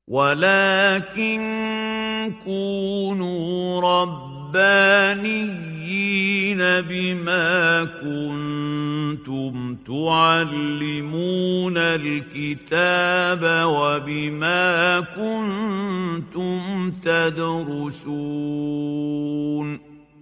ولكن كونوا ربانيين بما كنتم تعلمون الكتاب وبما كنتم تدرسون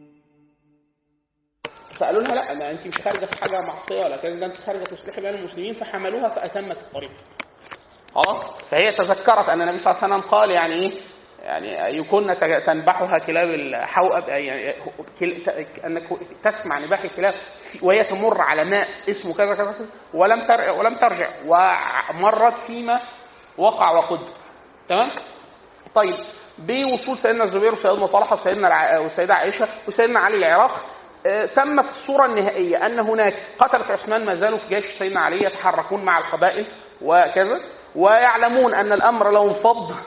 فقالوا لها لا ما انت مش خارجه في حاجه معصيه ولا كذا ده انت خارجه تصلحي بين المسلمين فحملوها فاتمت الطريق خلاص فهي تذكرت ان النبي صلى الله عليه وسلم قال يعني ايه يعني يكون تنبحها كلاب الحوأب يعني انك تسمع نباح الكلاب وهي تمر على ماء اسمه كذا كذا ولم ولم ترجع ومرت فيما وقع وقدر تمام؟ طيب بوصول سيدنا الزبير وسيدنا طلحه وسيدنا والسيده عائشه وسيدنا علي العراق تمت الصورة النهائية أن هناك قتلة عثمان ما زالوا في جيش سيدنا علي يتحركون مع القبائل وكذا ويعلمون أن الأمر لو انفض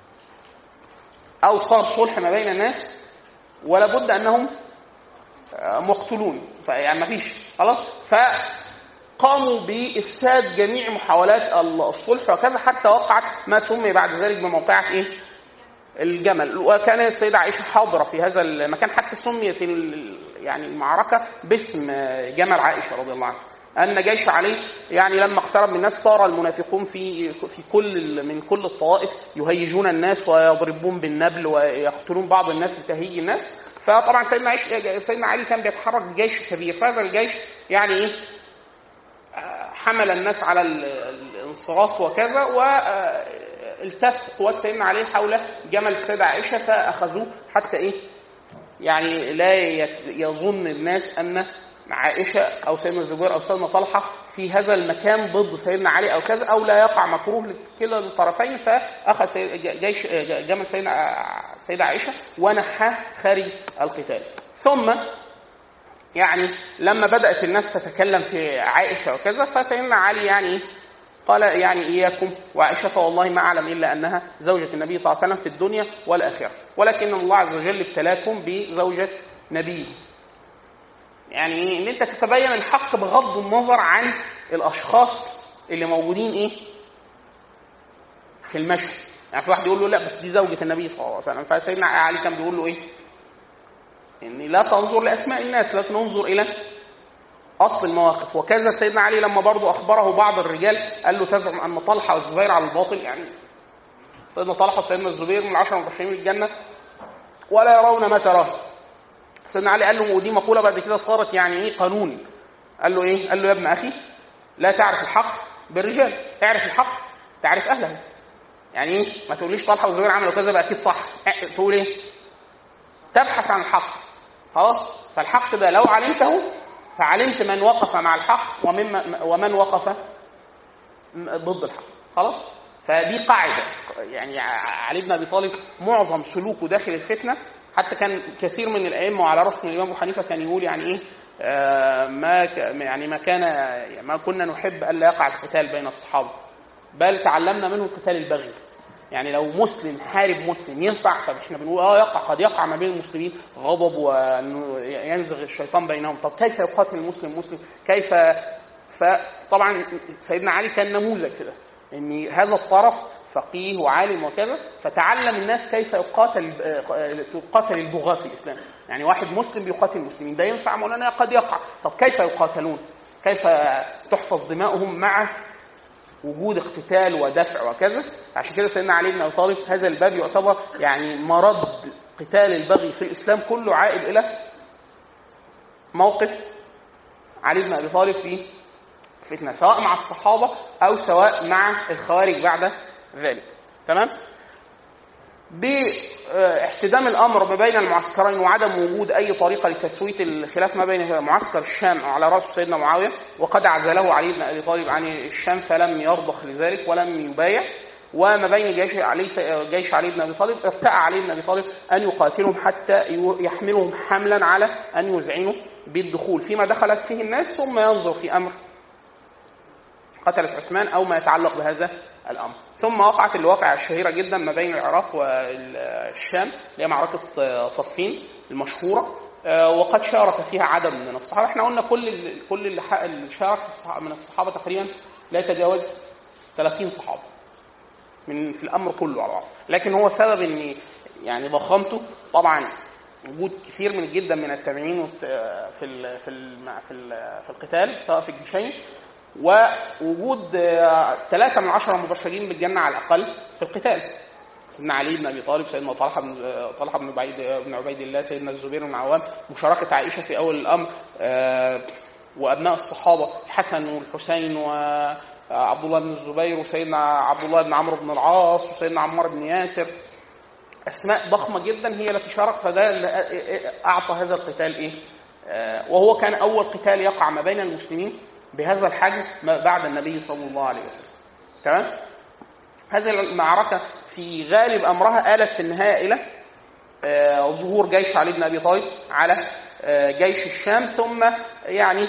أو صار صلح ما بين الناس ولا بد أنهم مقتولون فيعني ما فيش خلاص فقاموا بإفساد جميع محاولات الصلح وكذا حتى وقعت ما سمي بعد ذلك بموقعة إيه؟ الجمل وكان السيدة عائشة حاضرة في هذا المكان حتى سميت يعني المعركة باسم جمل عائشة رضي الله عنها أن جيش علي يعني لما اقترب من الناس صار المنافقون في في كل من كل الطوائف يهيجون الناس ويضربون بالنبل ويقتلون بعض الناس لتهيج الناس فطبعا سيدنا عيش سيدنا علي كان بيتحرك بجيش كبير فهذا الجيش يعني ايه حمل الناس على الانصراف وكذا و التف قوات سيدنا علي حول جمل السيدة عائشة فأخذوه حتى إيه يعني لا يظن الناس أن عائشة أو سيدنا الزبير أو سيدنا طلحة في هذا المكان ضد سيدنا علي أو كذا أو لا يقع مكروه لكلا الطرفين فأخذ جيش جمل سيدنا سيدة عائشة ونحاه خارج القتال ثم يعني لما بدأت الناس تتكلم في عائشة وكذا فسيدنا علي يعني قال يعني إياكم وعائشة فوالله ما أعلم إلا أنها زوجة النبي صلى الله عليه وسلم في الدنيا والآخرة ولكن الله عز وجل ابتلاكم بزوجة نبيه يعني ان انت تتبين الحق بغض النظر عن الاشخاص اللي موجودين ايه في المشهد يعني في واحد يقول له لا بس دي زوجة النبي صلى الله عليه وسلم فسيدنا علي كان بيقول له ايه ان لا تنظر لاسماء الناس لكن انظر الى اصل المواقف وكذا سيدنا علي لما برضه اخبره بعض الرجال قال له تزعم ان طلحه والزبير على الباطل يعني سيدنا طلحه وسيدنا الزبير من العشره المبشرين بالجنه ولا يرون ما تراه سيدنا علي قال له ودي مقوله بعد كده صارت يعني ايه قانون قال له ايه؟ قال له يا ابن اخي لا تعرف الحق بالرجال اعرف الحق تعرف اهله يعني ايه؟ ما تقوليش طلحه والزبير عملوا كذا بقى اكيد صح تقول ايه؟ تبحث عن الحق خلاص فالحق ده لو علمته فعلمت من وقف مع الحق ومن ومن وقف ضد الحق خلاص فدي قاعده يعني علي بن ابي طالب معظم سلوكه داخل الفتنه حتى كان كثير من الائمه وعلى راسهم الامام ابو حنيفه كان يقول يعني ايه آه ما يعني ما كان ما كنا نحب الا يقع القتال بين الصحابه بل تعلمنا منه قتال البغي يعني لو مسلم حارب مسلم ينفع طب احنا بنقول اه يقع قد يقع ما بين المسلمين غضب وينزغ الشيطان بينهم طب كيف يقاتل المسلم مسلم كيف فطبعا سيدنا علي كان نموذج كده ان هذا الطرف فقيه وعالم وكذا فتعلم الناس كيف يقاتل تقاتل البغاة في الاسلام يعني واحد مسلم بيقاتل المسلمين ده ينفع مولانا قد يقع طب كيف يقاتلون كيف تحفظ دماؤهم مع وجود اقتتال ودفع وكذا عشان كده سيدنا علي بن ابي طالب هذا الباب يعتبر يعني مرض قتال البغي في الاسلام كله عائد الى موقف علي بن ابي طالب في فتنه سواء مع الصحابه او سواء مع الخوارج بعد ذلك تمام باحتدام الامر ما بين المعسكرين وعدم وجود اي طريقه لتسويه الخلاف ما بين معسكر الشام على راس سيدنا معاويه وقد عزله علي بن ابي طالب عن الشام فلم يرضخ لذلك ولم يبايع وما بين جيش علي جيش علي بن ابي طالب ارتأى علي بن ابي طالب ان يقاتلهم حتى يحملهم حملا على ان يذعنوا بالدخول فيما دخلت فيه الناس ثم ينظر في امر قتلة عثمان او ما يتعلق بهذا الامر ثم وقعت الواقعة الشهيرة جدا ما بين العراق والشام اللي هي معركة صفين المشهورة وقد شارك فيها عدد من الصحابة احنا قلنا كل كل اللي شارك من الصحابة تقريبا لا يتجاوز 30 صحابة من في الامر كله على بعض لكن هو سبب ان يعني ضخامته طبعا وجود كثير من جدا من التابعين وت- في ال في ال في, ال في القتال سواء في الجيشين ووجود آه، ثلاثة من عشرة مبشرين بالجنة على الأقل في القتال سيدنا علي بن ابي طالب سيدنا طلحه بن آه، طلحه بن عبيد بن عبيد الله سيدنا الزبير بن عوام مشاركه عائشه في اول الامر آه، وابناء الصحابه الحسن والحسين وعبد الله بن الزبير وسيدنا عبد الله بن عمرو بن العاص وسيدنا عمار بن ياسر اسماء ضخمه جدا هي التي شارك فده اللي اعطى هذا القتال ايه؟ آه، وهو كان اول قتال يقع ما بين المسلمين بهذا الحجم ما بعد النبي صلى الله عليه وسلم. تمام؟ هذه المعركه في غالب امرها آلت في النهايه الى آه، ظهور جيش علي بن ابي طالب على آه، جيش الشام ثم يعني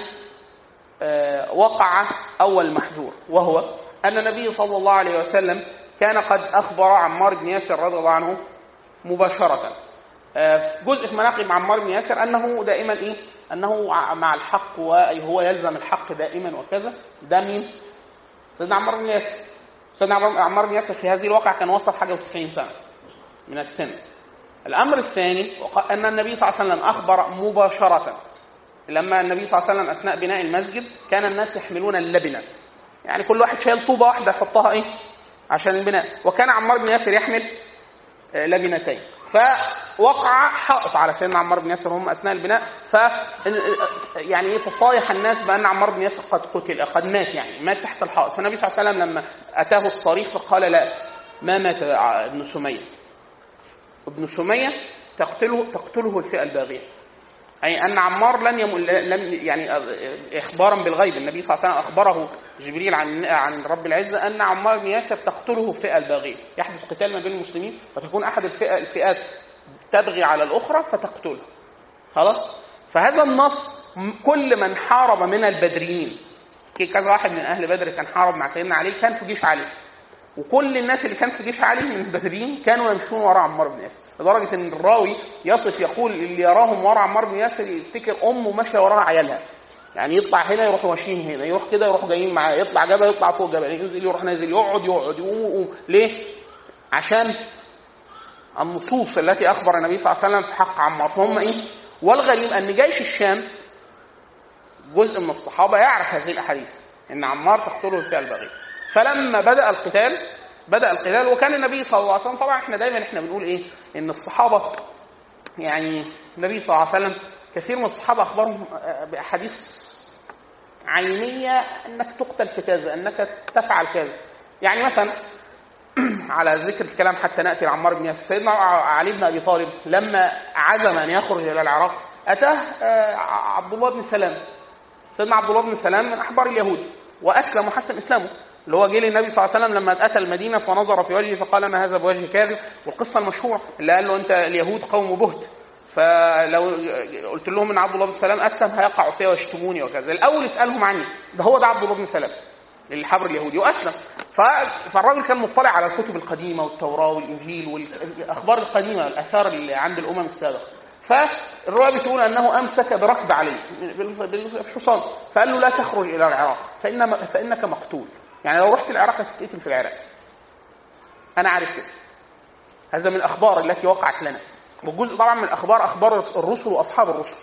آه، وقع اول محذور وهو ان النبي صلى الله عليه وسلم كان قد اخبر عمار بن ياسر رضي الله عنه مباشره آه، في جزء في مناقب عمار بن ياسر انه دائما ايه؟ انه ع- مع الحق وهو يلزم الحق دائما وكذا ده مين؟ سيدنا عمار بن ياسر سيدنا عمار- عمار بن ياسر في هذه الواقع كان وصل حاجه و90 سنه من السن الامر الثاني وق- ان النبي صلى الله عليه وسلم اخبر مباشره لما النبي صلى الله عليه وسلم اثناء بناء المسجد كان الناس يحملون اللبنه يعني كل واحد شايل طوبه واحده يحطها ايه عشان البناء وكان عمار بن ياسر يحمل آه، لبنتين فوقع حائط على سيدنا عمار بن ياسر هم اثناء البناء ف يعني ايه تصايح الناس بان عمار بن ياسر قد قتل قد مات يعني مات تحت الحائط فالنبي صلى الله عليه وسلم لما اتاه الصريخ فقال لا ما مات ابن سميه ابن سميه تقتله تقتله الفئه الباغيه أي أن عمار لن يم... لم يعني إخبارا بالغيب النبي صلى الله عليه وسلم أخبره جبريل عن عن رب العزة أن عمار بن ياسر تقتله الفئة الباغية يحدث قتال ما بين المسلمين فتكون أحد الفئة الفئات تبغي على الأخرى فتقتله خلاص فهذا النص م- كل من حارب من البدريين كي- كذا واحد من أهل بدر كان حارب مع سيدنا علي كان في جيش علي وكل الناس اللي كان في جيش علي من البدريين كانوا يمشون وراء عمار بن ياسر لدرجه ان الراوي يصف يقول اللي يراهم وراء عمار بن ياسر يفتكر امه ماشيه وراء عيالها يعني يطلع هنا يروح ماشيين هنا يروح كده يروح جايين معاه يطلع جبل يطلع فوق جبل ينزل يروح نازل يقعد يقعد يقوم يقوم ليه؟ عشان النصوص التي اخبر النبي صلى الله عليه وسلم في حق عمار فهم ايه؟ والغريب ان جيش الشام جزء من الصحابه يعرف هذه الاحاديث ان عمار تقتله الفئه البغيه فلما بدا القتال بدا القتال وكان النبي صلى الله عليه وسلم طبعا احنا دايما احنا بنقول ايه ان الصحابه يعني النبي صلى الله عليه وسلم كثير من الصحابه اخبرهم آه، باحاديث عينيه انك تقتل في كذا انك تفعل كذا يعني مثلا على ذكر الكلام حتى ناتي لعمار بن ياسر سيدنا علي بن ابي طالب لما عزم ان يخرج الى العراق اتاه آه، عبد الله بن سلام سيدنا عبد الله بن سلام من احبار اليهود واسلم وحسن اسلامه اللي هو جه للنبي صلى الله عليه وسلم لما اتى المدينه فنظر في وجهه فقال انا هذا بوجه كاذب والقصه المشهوره اللي قال له انت اليهود قوم بهت فلو قلت لهم ان عبد الله بن سلام اسلم هيقعوا فيها ويشتموني وكذا الاول اسالهم عني ده هو ده عبد الله بن سلام للحبر اليهودي واسلم ف- فالراجل كان مطلع على الكتب القديمه والتوراه والانجيل والاخبار القديمه الاثار اللي عند الامم السابقه فالروايه بتقول انه امسك بركب عليه بال- بالحصان فقال له لا تخرج الى العراق فإن فانك مقتول يعني لو رحت العراق هتتقتل في العراق انا عارف كده هذا من الاخبار التي وقعت لنا والجزء طبعا من الاخبار اخبار الرسل واصحاب الرسل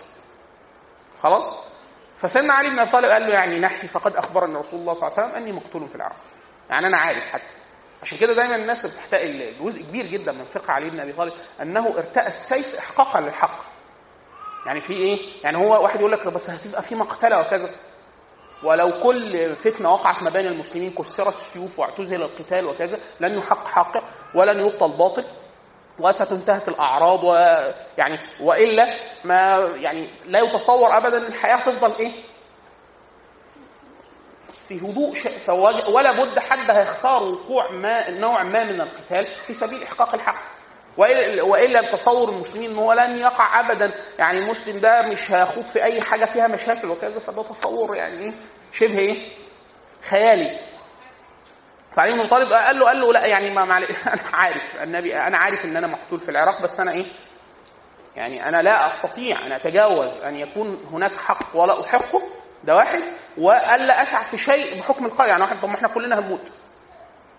خلاص فسيدنا علي بن ابي طالب قال له يعني نحي فقد اخبرني رسول الله صلى الله عليه وسلم اني مقتول في العراق يعني انا عارف حتى عشان كده دايما الناس بتحتاج جزء كبير جدا من فقه علي بن ابي طالب انه ارتأى السيف احقاقا للحق يعني في ايه يعني هو واحد يقول لك بس هتبقى في مقتله وكذا ولو كل فتنه وقعت ما بين المسلمين كسرت السيوف واعتزل القتال وكذا لن يحق حق ولن يبطل باطل وستنتهك الاعراض ويعني والا ما يعني لا يتصور ابدا ان الحياه تفضل ايه؟ في هدوء ش... فوج- ولا بد حد هيختار وقوع ما نوع ما من القتال في سبيل احقاق الحق والا والا تصور المسلمين ان هو لن يقع ابدا يعني المسلم ده مش هيخوض في اي حاجه فيها مشاكل وكذا فده تصور يعني ايه شبه ايه خيالي فعلي بن طالب قال له قال له لا يعني ما معلش انا عارف النبي انا عارف ان انا مقتول في العراق بس انا ايه يعني انا لا استطيع ان اتجاوز ان يكون هناك حق ولا احقه ده واحد والا اسعى في شيء بحكم القدر يعني واحد طب ما احنا كلنا هنموت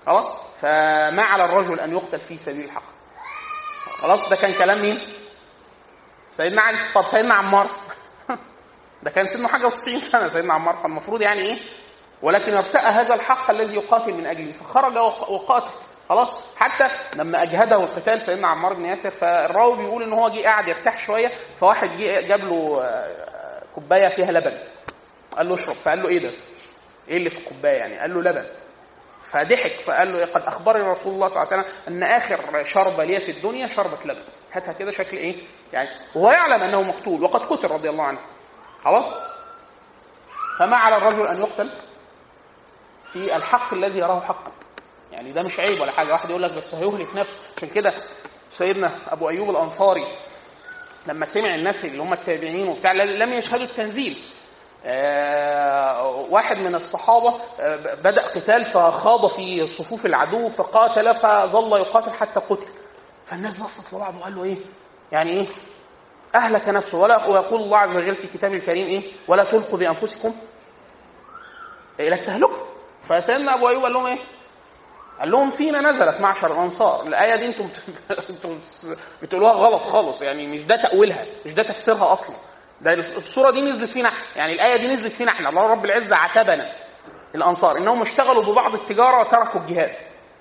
خلاص فما على الرجل ان يقتل في سبيل الحق خلاص ده كان كلام مين سيدنا علي طب سيدنا عمار ده كان سنه حاجه و90 سنه سيدنا عمار فالمفروض يعني ايه ولكن ارتأى هذا الحق الذي يقاتل من اجله فخرج وق- وقاتل خلاص حتى لما اجهده القتال سيدنا عمار بن ياسر فالراوي بيقول ان هو جه قاعد يرتاح شويه فواحد جه جاب له آه، كوبايه فيها لبن قال له اشرب فقال له ايه ده؟ ايه اللي في الكوبايه يعني؟ قال له لبن فضحك فقال له قد اخبرني رسول الله صلى الله عليه وسلم ان اخر شربه لي في الدنيا شربه لبن هاتها كده شكل ايه؟ يعني وهو يعلم انه مقتول وقد قتل رضي الله عنه خلاص؟ فما على الرجل ان يقتل في الحق الذي يراه حقا يعني ده مش عيب ولا حاجه واحد يقول لك بس هيهلك نفسه عشان كده سيدنا ابو ايوب الانصاري لما سمع الناس اللي هم التابعين وبتاع لم يشهدوا التنزيل آه، واحد من الصحابه آه، بدا قتال فخاض في صفوف العدو فقاتل فظل يقاتل حتى قتل فالناس بصت لبعض وقال له ايه يعني ايه اهلك نفسه ولا ويقول الله عز وجل في كتابه الكريم ايه ولا تلقوا بانفسكم الى التهلكه فسيدنا ابو ايوب قال لهم ايه قال لهم فينا نزلت معشر الانصار الايه دي انتم انتم بتقولوها غلط خالص يعني مش ده تاويلها مش ده تفسيرها اصلا ده الصوره دي نزلت فينا احنا يعني الايه دي نزلت فينا احنا الله رب العزه عاتبنا الانصار انهم اشتغلوا ببعض التجاره وتركوا الجهاد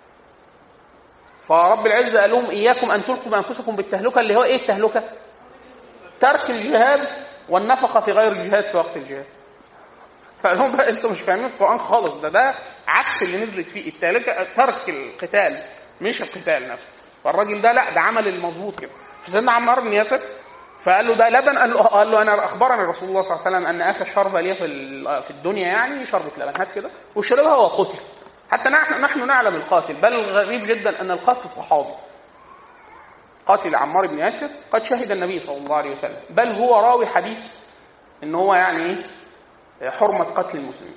فرب العزه قال لهم اياكم ان تلقوا بانفسكم بالتهلكه اللي هو ايه التهلكه؟ ترك الجهاد والنفقه في غير الجهاد في وقت الجهاد فقال لهم بقى انتوا مش فاهمين القران خالص ده ده عكس اللي نزلت فيه التهلكه ترك القتال مش القتال نفسه فالراجل ده لا ده عمل المظبوط كده فسيدنا عمار بن ياسر فقال له ده لبن قال له قال له انا اخبرني رسول الله صلى الله عليه وسلم ان اخر شربه لي في ال- في الدنيا يعني شربه لبن هات كده وشربها وقتل حتى نحن نحن نعلم القاتل بل غريب جدا ان القاتل صحابي قاتل عمار بن ياسر قد شهد النبي صلى الله عليه وسلم بل هو راوي حديث ان هو يعني ايه حرمه قتل المسلمين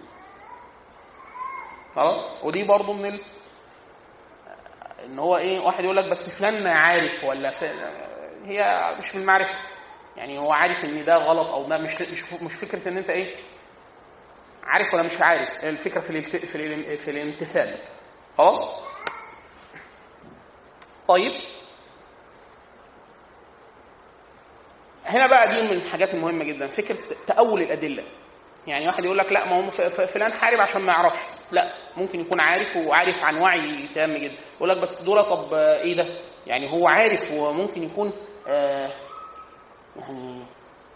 خلاص ودي برضه من ال... ان هو ايه واحد يقول لك بس فلان عارف ولا ف... هي مش من المعرفه يعني هو عارف ان ده غلط او ده مش مش مش فكره ان انت ايه عارف ولا مش عارف الفكره في الالت... في, الال... في الامتثال خلاص طيب هنا بقى دي من الحاجات المهمه جدا فكره تاول الادله يعني واحد يقول لك لا ما هو ف- ف- فلان حارب عشان ما يعرفش لا ممكن يكون عارف وعارف عن وعي تام جدا يقول لك بس دول طب آه، ايه ده يعني هو عارف وممكن يكون آه يعني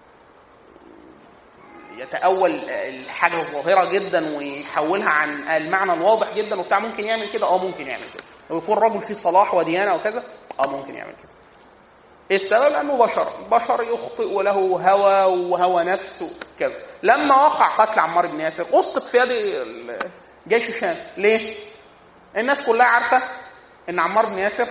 يتأول الحاجة الظاهرة جدا ويحولها عن المعنى الواضح جدا وبتاع ممكن يعمل كده اه ممكن يعمل كده ويكون رجل فيه صلاح وديانة وكذا اه ممكن يعمل كده ايه السبب؟ لانه بشر، بشر يخطئ وله هوى وهوى نفس وكذا. لما وقع قتل عمار بن ياسر اسقط في يد ال- جيش الشام، ليه؟ الناس كلها عارفه ان عمار بن ياسر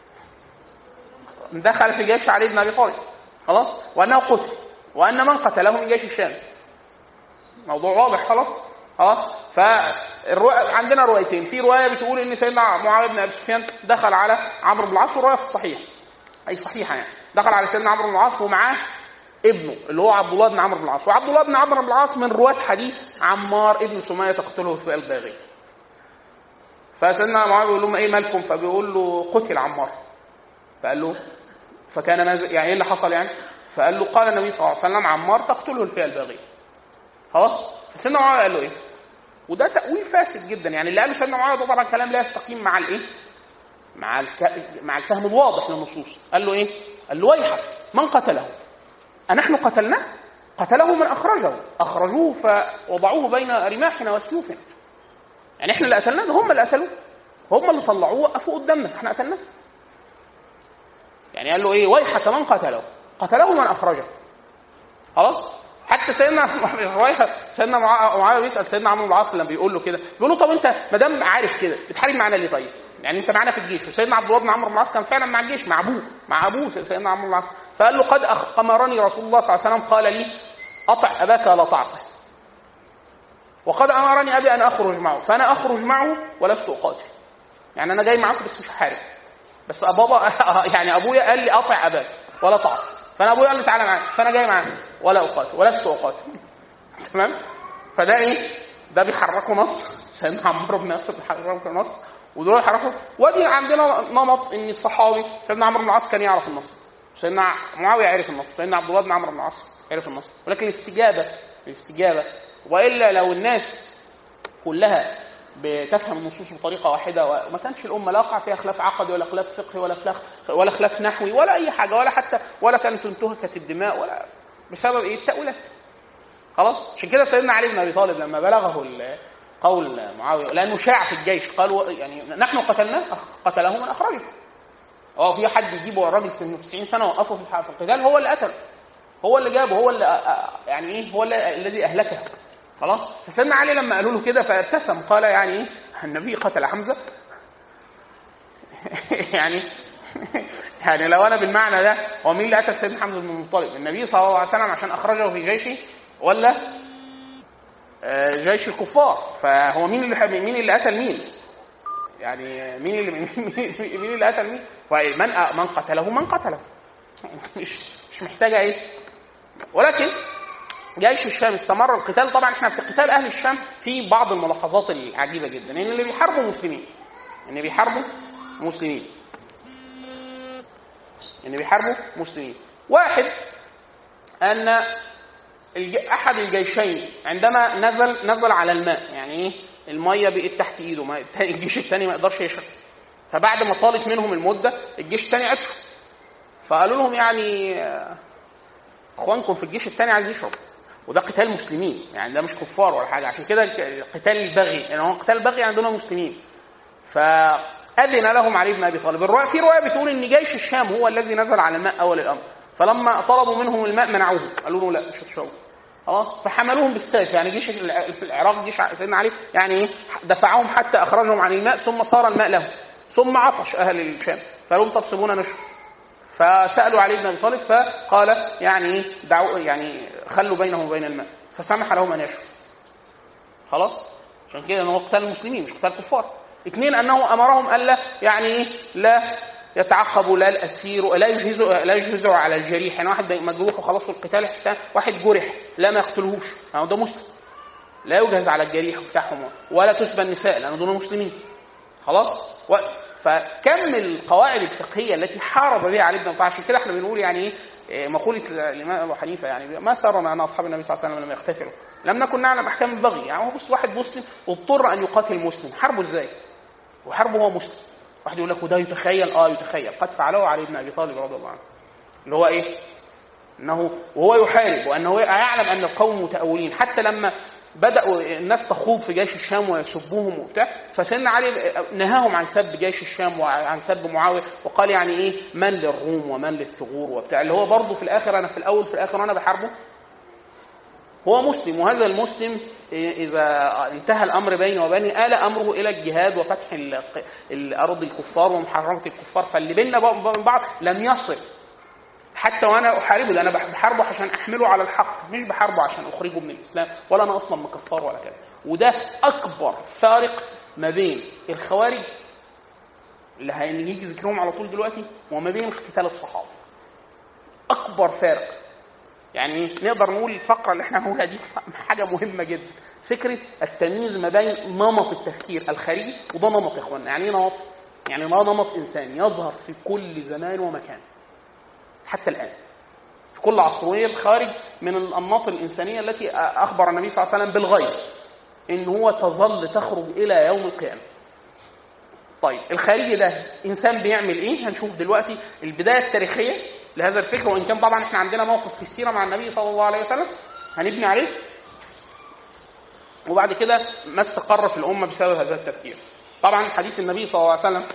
دخل في جيش علي بن ابي طالب خلاص؟ وانه قتل وان من قتله من جيش الشام. موضوع واضح خلاص؟ خلاص؟ فالرو... عندنا روايتين، في روايه بتقول ان سيدنا معاويه بن ابي سفيان دخل على عمرو بن العاص والروايه في الصحيح. اي صحيحه يعني دخل على سيدنا عمرو بن العاص ومعاه ابنه اللي هو عبد الله بن عمرو بن العاص وعبد الله بن عمرو بن العاص من رواه حديث عمار ابن سميه تقتله في الباغي فسيدنا معاويه بيقول لهم ايه مالكم فبيقول له قتل عمار فقال له فكان نازل يعني ايه اللي حصل يعني فقال له قال النبي صلى الله عليه وسلم عمار تقتله الفئه الباغيه خلاص فسيدنا معاويه قال له ايه وده تاويل فاسد جدا يعني اللي قاله سيدنا معاويه ده طبعا كلام لا يستقيم مع الايه مع الك... مع الفهم الواضح للنصوص قال له ايه قال له ويحك من قتله أنحن قتلناه قتله من أخرجه أخرجوه فوضعوه بين رماحنا وسيوفنا يعني احنا اللي قتلناه ده هم اللي قتلوه هم اللي طلعوه وقفوا قدامنا احنا قتلناه يعني قال له ايه ويحك من قتله قتله من اخرجه خلاص حتى سيدنا الروايه سيدنا معا- معاويه بيسال سيدنا عمرو بن العاص لما بيقول له كده بيقول له طب انت ما دام عارف كده بتحارب معانا ليه طيب؟ يعني انت معانا في الجيش وسيدنا عبد الله بن عمرو بن العاص كان فعلا مع الجيش مع ابوه مع ابوه سيدنا عمرو بن العاص فقال له قد أخ- امرني رسول الله صلى الله عليه وسلم قال لي اطع اباك ولا تعصه وقد امرني ابي ان اخرج معه فانا اخرج معه ولست اقاتل يعني انا جاي معاكم بس مش هحارب بس بابا يعني ابويا قال لي اطع اباك ولا تعصي فانا ابويا قال لي تعالى معايا فانا جاي معاه ولا اقاتل ولست اقاتل تمام فده ايه ده بيحركوا نص سيدنا عمرو بن ياسر بيحركوا نص ودول هيروحوا ودي عندنا نمط ان الصحابي سيدنا عمرو بن العاص كان يعرف النص سيدنا معاويه عرف النص سيدنا عبد الله بن عمرو بن العاص عرف النص ولكن الاستجابه الاستجابه والا لو الناس كلها بتفهم النصوص بطريقه واحده وما كانش الامه لا وقع فيها خلاف عقدي ولا خلاف فقهي ولا خلاف ولا خلاف نحوي ولا اي حاجه ولا حتى ولا كانت انتهكت الدماء ولا بسبب ايه التاويلات خلاص عشان كده سيدنا علي بن ابي طالب لما بلغه قول معاويه لانه شاع في الجيش قال يعني نحن قتلناه قتله من اخرجه هو في حد يجيبه الراجل سنه 90 سنه وقفه في القتال هو اللي قتله هو اللي جابه هو اللي يعني ايه هو اللي الذي اهلكه خلاص فسيدنا علي لما قالوا له كده فابتسم قال يعني ايه النبي قتل حمزه يعني يعني لو انا بالمعنى ده هو مين اللي قتل سيدنا حمزه بن المطلب النبي صلى الله عليه وسلم عشان اخرجه في جيشه ولا آه، جيش الكفار فهو مين اللي مين اللي قتل مين يعني مين اللي مين اللي قتل مين من من قتله من قتله مش مش محتاجه ايه ولكن جيش الشام استمر القتال طبعا احنا في قتال اهل الشام في بعض الملاحظات العجيبه جدا ان اللي بيحاربوا مسلمين ان بيحاربوا مسلمين ان بيحاربوا مسلمين واحد ان احد الجيشين عندما نزل نزل على الماء يعني ايه الميه بقت تحت ايده ما الجيش الثاني ما يقدرش يشرب فبعد ما طالت منهم المده الجيش الثاني عطشوا فقالوا لهم يعني اخوانكم في الجيش الثاني عايز يشرب وده قتال مسلمين يعني ده مش كفار ولا حاجه عشان كده قتال البغي يعني هو قتال البغي عندنا مسلمين فأذن لهم علي بن ابي طالب الروايه في روايه بتقول ان جيش الشام هو الذي نزل على الماء اول الامر فلما طلبوا منهم الماء منعوه قالوا له لا مش هتشربوا اه فحملوهم بالسيف يعني جيش في العراق جيش سيدنا علي يعني ايه دفعهم حتى اخرجهم عن الماء ثم صار الماء لهم ثم عطش اهل الشام فقالوا طب سيبونا نشرب فسالوا علي بن ابي طالب فقال يعني دعوا يعني خلوا بينهم وبين الماء فسمح لهم ان يشربوا خلاص عشان كده هو قتال المسلمين مش قتال الكفار اثنين انه امرهم الا يعني ايه لا يتعقبوا لا الاسير لا يجهزوا لا يجهزوا على الجريح يعني واحد مجروح وخلاص القتال حتى واحد جرح لا ما يقتلهوش يعني ده مسلم لا يجهز على الجريح بتاعهم ولا تسبى النساء لان دول مسلمين خلاص و... فكم القواعد الفقهيه التي حارب بها علي بن ابي عشان كده احنا بنقول يعني ايه, إيه، مقوله الامام ابو حنيفه يعني ما سرنا ان اصحاب النبي صلى الله عليه وسلم لم يقتتلوا لم نكن نعلم احكام البغي يعني هو بص واحد مسلم اضطر ان يقاتل مسلم حاربه ازاي؟ وحاربه هو مسلم واحد يقول لك وده يتخيل اه يتخيل قد فعله علي بن ابي طالب رضي الله عنه اللي هو ايه؟ انه وهو يحارب وانه يعلم ان القوم متاولين حتى لما بداوا الناس تخوض في جيش الشام ويسبوهم وبتاع فسيدنا علي نهاهم عن سب جيش الشام وعن سب معاويه وقال يعني ايه من للروم ومن للثغور وبتاع اللي هو برضه في الاخر انا في الاول في الاخر انا بحاربه هو مسلم وهذا المسلم إذا انتهى الأمر بينه وبينه آل أمره إلى الجهاد وفتح الأرض الكفار ومحاربة الكفار فاللي بيننا وبين بعض لم يصل حتى وانا احاربه لان انا بحاربه عشان احمله على الحق مش بحاربه عشان اخرجه من الاسلام ولا انا اصلا مكفار ولا كده وده اكبر فارق ما بين الخوارج اللي هنيجي ذكرهم على طول دلوقتي وما بين قتال الصحابه اكبر فارق يعني نقدر نقول الفقره اللي احنا هنقولها دي حاجه مهمه جدا فكره التمييز ما بين نمط التفكير الخارجي وده نمط يا اخوانا يعني ايه نمط يعني ما نمط انساني يظهر في كل زمان ومكان حتى الان في كل عصريه الخارج من الانماط الانسانيه التي اخبر النبي صلى الله عليه وسلم بالغيب ان هو تظل تخرج الى يوم القيامه طيب الخارجي ده انسان بيعمل ايه هنشوف دلوقتي البدايه التاريخيه لهذا الفكر وان كان طبعا احنا عندنا موقف في السيره مع النبي صلى الله عليه وسلم هنبني عليه وبعد كده ما استقر في الامه بسبب هذا التفكير طبعا حديث النبي صلى الله عليه وسلم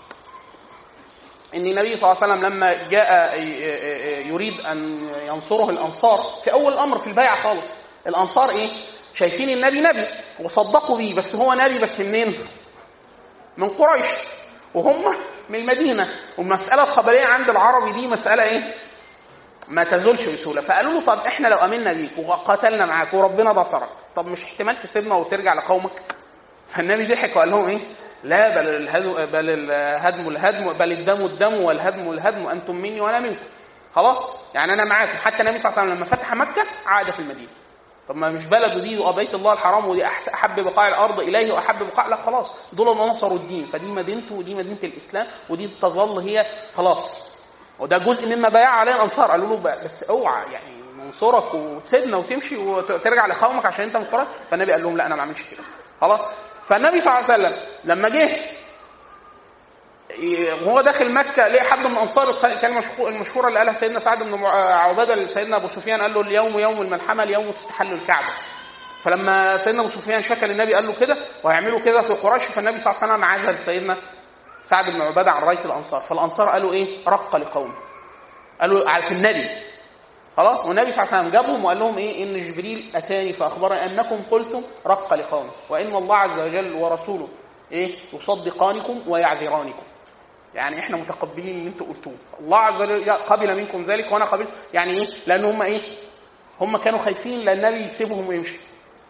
ان النبي صلى الله عليه وسلم لما جاء يريد ان ينصره الانصار في اول الامر في البيعه خالص الانصار ايه شايفين النبي نبي وصدقوا بيه بس هو نبي بس منين من قريش وهم من المدينه والمساله الخبريه عند العربي دي مساله ايه ما تزولش بسهوله فقالوا له طب احنا لو امنا بيك وقاتلنا معاك وربنا بصرك طب مش احتمال تسيبنا وترجع لقومك فالنبي ضحك وقال لهم ايه لا بل الهدم بل الهدم الهدم بل الدم الدم والهدم الهدم انتم مني وانا منكم خلاص يعني انا معاكم حتى النبي صلى الله عليه وسلم لما فتح مكه عاد في المدينه طب ما مش بلده دي وبيت الله الحرام ودي أحس- احب بقاع الارض اليه واحب بقاع لا خلاص دول اللي نصروا الدين فدي مدينته ودي مدينه الاسلام ودي تظل هي خلاص وده جزء مما بايع عليه الانصار قالوا له ب- بس اوعى يعني ننصرك وتسيبنا وتمشي وترجع لقومك عشان انت مقرر فالنبي قال لهم لا انا ما اعملش كده خلاص فالنبي صلى الله عليه وسلم لما جه وهو داخل مكه ليه حد من الانصار الكلمه المشهو- المشهوره اللي قالها سيدنا سعد بن مع- عباده لسيدنا ابو سفيان قال له اليوم يوم الملحمه اليوم تستحل الكعبه فلما سيدنا ابو سفيان شكى للنبي قال له كده وهيعملوا كده في قريش فالنبي صلى الله عليه وسلم عزل سيدنا سعد بن عباده عن رايه الانصار فالانصار قالوا ايه رق لقومه قالوا على في النبي خلاص والنبي صلى الله عليه وسلم جابهم وقال لهم ايه ان جبريل اتاني فاخبرني انكم قلتم رق لقومه وان الله عز وجل ورسوله ايه يصدقانكم ويعذرانكم يعني احنا متقبلين اللي انتوا قلتوه الله عز وجل قبل منكم ذلك وانا قبل يعني ايه لان هم ايه هم كانوا خايفين لان النبي يسيبهم ويمشي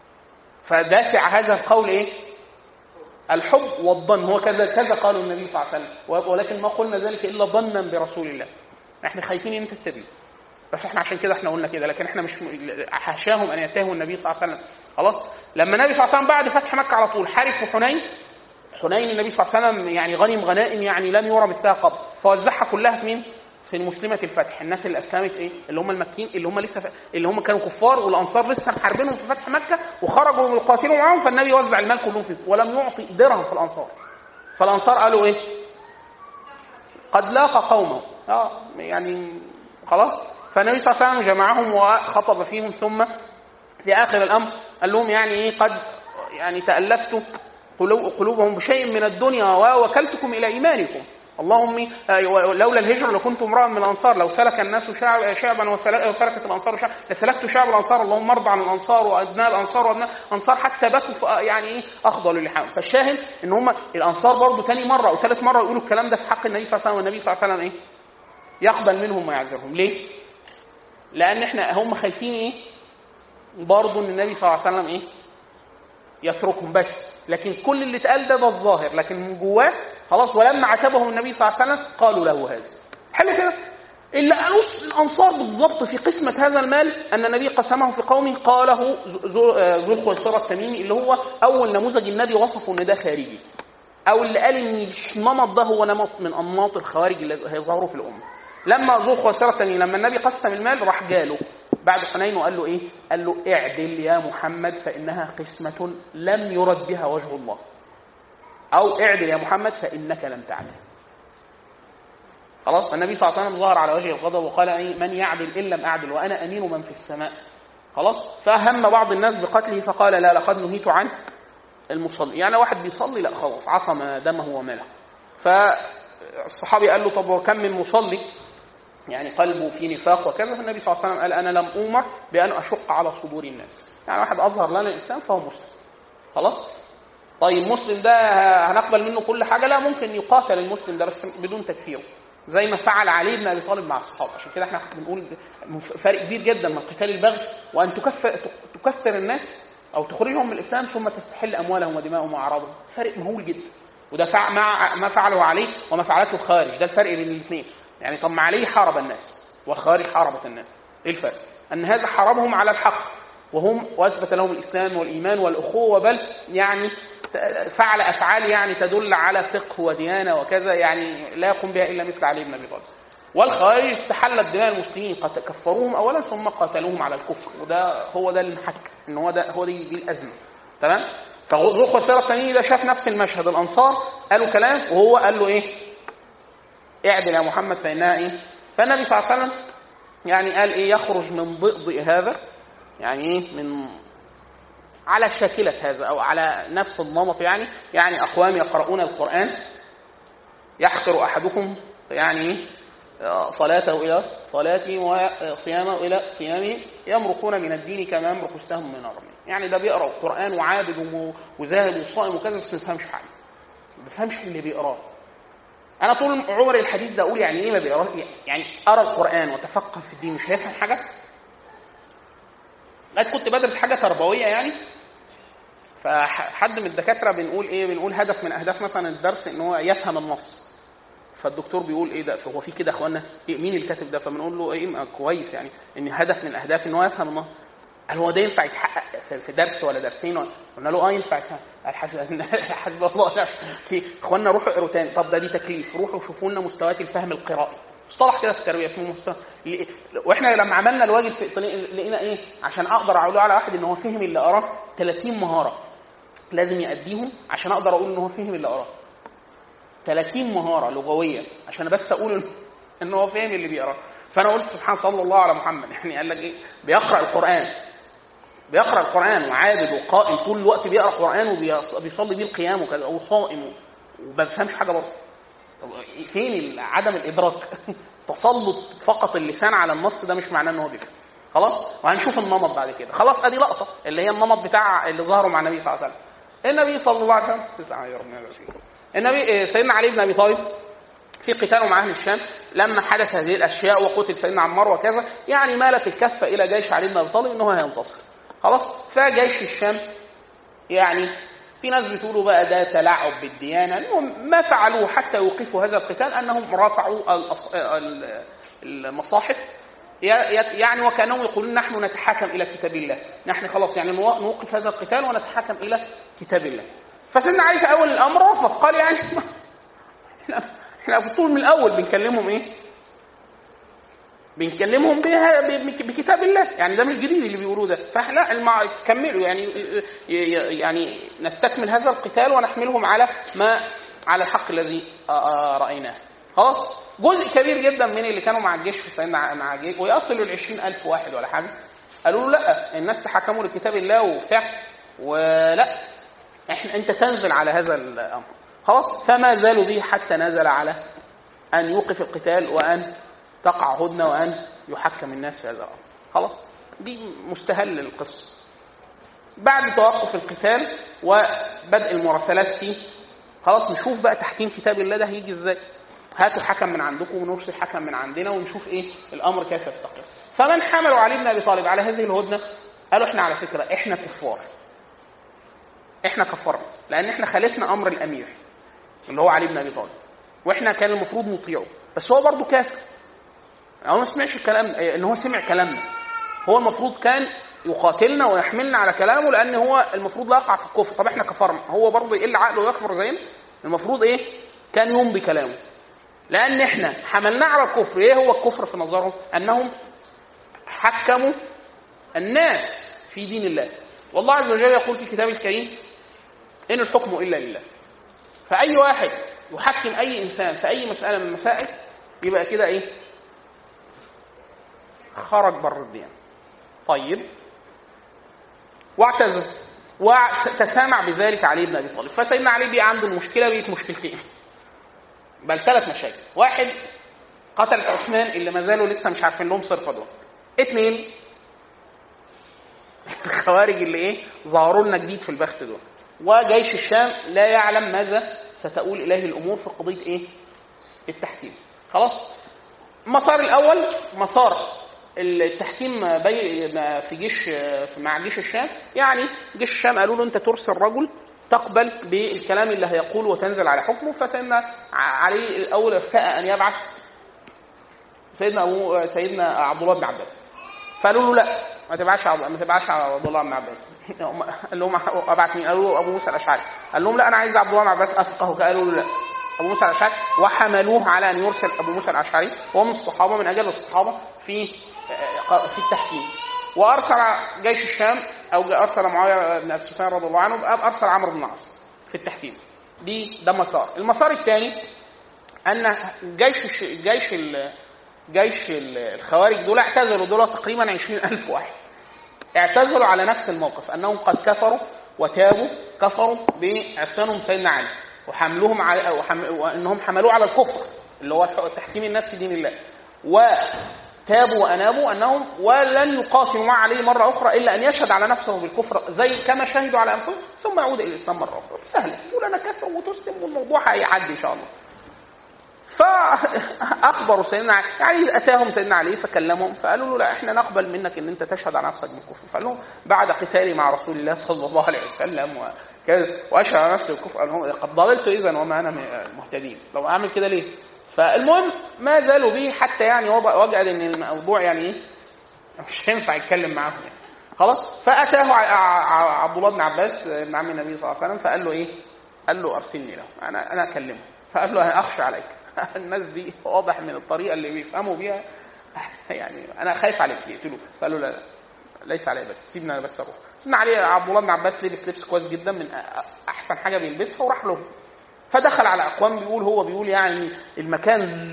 فدافع هذا القول ايه الحب والظن هو كذا كذا قالوا النبي صلى الله عليه وسلم ولكن ما قلنا ذلك الا ظنا برسول الله احنا خايفين ان انت تسيبنا بس احنا عشان كده احنا قلنا كده لكن احنا مش م- حاشاهم ان يتهموا النبي صلى الله عليه وسلم خلاص لما النبي صلى الله عليه وسلم بعد فتح مكه على طول حارب في حنين حنين النبي صلى الله عليه وسلم يعني غنم غنائم يعني لم يرى مثلها قبل فوزعها كلها في مين؟ في مسلمة الفتح الناس اللي اسلمت ايه اللي هم المكيين اللي هم لسه ف... اللي هم كانوا كفار والانصار لسه محاربينهم في فتح مكه وخرجوا يقاتلوا معاهم فالنبي وزع المال كلهم فيه ولم يعطي درهم في الانصار فالانصار قالوا ايه قد لاقى قومه اه يعني خلاص فالنبي صلى الله عليه وسلم جمعهم وخطب فيهم ثم في اخر الامر قال لهم يعني ايه قد يعني تالفت قلوب- قلوبهم بشيء من الدنيا ووكلتكم الى ايمانكم اللهم آه، لولا الهجره لكنت امرا من الانصار لو سلك الناس شعب شعبا وسلك- وسلكت الانصار شعبا لسلكت شعب الانصار اللهم ارضى عن الانصار وابناء الانصار وابناء الانصار حتى بكوا ف- يعني ايه اخضلوا اللحام فالشاهد ان هم الانصار برضه ثاني مره او ثالث مره يقولوا الكلام ده في حق النبي صلى الله عليه وسلم والنبي صلى الله عليه وسلم ايه يقبل منهم ويعذرهم ليه؟ لان احنا هم خايفين ايه؟ برضه ان النبي صلى الله عليه وسلم ايه؟ يتركهم بس لكن كل اللي اتقال ده ده الظاهر لكن من جواه خلاص ولما عاتبهم النبي صلى الله عليه وسلم قالوا له هذا حلو كده اللي قالوه الانصار بالظبط في قسمه هذا المال ان النبي قسمه في قومه قاله ذو- ذو آه، ذو الخويصره التميمي اللي هو اول نموذج النبي وصفه ان ده خارجي او اللي قال ان النمط ده هو نمط من انماط الخوارج اللي هيظهروا في الامه لما ذو الخويصره التميمي لما النبي قسم المال راح جاله بعد حنين وقال له ايه قال له اعدل يا محمد فانها قسمه لم يرد بها وجه الله او اعدل يا محمد فانك لم تعدل خلاص النبي صلى الله عليه وسلم ظهر على وجه الغضب وقال ايه من يعدل ان لم اعدل وانا امين من في السماء خلاص فهم بعض الناس بقتله فقال لا لقد نهيت عنه المصلي يعني واحد بيصلي لا خلاص عصم دمه وماله فالصحابي قال له طب وكم من مصلي يعني قلبه في نفاق وكذا فالنبي صلى الله عليه وسلم قال انا لم اومر بان اشق على صدور الناس يعني واحد اظهر لنا الاسلام فهو مسلم خلاص طيب مسلم ده هنقبل منه كل حاجه لا ممكن يقاتل المسلم ده بس بدون تكفيره زي ما فعل علي بن ابي طالب مع الصحابه عشان كده احنا بنقول فرق كبير جدا من قتال البغي وان تكفر تكفر الناس او تخرجهم من الاسلام ثم تستحل اموالهم ودماءهم واعراضهم فرق مهول جدا وده فع مع ما فعله علي وما فعلته الخارج ده الفرق بين الاثنين يعني طب ما علي حارب الناس والخارج حاربت الناس ايه الفرق ان هذا حاربهم على الحق وهم واثبت لهم الاسلام والايمان والاخوه بل يعني فعل افعال يعني تدل على فقه وديانه وكذا يعني لا يقوم بها الا مثل علي بن ابي طالب والخوارج استحلت دماء المسلمين قد كفروهم اولا ثم قاتلوهم على الكفر وده هو ده المحك ان هو ده هو دي, دي الازمه تمام فذو الخساره التاني ده شاف نفس المشهد الانصار قالوا كلام وهو قال له ايه اعدل يا محمد فانها ايه فالنبي صلى الله عليه وسلم يعني قال ايه يخرج من ضئضئ هذا يعني ايه من على شاكلة هذا أو على نفس النمط يعني يعني أقوام يقرؤون القرآن يحقر أحدكم يعني صلاته إلى صلاته وصيامه إلى صيامه يمرقون من الدين كما يمرق السهم من الرمي يعني ده بيقرأ القرآن وعابد وزاهد وصائم وكذا بس ما بيفهمش حاجة ما بيفهمش اللي بيقراه أنا طول عمري الحديث ده أقول يعني إيه ما بيقراه يعني أرى القرآن وتفقه في الدين مش هيفهم حاجة لقيت كنت بدرس حاجة تربوية يعني فحد من الدكاتره بنقول ايه بنقول هدف من اهداف مثلا الدرس ان هو يفهم النص فالدكتور بيقول ايه ده هو في كده يا اخوانا إيه مين اللي كاتب ده فبنقول له ايه كويس يعني ان هدف من الاهداف ان هو يفهم النص هل هو ده ينفع يتحقق في درس ولا درسين قلنا له اه ينفع قال حسب حسب الله في اخوانا روحوا اقروا تاني طب ده دي تكليف روحوا شوفوا لنا مستويات الفهم القرائي مصطلح كده في التربيه اسمه مستوى واحنا لما عملنا الواجب في لقينا ايه عشان اقدر اقول على واحد ان هو فهم اللي قراه 30 مهاره لازم يأديهم عشان اقدر اقول ان هو فهم اللي قراه 30 مهاره لغويه عشان بس اقول ان هو فهم اللي بيقراه فانا قلت سبحان صلى الله على محمد يعني قال لك ايه بيقرا القران بيقرا القران وعابد وقائم طول الوقت بيقرا قران وبيصلي بيه القيام وكذا وصائم وما بيفهمش حاجه برضه فين عدم الادراك تسلط فقط اللسان على النص ده مش معناه ان هو بيفهم خلاص وهنشوف النمط بعد كده خلاص ادي لقطه اللي هي النمط بتاع اللي ظهروا مع النبي صلى الله عليه وسلم النبي صلى الله عليه وسلم النبي سيدنا علي بن ابي طالب في قتاله مع اهل الشام لما حدث هذه الاشياء وقتل سيدنا عمار وكذا يعني مالت الكفه الى جيش علي بن ابي طالب ان هو هينتصر خلاص فجيش الشام يعني في ناس بتقولوا بقى ده تلاعب بالديانه المهم ما فعلوه حتى يوقفوا هذا القتال انهم رفعوا المصاحف يعني وكانهم يقولون نحن نتحاكم الى كتاب الله نحن خلاص يعني نوقف هذا القتال ونتحاكم الى كتاب الله فسيدنا علي في اول الامر رفض قال يعني احنا احنا طول من الاول بنكلمهم ايه بنكلمهم بها بكتاب الله يعني ده مش جديد اللي بيقولوه ده فاحنا المع... كملوا يعني يعني نستكمل هذا القتال ونحملهم على ما على الحق الذي رايناه خلاص جزء كبير جدا من اللي كانوا مع الجيش في سيدنا مع الجيش ويصلوا ل ألف واحد ولا حاجه قالوا له لا الناس تحكموا لكتاب الله وبتاع ولا احنا انت تنزل على هذا الامر خلاص فما زالوا به حتى نزل على ان يوقف القتال وان تقع هدنه وان يحكم الناس في هذا الامر خلاص دي مستهل القصه بعد توقف القتال وبدء المراسلات فيه خلاص نشوف بقى تحكيم كتاب الله ده هيجي ازاي هاتوا حكم من عندكم ونرسل حكم من عندنا ونشوف ايه الامر كيف يستقر فمن حملوا علي بن ابي طالب على هذه الهدنه قالوا احنا على فكره احنا كفار احنا كفرنا لان احنا خالفنا امر الامير اللي هو علي بن ابي طالب واحنا كان المفروض نطيعه بس هو برضه كافر هو ما سمعش الكلام ان هو سمع كلامنا هو المفروض كان يقاتلنا ويحملنا على كلامه لان هو المفروض لا يقع في الكفر طب احنا كفرنا هو برضه يقل عقله ويكفر زينا المفروض ايه كان يمضي كلامه لان احنا حملناه على الكفر ايه هو الكفر في نظرهم انهم حكموا الناس في دين الله والله عز وجل يقول في كتابه الكريم ان الحكم الا لله فاي واحد يحكم اي انسان في اي مساله من المسائل يبقى كده ايه خرج بر الدين طيب واعتذر وتسامع بذلك علي بن ابي طالب فسيدنا علي بقى عنده المشكله بقت مشكلتين بل ثلاث مشاكل واحد قتل عثمان اللي ما زالوا لسه مش عارفين لهم صرفه دول اثنين الخوارج اللي ايه ظهروا لنا جديد في البخت دول وجيش الشام لا يعلم ماذا ستؤول اليه الامور في قضيه ايه التحكيم خلاص المسار الاول مسار التحكيم بي في جيش مع جيش الشام يعني جيش الشام قالوا له انت ترسل رجل تقبل بالكلام اللي هيقوله وتنزل على حكمه فسيدنا علي الاول ارتأى ان يبعث سيدنا ابو سيدنا عبد الله بن عباس فقالوا له لا ما تبعتش ما تبعتش عبد الله بن عباس قال لهم ابعت مين؟ قالوا له ابو موسى الاشعري قال لهم لا انا عايز عبد الله بن عباس افقه قالوا له لا ابو موسى الاشعري وحملوه على ان يرسل ابو موسى الاشعري وهو من الصحابه من اجل الصحابه في في التحكيم وارسل جيش الشام او ارسل معاويه بن ابي سفيان رضي الله عنه ارسل عمرو بن العاص في التحكيم دي ده مسار المسار الثاني ان جيش جيش جيش الخوارج دول اعتزلوا دول تقريبا عشرين ألف واحد اعتزلوا على نفس الموقف أنهم قد كفروا وتابوا كفروا بعصيانهم سيدنا علي وحملوهم على وانهم حملوه على الكفر اللي هو تحكيم الناس في دين الله وتابوا وانابوا انهم ولن يقاتلوا مع علي مره اخرى الا ان يشهد على نفسه بالكفر زي كما شهدوا على انفسهم ثم يعود الى الاسلام مره اخرى سهله تقول انا كفر وتسلم والموضوع هيعدي ان شاء الله فاخبروا سيدنا علي يعني اتاهم سيدنا علي فكلمهم فقالوا له لا احنا نقبل منك ان انت تشهد على نفسك بالكفر فقال لهم بعد قتالي مع رسول الله صلى الله عليه وسلم وكذا واشهد على نفسي بالكفر قال لهم قد ضللت اذا وما انا مهتدين لو اعمل كده ليه؟ فالمهم ما زالوا به حتى يعني وجد ان الموضوع يعني ايه مش هينفع يتكلم معاهم يعني خلاص فاتاه ع- ع- عبد الله بن عباس ابن عم النبي صلى الله عليه وسلم فقال له ايه؟ قال له ارسلني له انا انا اكلمه فقال له انا اخشى عليك الناس دي واضح من الطريقه اللي بيفهموا بيها يعني انا خايف عليك يقتلوك فقال له لا لا ليس علي بس سيبنا انا بس اروح سيدنا علي عبد الله بن عباس لبس لبس كويس جدا من أ- احسن حاجه بيلبسها وراح له فدخل على اقوام بيقول هو بيقول يعني المكان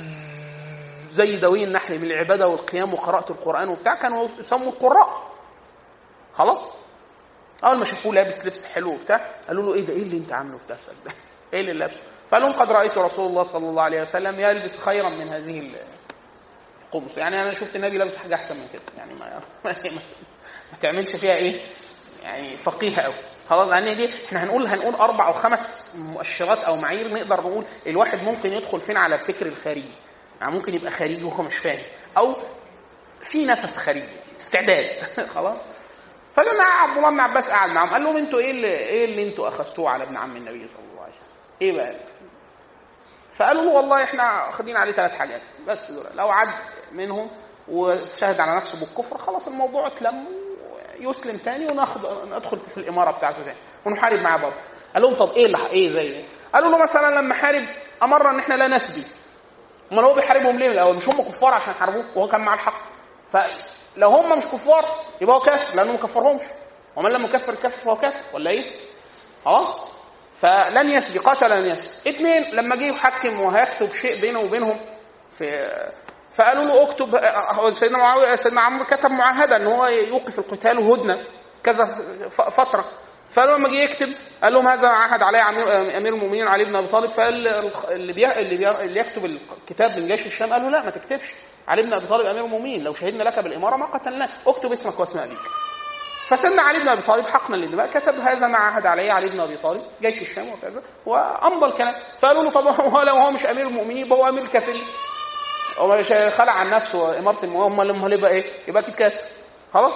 زي دوي النحل بالعباده والقيام وقراءه القران وبتاع كانوا يسموا القراء خلاص اول ما شافوه لابس لبس حلو وبتاع قالوا له ايه ده ايه اللي انت عامله في نفسك ده ايه اللي لابسه فقال لهم قد رايت رسول الله صلى الله عليه وسلم يلبس خيرا من هذه ال- القمص يعني انا شفت النبي لابس حاجه احسن من كده يعني ما ما, ما تعملش فيها ايه يعني فقيهه قوي خلاص يعني دي احنا هنقول هنقول اربع او خمس مؤشرات او معايير نقدر نقول الواحد ممكن يدخل فين على الفكر الخارجي يعني ممكن يبقى خارجي وهو مش فاهم او في نفس خارجي استعداد خلاص فلما عبد الله بن عباس قعد معاهم قال لهم انتوا ايه اللي ايه اللي انتوا اخذتوه على ابن عم النبي صلى الله عليه وسلم؟ ايه بقى؟ فقالوا له والله احنا واخدين عليه ثلاث حاجات بس دول لو عد منهم وشهد على نفسه بالكفر خلاص الموضوع اتلم يسلم تاني وناخد ندخل في الاماره بتاعته تاني ونحارب معاه برضه قال لهم طب ايه اللي ايه زي ايه؟ قالوا له مثلا لما حارب امرنا ان احنا لا نسبي امال هو بيحاربهم ليه من الاول مش هم كفار عشان يحاربوه وهو كان مع الحق فلو هم مش كفار يبقى هو كافر لانه ما كفرهمش ومن لم يكفر الكافر فهو كافر ولا ايه؟ خلاص فلن يسبي قاتل لن يسبي اثنين لما جه يحكم وهيكتب شيء بينه وبينهم في فقالوا له اكتب هو سيدنا معاويه سيدنا عمرو كتب معاهده ان هو يوقف القتال وهدنه كذا ف- فتره فقالوا لما جه يكتب قال لهم هذا عهد عليه عمير- امير المؤمنين علي بن ابي طالب فقال اللي بي... اللي, بي... اللي يكتب الكتاب من جيش الشام قال له لا ما تكتبش علي بن ابي طالب امير المؤمنين لو شهدنا لك بالاماره ما قتلناك اكتب اسمك واسم ابيك فسيدنا علي بن ابي طالب حقنا للدماء كتب هذا ما عهد عليه علي بن ابي طالب جيش الشام وكذا وامضى الكلام فقالوا له طب هو لو هو مش امير المؤمنين يبقى هو امير الكافرين هو مش خلع عن نفسه اماره المؤمنين امال امال يبقى ايه؟ يبقى اكيد كافر خلاص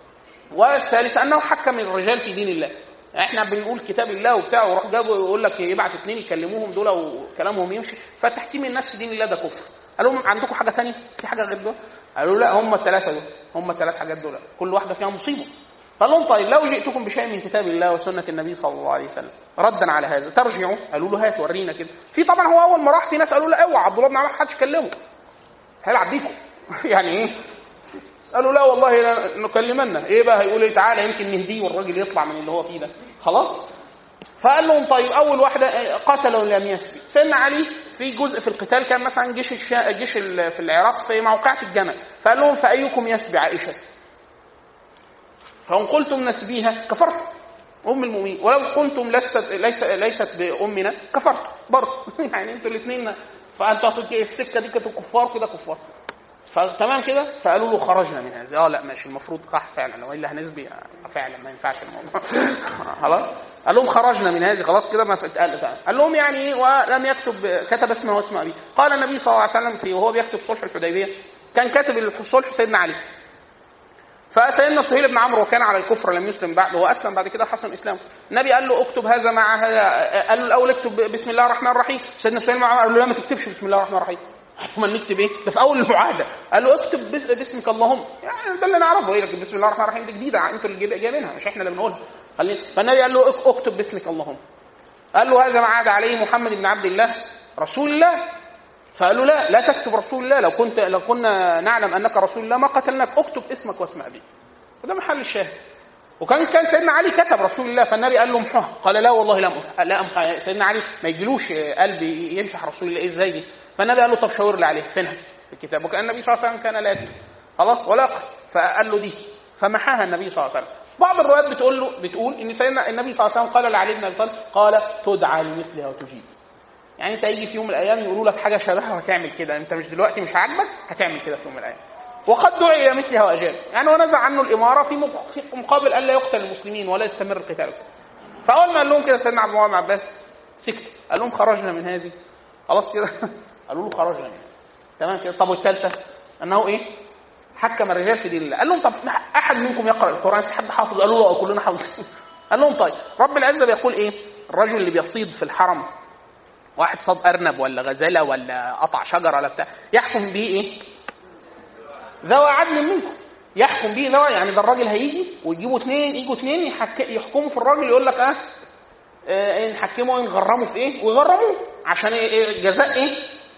والثالث انه حكم الرجال في دين الله احنا بنقول كتاب الله وبتاع وراح جابوا يقول لك يبعت اثنين يكلموهم دول وكلامهم يمشي فتحكيم الناس في دين الله ده كفر قال لهم عندكم حاجه ثانيه في حاجه غير دول قالوا لا هم الثلاثه دول هم الثلاث حاجات دول كل واحده فيها مصيبه قال لهم طيب لو جئتكم بشيء من كتاب الله وسنه النبي صلى الله عليه وسلم ردا على هذا ترجعوا قالوا له هات ورينا كده في طبعا هو اول ما راح في ناس قالوا له اوعى عبد الله بن عمر حدش كلمه هيلعب بيكم يعني ايه قالوا لا والله لا نكلمنا ايه بقى هيقول ايه تعالى يمكن نهديه والراجل يطلع من اللي هو فيه ده خلاص فقال لهم طيب اول واحده قتل ولم يسبي سيدنا علي في جزء في القتال كان مثلا جيش الشا... جيش ال- في العراق في موقعة الجمل فقال لهم فايكم يسبي عائشه فان قلتم نسبيها كفرت ام المؤمنين ولو قلتم لست ليس ليست بامنا كفرت برضه يعني انتوا الاثنين فانتوا هتبقوا السكه دي كانوا كفار كده كفار فتمام كده فقالوا له خرجنا من هذا اه لا ماشي المفروض صح فعلا والا هنسبي آه، فعلا ما ينفعش الموضوع خلاص قال لهم خرجنا من هذه خلاص كده ما في اتقال فعلا. قال لهم يعني ايه ولم يكتب كتب اسمه واسم ابيه قال النبي صلى الله عليه وسلم في وهو بيكتب صلح الحديبيه كان كاتب الصلح سيدنا علي فسيدنا سهيل بن عمرو وكان على الكفر لم يسلم بعد هو اسلم بعد كده حسن اسلامه النبي قال له اكتب هذا مع هذا قال له الاول اكتب بسم الله الرحمن الرحيم سيدنا سهيل بن عمرو قال له لا ما تكتبش بسم الله الرحمن الرحيم امال نكتب ايه؟ ده في اول المعاهده قال له اكتب بس باسمك اللهم يعني ده اللي نعرفه ايه لكن بسم الله الرحمن الرحيم دي جديده انتوا اللي جايب- جايبينها مش احنا اللي بنقولها خلينا فالنبي قال له اك- اكتب باسمك اللهم قال له هذا ما عاد عليه محمد بن عبد الله رسول الله فقال له لا لا تكتب رسول الله لو كنت لو كنا نعلم انك رسول الله ما قتلناك اكتب اسمك واسم ابيك وده محل الشاهد وكان كان سيدنا علي كتب رسول الله فالنبي قال له امحوها قال لا والله لا امحها لا امحها سيدنا علي ما يجيلوش قلب يمسح رسول الله إيه ازاي دي فالنبي قال له طب شاور لي عليها فينها في الكتاب وكان النبي صلى الله عليه وسلم كان لا يكتب خلاص ولا يقرأ. فقال له دي فمحاها النبي صلى الله عليه وسلم بعض الروايات بتقول له بتقول ان سيدنا النبي صلى الله عليه وسلم قال لعلي بن ابي طالب قال تدعى لمثلها وتجيب يعني انت يجي في يوم من الايام يقولوا لك حاجه شبهها وهتعمل كده انت مش دلوقتي مش عاجبك هتعمل كده في يوم من الايام وقد دعي الى مثلها واجاب يعني ونزع عنه الاماره في مق- في مقابل الا يقتل المسلمين ولا يستمر القتال فاول ما قال لهم كده سيدنا عبد الله بن عباس سكت قال لهم خرجنا من هذه خلاص كده قالوا له خرجنا من هذه تمام كده طب والثالثه انه ايه حكم الرجال في دين الله قال لهم طب احد منكم يقرا القران في حد حافظ قالوا له اه كلنا حافظين قال لهم طيب رب العزه بيقول ايه الرجل اللي بيصيد في الحرم واحد صاد ارنب ولا غزاله ولا قطع شجره ولا بتاع يحكم به ايه ذوى عدل منكم يحكم به ده يعني ده الراجل هيجي ويجيبوا اثنين يجوا اثنين يحك... يحكموا في الراجل يقول لك اه, آه نحكمه نغرمه في ايه ويغرموه عشان ايه, إيه جزاء ايه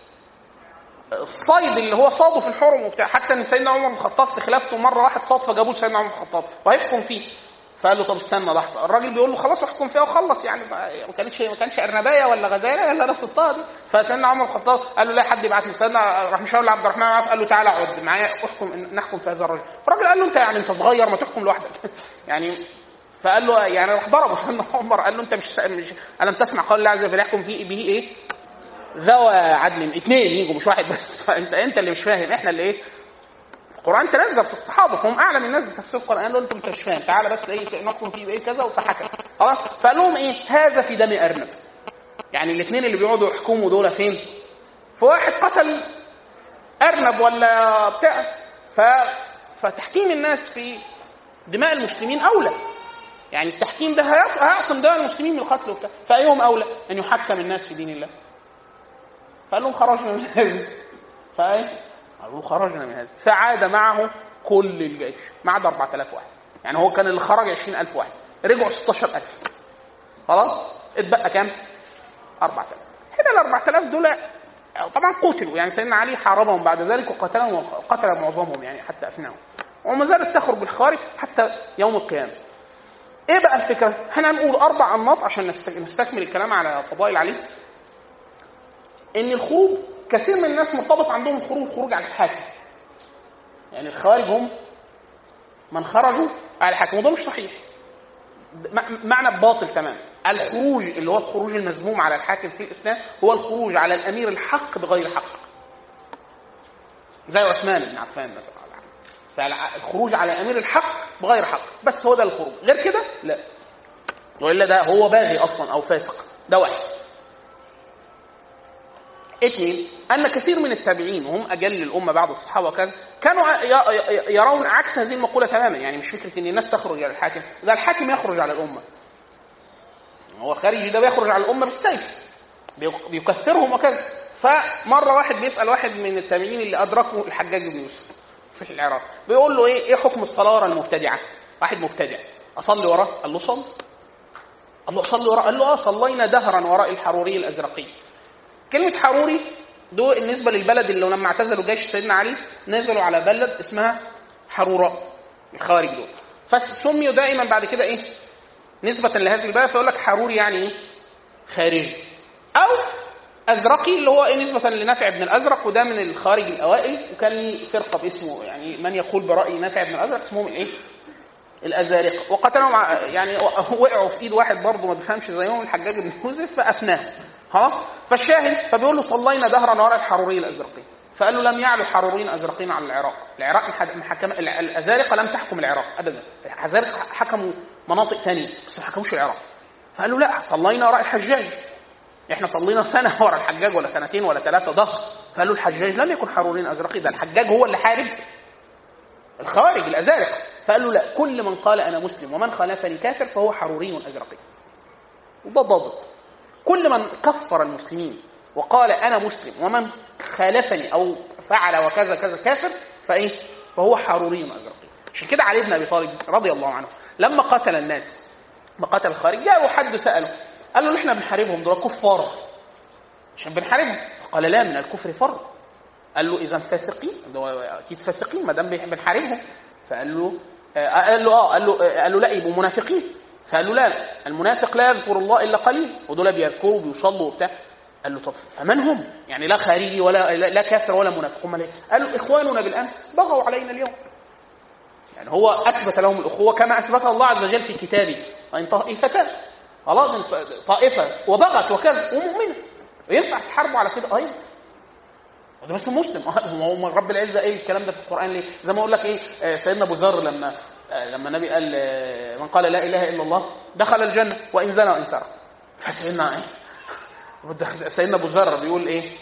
الصيد اللي هو صاده في الحرم وبتاع حتى ان سيدنا عمر بن الخطاب في خلافته مره واحد صاد فجابوه سيدنا عمر بن الخطاب وهيحكم فيه فقال له طب استنى لحظه الراجل بيقول له خلاص احكم فيها وخلص يعني ما كانتش ما كانش ارنبايه ولا غزاله الا انا صدتها دي فسيدنا عمر بن الخطاب قال له لا حد يبعت لي سيدنا راح مشاور لعبد الرحمن عوف قال له تعالى اقعد معايا احكم نحكم في هذا الرجل فالراجل قال له انت يعني انت صغير ما تحكم لوحدك يعني فقال له يعني راح ضربه سيدنا عمر قال له انت مش, مش الم تسمع قول الله عز وجل يحكم فيه به ايه ذوى عدل اثنين يجوا مش واحد بس فانت انت اللي مش فاهم احنا اللي ايه القران تنزل في الصحابه فهم اعلم الناس بتفسير القران قالوا انتم مش فاهم تعالى بس ايه نحكم فيه بايه كذا وفحكم خلاص فقال لهم ايه هذا في دم ارنب يعني الاثنين اللي بيقعدوا يحكموا دول فين في واحد قتل ارنب ولا بتاع ف... فتحكيم الناس في دماء المسلمين اولى يعني التحكيم ده هيعصم دماء المسلمين من القتل وبتاع فايهم اولى ان يحكم الناس في دين الله فقال لهم خرجنا من هذا فايه قالوا خرجنا من هذا فعاد معه كل الجيش ما عدا 4000 واحد يعني هو كان اللي خرج 20000 واحد رجعوا 16000 خلاص اتبقى كام 4000 هنا ال 4000 دول طبعا قتلوا يعني سيدنا علي حاربهم بعد ذلك وقتلهم وقتل معظمهم يعني حتى افناهم وما زالت تخرج بالخارج حتى يوم القيامه ايه بقى الفكره؟ احنا هنقول اربع انماط عشان نستكمل الكلام على فضائل علي ان الخروج كثير من الناس مرتبط عندهم الخروج خروج على الحاكم يعني الخوارج هم من خرجوا على الحاكم وده مش صحيح معنى باطل تماما الخروج اللي هو الخروج المذموم على الحاكم في الاسلام هو الخروج على الامير الحق بغير حق زي عثمان بن عفان مثلا فالخروج على امير الحق بغير حق بس هو ده الخروج غير كده لا والا ده هو باغي اصلا او فاسق ده واحد اثنين ان كثير من التابعين وهم اجل الامه بعد الصحابه وكذا كانوا يرون عكس هذه المقوله تماما يعني مش فكره ان الناس تخرج على الحاكم ده الحاكم يخرج على الامه هو الخارجي ده بيخرج على الامه بالسيف بيكثرهم وكذا فمره واحد بيسال واحد من التابعين اللي ادركوا الحجاج بن يوسف في العراق بيقول له ايه ايه حكم الصلاه ورا المبتدعه واحد مبتدع اصلي وراه قال له صل قال له اصلي وراه قال له اه صلينا دهرا وراء الحروري الازرقي كلمة حروري دول بالنسبة للبلد اللي لما اعتزلوا جيش سيدنا علي نزلوا على بلد اسمها حروراء الخوارج دول فسميوا دائما بعد كده ايه نسبة لهذه البلد فيقول لك حروري يعني ايه خارجي او ازرقي اللي هو ايه نسبة لنافع بن الازرق وده من الخارج الاوائل وكان لي فرقة باسمه يعني من يقول برأي نافع بن الازرق اسمهم الايه الازارقه وقتلهم يعني وقعوا في ايد واحد برضه ما بيفهمش زيهم الحجاج بن يوسف فافناه خلاص فالشاهد فبيقول له صلينا دهرا وراء الحروري الازرقي فقال له لم يعلو حروريين ازرقين على العراق العراق محكم الازارقه لم تحكم العراق ابدا الازارقه حكموا مناطق ثانيه بس ما حكموش العراق فقال له لا صلينا وراء الحجاج احنا صلينا سنه وراء الحجاج ولا سنتين ولا ثلاثه ظهر فقال له الحجاج لم يكن حروريين ازرقي ده الحجاج هو اللي حارب الخوارج الازارقه فقال له لا كل من قال انا مسلم ومن خالفني كافر فهو حروري ازرقي وده ضابط كل من كفر المسلمين وقال انا مسلم ومن خالفني او فعل وكذا كذا كافر فايه فهو حروري ازرقي عشان كده علي بن ابي طالب رضي الله عنه لما قتل الناس ما قتل الخارج جاء حد ساله قال له احنا بنحاربهم دول كفار عشان بنحاربهم فقال لا من الكفر فر قال له اذا فاسقين اكيد فاسقين ما دام بنحاربهم فقال له آه قال له اه قال له آه قال له لا يبقوا منافقين فقال له لا المنافق لا يذكر الله الا قليل ودول بيذكروا وبيصلوا وبتاع قال له طب فمن هم؟ يعني لا خارجي ولا لا كافر ولا منافق هم ليه؟ قال له اخواننا بالامس بغوا علينا اليوم. يعني هو اثبت لهم الاخوه كما اثبتها الله عز وجل في كتابه وان طائفتان خلاص طائفه وبغت وكذا ومؤمنه وينفع تحاربوا على كده؟ ايوه وده بس مسلم هو رب العزه ايه الكلام ده في القران ليه؟ زي ما اقول لك ايه سيدنا ابو ذر لما لما النبي قال من قال لا اله الا الله دخل الجنه وان زنى وان سرق فسيدنا ايه سيدنا ابو ذر بيقول ايه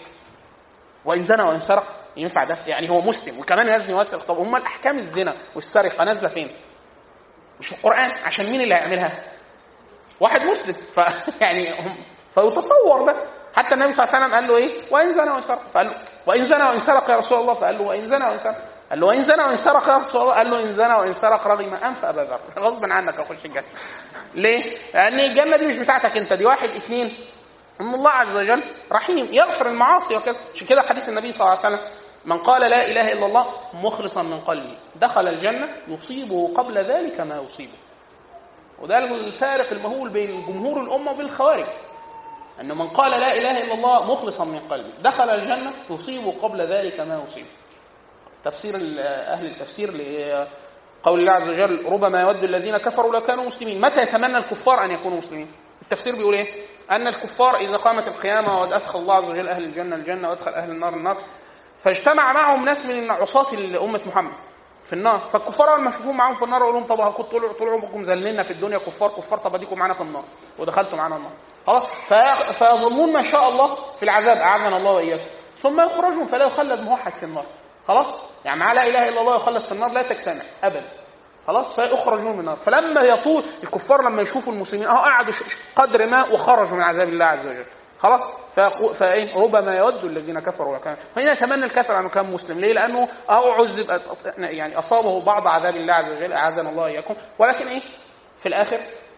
وان زنى وان سرق ينفع ده يعني هو مسلم وكمان يزني ويسرق طب هم الاحكام الزنا والسرقه نازله فين مش في القران عشان مين اللي هيعملها واحد مسلم ف يعني هم فيتصور ده حتى النبي صلى الله عليه وسلم قال له ايه وان زنى وان سرق فقال له وان زنى وان سرق يا رسول الله فقال له وان زنى وان سرق قال له ان زنى وان سرق يا رسول الله قال له ان زنى وان سرق رغم انف ابا ذر غصب عنك اخش الجنه ليه؟ لان الجنه دي مش بتاعتك انت دي واحد اثنين ان الله عز وجل رحيم يغفر المعاصي وكذا عشان كده حديث النبي صلى الله عليه وسلم من قال لا اله الا الله مخلصا من قلبه دخل الجنه يصيبه قبل ذلك ما يصيبه وده الفارق المهول بين جمهور الامه وبين الخوارج أن من قال لا إله إلا الله مخلصا من قلبه دخل الجنة يصيب قبل ذلك ما يصيب تفسير أهل التفسير لقول الله عز وجل ربما يود الذين كفروا لو كانوا مسلمين متى يتمنى الكفار أن يكونوا مسلمين التفسير بيقول إيه أن الكفار إذا قامت القيامة وأدخل الله عز وجل أهل الجنة الجنة وأدخل أهل النار النار فاجتمع معهم ناس من عصاة أمة محمد في النار فالكفار اول ما يشوفوهم معاهم في النار يقول لهم طب كنتوا طول طول عمركم ذللنا في الدنيا كفار كفار طب اديكم معانا في النار ودخلتوا معانا النار خلاص فيظلمون ما شاء الله في العذاب اعاذنا الله واياكم ثم يخرجون فلا يخلد موحد في النار خلاص يعني معاه لا اله الا الله يخلد في النار لا تجتمع ابدا خلاص فيخرجون من النار فلما يطول الكفار لما يشوفوا المسلمين اهو قعدوا قدر ما وخرجوا من عذاب الله عز وجل خلاص فايه ربما يود الذين كفروا وكان هنا يتمنى الكافر انه كان مسلم ليه؟ لانه او عذب يعني اصابه بعض عذاب الله عز وجل اعاذنا الله اياكم ولكن ايه؟ في الاخر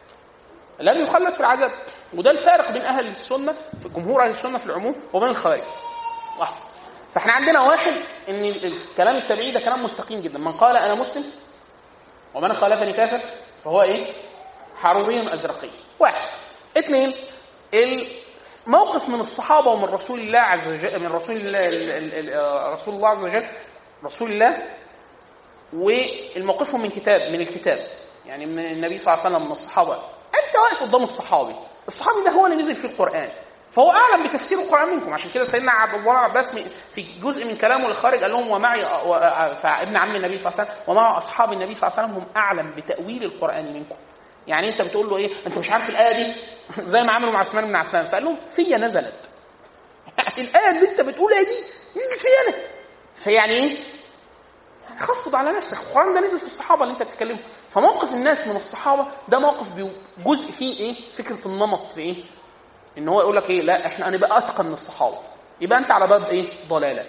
لم يخلد في العذاب وده الفارق بين اهل السنه في جمهور اهل السنه في العموم وبين الخوارج لحظه فاحنا عندنا واحد ان الكلام التبعي ده كلام مستقيم جدا من قال انا مسلم ومن خالفني كافر فهو ايه؟ حروري ازرقي واحد اثنين موقف من الصحابه ومن رسول الله عز وجل من رسول الله رسول الله عز وجل رسول الله والموقفهم من كتاب من الكتاب يعني من النبي صلى الله عليه وسلم من الصحابه انت واقف قدام الصحابي الصحابي ده هو اللي نزل في القران فهو اعلم بتفسير القران منكم عشان كده سيدنا عبد الله عباس في جزء من كلامه الخارج قال لهم ومعي ابن عم النبي صلى الله عليه وسلم ومع اصحاب النبي صلى الله عليه وسلم هم اعلم بتاويل القران منكم يعني انت بتقول له ايه انت مش عارف الايه دي زي ما عملوا مع عثمان بن عفان فقال لهم فيا نزلت الايه اللي انت بتقولها دي نزلت فيا انا فيعني ايه خفض على نفسك القران ده نزل في الصحابه اللي انت بتتكلمه فموقف الناس من الصحابه ده موقف جزء فيه ايه فكره النمط في ايه ان هو يقول لك ايه لا احنا هنبقى اتقن من الصحابه يبقى انت على باب ايه ضلاله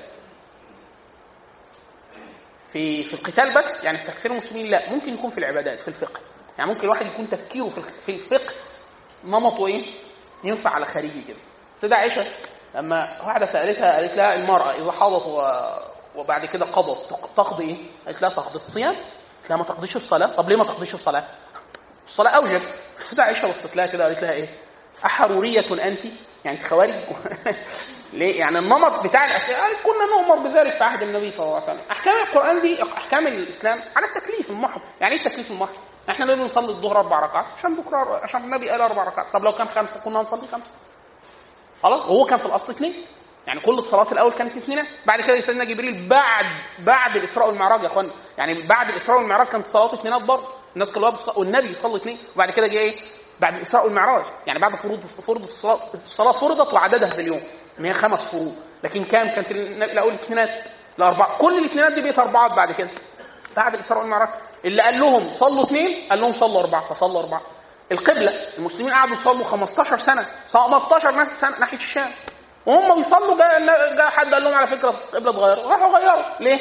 في في القتال بس يعني في تكفير المسلمين لا ممكن يكون في العبادات في الفقه يعني ممكن الواحد يكون تفكيره في الفقه نمطه ايه ينفع على خارجي كده سيدة عائشة لما واحدة سألتها قالت لها المرأة إذا حاضت وبعد كده قضت تقضي إيه؟ قالت لها تقضي الصيام قالت لها ما تقضيش الصلاة طب ليه ما تقضيش الصلاة؟ الصلاة أوجب سيدة عائشة بصت لها كده قالت لها إيه؟ أحرورية أنت؟ يعني خوارج ليه؟ يعني النمط بتاع الأسئلة يعني كنا نؤمر بذلك في عهد النبي صلى الله عليه وسلم أحكام القرآن دي أحكام الإسلام على التكليف المحض يعني إيه التكليف المحض؟ احنا لازم نصلي الظهر اربع ركعات عشان بكره عشان النبي قال اربع ركعات طب لو كان خمسه كنا نصلي خمسه خلاص وهو كان في الاصل اثنين يعني كل الصلاه الاول كانت اثنين بعد كده سيدنا جبريل بعد بعد الاسراء والمعراج يا اخوانا يعني بعد الاسراء والمعراج كانت الصلاه اثنينات برضه الناس كلها بتصلي والنبي يصلي اثنين وبعد كده جه ايه بعد الاسراء والمعراج يعني بعد فروض فرض الصلاه الصلاه فرضت وعددها في اليوم ان هي خمس فروض لكن كام كانت الاول اثنينات الاربعه كل الاثنينات دي بقت اربعات بعد كده بعد الاسراء والمعراج اللي قال لهم صلوا اثنين قال لهم صلوا اربعه فصلوا اربعه القبله المسلمين قعدوا يصلوا 15 سنه 15 سنه ناحيه الشام وهم بيصلوا جاء جاء حد قال لهم على فكره القبله اتغيرت راحوا غيروا ليه؟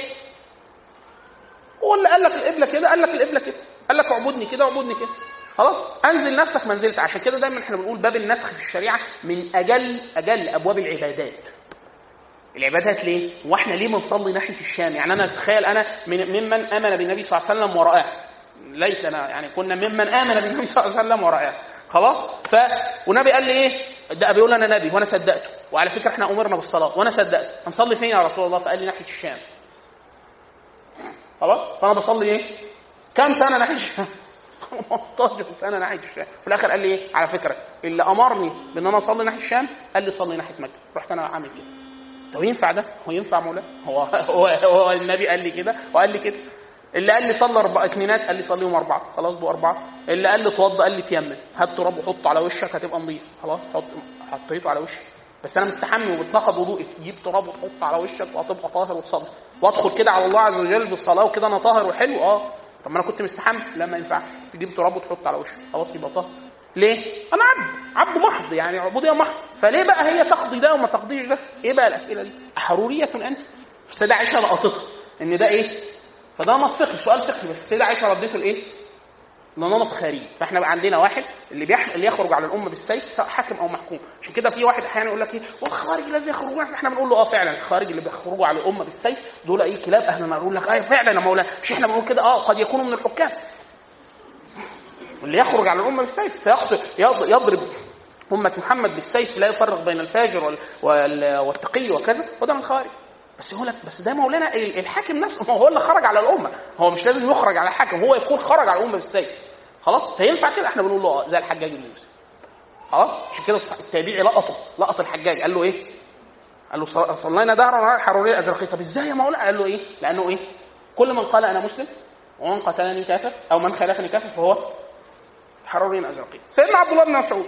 هو اللي قال لك القبله كده قال لك القبله كده قال لك اعبدني كده اعبدني كده خلاص انزل نفسك منزلت عشان كده دايما احنا بنقول باب النسخ في الشريعه من اجل اجل ابواب العبادات العبادات ليه؟ واحنا ليه بنصلي ناحيه الشام؟ يعني انا اتخيل انا من ممن امن بالنبي صلى الله عليه وسلم ورآه ليتنا يعني كنا ممن امن بالنبي صلى الله عليه وسلم ورآه خلاص؟ ف والنبي قال لي ايه؟ ده بيقول انا نبي وانا صدقته وعلى فكره احنا امرنا بالصلاه وانا صدقت هنصلي فين يا رسول الله؟ فقال لي ناحيه الشام خلاص؟ فانا بصلي ايه؟ كم سنه ناحيه الشام؟ 15 سنه ناحيه الشام في الاخر قال لي ايه؟ على فكره اللي امرني بان انا اصلي ناحيه الشام قال لي صلي ناحيه مكه رحت انا عامل كده طب ينفع ده؟ هو ينفع مولانا؟ هو هو هو النبي قال لي كده وقال لي كده. اللي قال لي صلي اربع اثنينات قال لي صليهم اربعه، خلاص بقوا اربعه. اللي قال لي اتوضى قال لي تيمم، هات تراب وحطه على وشك هتبقى نظيف، خلاص حط حطيته على وشي. بس انا مستحمي وبتنقض وضوئي، تجيب تراب وتحطه على وشك وهتبقى طاهر وتصلي. وادخل كده على الله عز وجل بالصلاه وكده انا طاهر وحلو اه. طب ما انا كنت مستحمي، لا ما ينفعش، تجيب تراب وتحطه على وشك، خلاص يبقى طاهر. ليه؟ انا عبد عبد محض يعني عبوديه محض فليه بقى هي تقضي ده وما تقضيش ده؟ ايه بقى الاسئله دي؟ حروريه انت؟ السيده عائشه لقطتها ان ده ايه؟ فده نمط فقهي سؤال فقهي بس السيده عائشه ردته لايه؟ نمط خارجي فاحنا عندنا واحد اللي بيح... اللي يخرج على الامه بالسيف سواء حاكم او محكوم عشان كده في واحد احيانا يقول لك ايه والخارج الذي يخرجون احنا بنقول له اه فعلا الخارج اللي بيخرجوا على الامه بالسيف دول ايه كلاب اهل النار يقول لك اه فعلا يا مولانا مش احنا بنقول كده اه قد يكونوا من الحكام اللي يخرج على الامه بالسيف فيقتل يضرب أمة محمد بالسيف لا يفرق بين الفاجر وال... وال... والتقي وكذا وده من الخوارج بس يقول لك بس ده مولانا الحاكم نفسه ما هو اللي خرج على الامه هو مش لازم يخرج على الحاكم هو يكون خرج على الامه بالسيف خلاص فينفع كده احنا بنقول له اه زي الحجاج بن يوسف خلاص عشان كده التابعي لقطه لقط الحجاج قال له ايه؟ قال له صلينا دهرا حروريه الازرقيه طب ازاي يا مولانا؟ قال له ايه؟ لانه ايه؟ كل من قال انا مسلم ومن قتلني كافر او من خالفني كافر فهو حروري ازرقي سيدنا عبد الله بن مسعود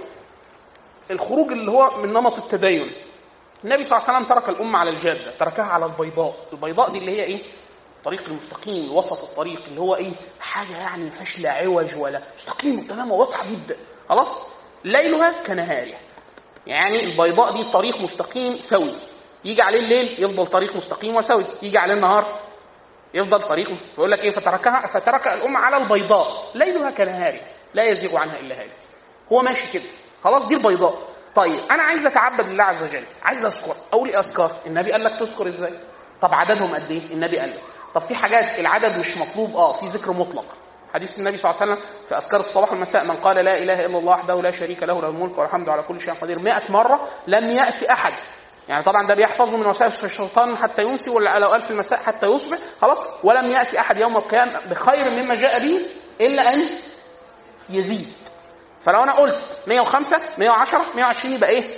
الخروج اللي هو من نمط التدين النبي صلى الله عليه وسلم ترك الامه على الجاده تركها على البيضاء البيضاء دي اللي هي ايه الطريق المستقيم وسط الطريق اللي هو ايه حاجه يعني ما فيهاش لا عوج ولا مستقيم تمام واضحه جدا خلاص ليلها كنهارها يعني البيضاء دي طريق مستقيم سوي يجي عليه الليل يفضل طريق مستقيم وسوي يجي عليه النهار يفضل طريق فيقول لك ايه فتركها فترك الامه على البيضاء ليلها كنهارها لا يزيغ عنها الا هالك هو ماشي كده خلاص دي البيضاء طيب انا عايز اتعبد لله عز وجل عايز اذكر اقول ايه اذكار النبي قال لك تذكر ازاي طب عددهم قد ايه النبي قال لك طب في حاجات العدد مش مطلوب اه في ذكر مطلق حديث النبي صلى الله عليه وسلم في اذكار الصباح والمساء من قال لا اله الا الله وحده لا شريك له له الملك والحمد على كل شيء قدير 100 مره لم ياتي احد يعني طبعا ده بيحفظه من وسائل الشيطان حتى ينسي ولا لو قال في المساء حتى يصبح خلاص ولم ياتي احد يوم القيامه بخير مما جاء به الا ان يزيد فلو انا قلت 105 110 120 يبقى ايه؟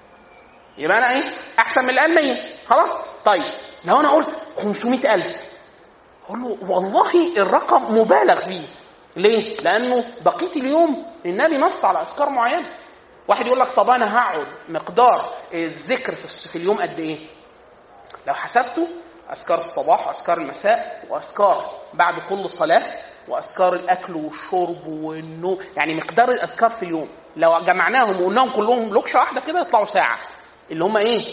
يبقى انا ايه؟ احسن من اللي قال 100 خلاص؟ طيب لو انا قلت 500000 اقول له والله الرقم مبالغ فيه ليه؟ لانه بقيه اليوم النبي نص على اذكار معينه واحد يقول لك طب انا هقعد مقدار الذكر في اليوم قد ايه؟ لو حسبته اذكار الصباح واذكار المساء واذكار بعد كل صلاه واذكار الاكل والشرب والنوم يعني مقدار الاذكار في اليوم لو جمعناهم وقلناهم كلهم لوكشه واحده كده يطلعوا ساعه اللي هم ايه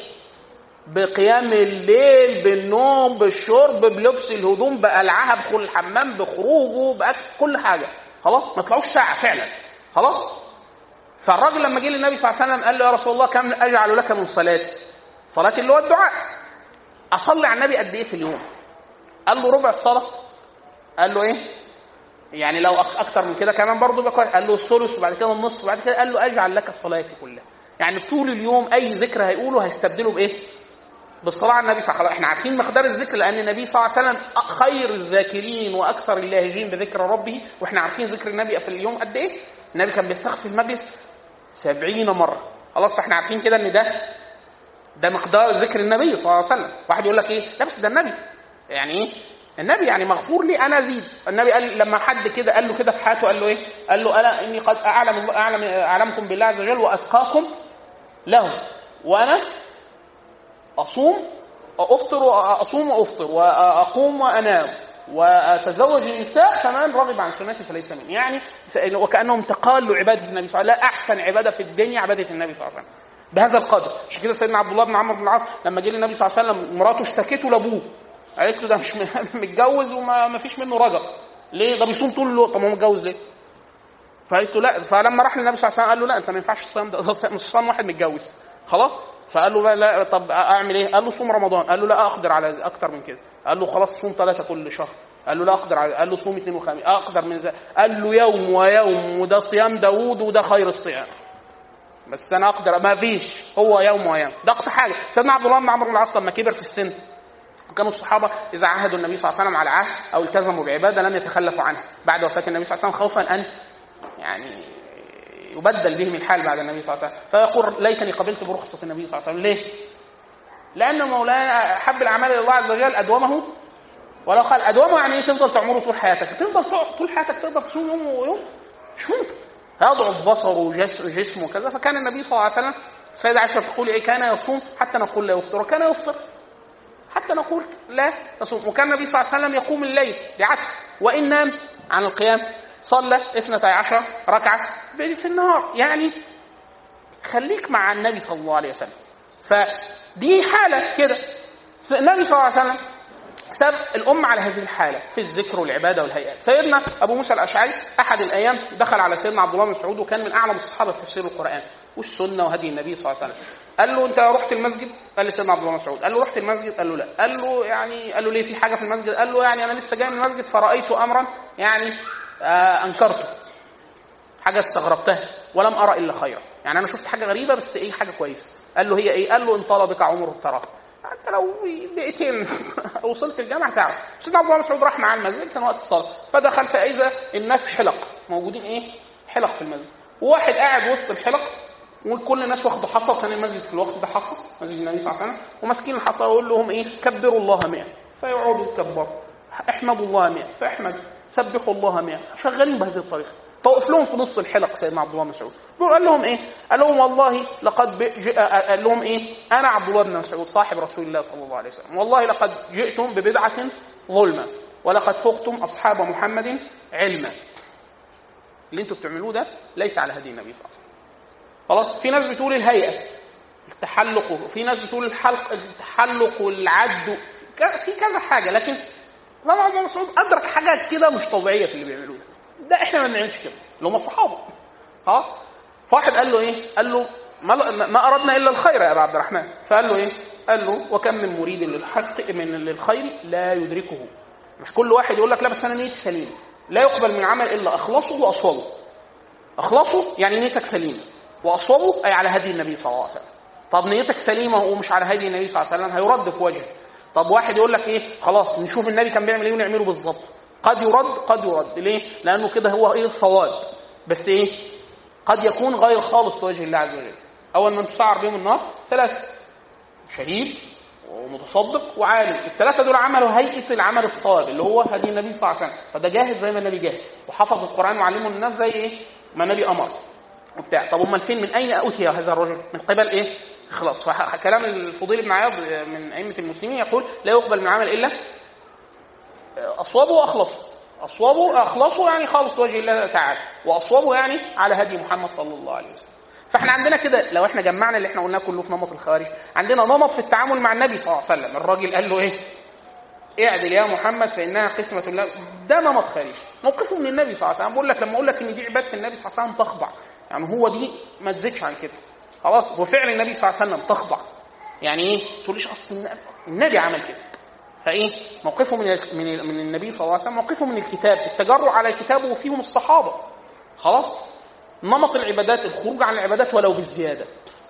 بقيام الليل بالنوم بالشرب بلبس الهدوم بقلعها بدخول الحمام بخروجه باكل كل حاجه خلاص ما طلعوش ساعه فعلا خلاص فالراجل لما جه للنبي صلى الله عليه وسلم قال له يا رسول الله كم اجعل لك من صلاتي صلاتي اللي هو الدعاء اصلي على النبي قد ايه في اليوم قال له ربع الصلاه قال له ايه يعني لو اكتر من كده كمان برضه بقى قال له الثلث وبعد كده النصف وبعد كده قال له اجعل لك صلاتي كلها يعني طول اليوم اي ذكر هيقوله هيستبدله بايه بالصلاه على النبي صلى الله عليه وسلم احنا عارفين مقدار الذكر لان النبي صلى الله عليه وسلم خير الذاكرين واكثر اللاهجين بذكر ربه واحنا عارفين ذكر النبي في اليوم قد ايه النبي كان بيستغفر في المجلس سبعين مرة خلاص فاحنا عارفين كده ان ده ده مقدار ذكر النبي صلى الله عليه وسلم واحد يقول لك ايه لا بس ده النبي يعني ايه النبي يعني مغفور لي انا ازيد النبي قال لما حد كده قال له كده في حياته قال له ايه قال له الا اني قد اعلم اعلم اعلمكم بالله عز وجل واتقاكم له وانا اصوم افطر واصوم وافطر واقوم وانام واتزوج النساء فمن رغب عن سنتي فليس مني يعني وكانهم تقالوا عباده النبي صلى الله عليه وسلم لا احسن عباده في الدنيا عباده النبي صلى الله عليه وسلم بهذا القدر عشان كده سيدنا عبد الله بن عمرو بن العاص لما جه للنبي صلى الله عليه وسلم مراته اشتكته لابوه قالت له ده مش متجوز وما فيش منه رجل ليه ده بيصوم طول الوقت طب هو متجوز ليه فقالت له لا فلما راح للنبي صلى الله عليه وسلم قال له لا انت ما ينفعش الصيام ده مش صيام واحد متجوز خلاص فقال له لا, لا طب اعمل ايه؟ قال له صوم رمضان قال له لا اقدر على اكتر من كده قال له خلاص صوم ثلاثه كل شهر قال له لا اقدر على قال له صوم اثنين وخميس اقدر من ذلك قال له يوم ويوم وده صيام داوود وده خير الصيام بس انا اقدر ما فيش هو يوم ويوم ده اقصى حاجه سيدنا عبد الله بن عمرو بن العاص لما كبر في السن وكانوا الصحابه اذا عاهدوا النبي صلى الله عليه وسلم على عهد او التزموا بعباده لم يتخلفوا عنها بعد وفاه النبي صلى الله عليه وسلم خوفا ان يعني يبدل بهم الحال بعد النبي صلى الله عليه وسلم فيقول ليتني قبلت برخصه النبي صلى الله عليه وسلم ليه؟ لان مولانا حب الاعمال الى الله عز وجل ادومه ولو قال ادومه يعني ايه تفضل تعمره طول حياتك تفضل طول حياتك تقدر تصوم يوم ويوم مش ممكن يضعف بصره وجسمه وكذا فكان النبي صلى الله عليه وسلم السيدة عائشة تقول إيه كان يصوم حتى نقول لا يفطر وكان يفطر حتى نقول لا يصوم وكان النبي صلى الله عليه وسلم يقوم الليل لعدل وإن نام عن القيام صلى اثنتي عشر ركعة في النهار يعني خليك مع النبي صلى الله عليه وسلم فدي حالة كده النبي صلى الله عليه وسلم ساب الأمة على هذه الحالة في الذكر والعبادة والهيئات سيدنا أبو موسى الأشعري أحد الأيام دخل على سيدنا عبد الله بن مسعود وكان من أعلم الصحابة في تفسير القرآن والسنة وهدي النبي صلى الله عليه وسلم قال له أنت رحت المسجد؟ قال لي سيدنا عبد الله بن مسعود قال له رحت المسجد؟ قال له لا قال له يعني قال له ليه في حاجة في المسجد؟ قال له يعني أنا لسه جاي من المسجد فرأيت أمرا يعني آه أنكرته حاجة استغربتها ولم أرى إلا خيرا يعني أنا شفت حاجة غريبة بس إيه حاجة كويسة قال له هي إيه؟ قال له إن طال بك عمر تراه انت لو دقيقتين وصلت الجامعه تعرف سيدنا عبد الله مسعود راح مع المسجد كان وقت الصلاه فدخل فاذا الناس حلق موجودين ايه؟ حلق في المسجد وواحد قاعد وسط الحلق وكل الناس واخده حصى كان المسجد في الوقت ده حصى مسجد النبي صلى الله عليه وسلم وماسكين الحصى يقول لهم ايه؟ كبروا الله 100 فيقعدوا يكبروا احمدوا الله 100 فاحمد سبحوا الله 100 شغالين بهذه الطريقه فوقف لهم في نص الحلق سيدنا عبد الله مسعود قال لهم ايه؟ قال لهم والله لقد قال لهم ايه؟ انا عبد الله بن مسعود صاحب رسول الله صلى الله عليه وسلم والله لقد جئتم ببدعه ظلمه ولقد فقتم اصحاب محمد علما اللي انتم بتعملوه ده ليس على هدي النبي صلى الله عليه وسلم خلاص في ناس بتقول الهيئه التحلق وفي ناس بتقول الحلق التحلق والعد في كذا حاجه لكن طبعا عبد الله مسعود ادرك حاجات كده مش طبيعيه في اللي بيعملوه ده ده احنا ما بنعملش كده اللي هم الصحابه ها فواحد قال له ايه قال له ما, ما اردنا الا الخير يا ابا عبد الرحمن فقال له ايه قال له وكم من مريد للحق من للخير لا يدركه مش كل واحد يقول لك لا بس انا نيتي سليمه لا يقبل من عمل الا اخلصه واصوبه اخلصه يعني نيتك سليمه واصوبه اي على هدي النبي صلى الله عليه وسلم طب نيتك سليمه ومش على هدي النبي صلى الله عليه وسلم هيرد في وجهه طب واحد يقول لك ايه خلاص نشوف النبي كان بيعمل ايه ونعمله بالظبط قد يرد قد يرد ليه لانه كده هو ايه صواب بس ايه قد يكون غير خالص لوجه الله عز وجل اول من تسعر بهم النار ثلاثه شهيد ومتصدق وعالم الثلاثه دول عملوا هيئه العمل الصواب اللي هو هدي النبي صلى الله عليه وسلم فده جاهز زي ما النبي جاهز وحفظ القران وعلمه الناس زي ايه ما النبي امر وبتاع طب امال فين من اين اوتي هذا الرجل من قبل ايه خلاص كلام الفضيل بن عياض من ائمه المسلمين يقول لا يقبل من عمل الا اصوبه واخلصه اصوبه اخلصه يعني خالص وجه الله تعالى واصوبه يعني على هدي محمد صلى الله عليه وسلم فاحنا عندنا كده لو احنا جمعنا اللي احنا قلناه كله في نمط الخوارج عندنا نمط في التعامل مع النبي صلى الله عليه وسلم الراجل قال له ايه اعدل يا محمد فانها قسمه الله ده نمط خارجي موقفه من النبي صلى الله عليه وسلم بقول لك لما اقول لك ان دي عباده النبي صلى الله عليه وسلم تخضع يعني هو دي ما تزيدش عن كده خلاص وفعل النبي صلى الله عليه وسلم تخضع يعني ايه تقوليش اصل النبي عمل كده فايه موقفه من من من النبي صلى الله عليه وسلم موقفه من الكتاب التجرؤ على الكتاب وفيهم الصحابه خلاص نمط العبادات الخروج عن العبادات ولو بالزياده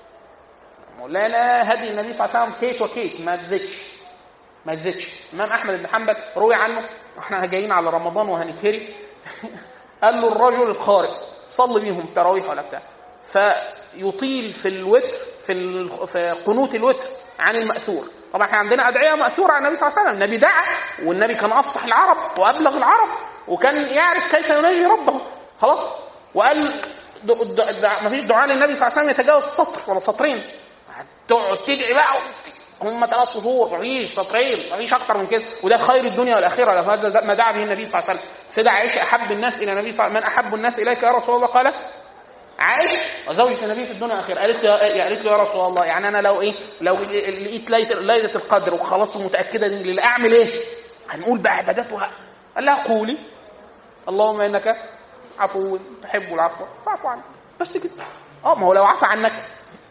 مولانا هدي النبي صلى الله عليه وسلم كيت وكيت ما تزيدش ما تزيدش الامام احمد بن حنبل روي عنه احنا جايين على رمضان وهنتهري قال له الرجل القارئ صلي بيهم تراويح ولا بتاع فيطيل في الوتر في في قنوت الوتر عن المأثور طبعا احنا عندنا ادعيه ماثوره عن النبي صلى الله عليه وسلم النبي دعا والنبي كان افصح العرب وابلغ العرب وكان يعرف كيف يناجي ربه خلاص وقال ما فيش دعاء للنبي صلى الله عليه وسلم يتجاوز سطر ولا سطرين تقعد تدعي بقى هم ثلاث سطور مفيش سطرين مفيش اكتر من كده وده خير الدنيا والاخره هذا ما دعا به النبي صلى الله عليه وسلم سيدة عائشه احب الناس الى النبي صلى الله عليه وسلم من احب الناس اليك يا رسول الله قال عائش وزوجة النبي في الدنيا الاخيره قالت له قالت له يا رسول الله يعني انا لو ايه لو لقيت ليله القدر وخلاص متاكده ان اعمل ايه؟ هنقول بقى عبادات وها. قال لها قولي اللهم انك عفو تحب العفو فاعف عني بس كده اه ما هو لو عفى عنك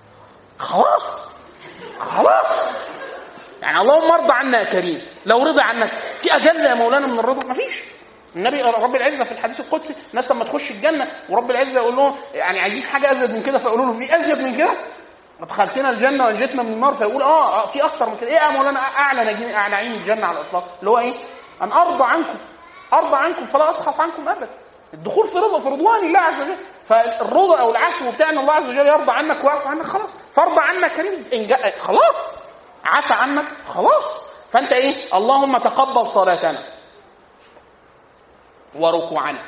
خلاص خلاص يعني اللهم ارضى عنا يا كريم لو رضى عنك في اجل يا مولانا من الرضا مفيش النبي رب العزه في الحديث القدسي الناس لما تخش الجنه ورب العزه يقول لهم يعني عايزين حاجه ازيد من كده فيقولوا له في ازيد من كده ادخلتنا الجنه ونجيتنا من النار فيقول اه, آه في اكثر من كده ايه يا مولانا اعلى نعيم الجنه على الاطلاق اللي هو ايه؟ ان ارضى عنكم ارضى عنكم فلا اسخط عنكم ابدا الدخول في رضا في رضوان الله عز وجل فالرضا او العفو بتاع ان الله عز وجل يرضى عنك ويعفو عنك خلاص فارضى عنك كريم إن جاء خلاص عفى عنك خلاص فانت ايه اللهم تقبل صلاتنا وركوعنا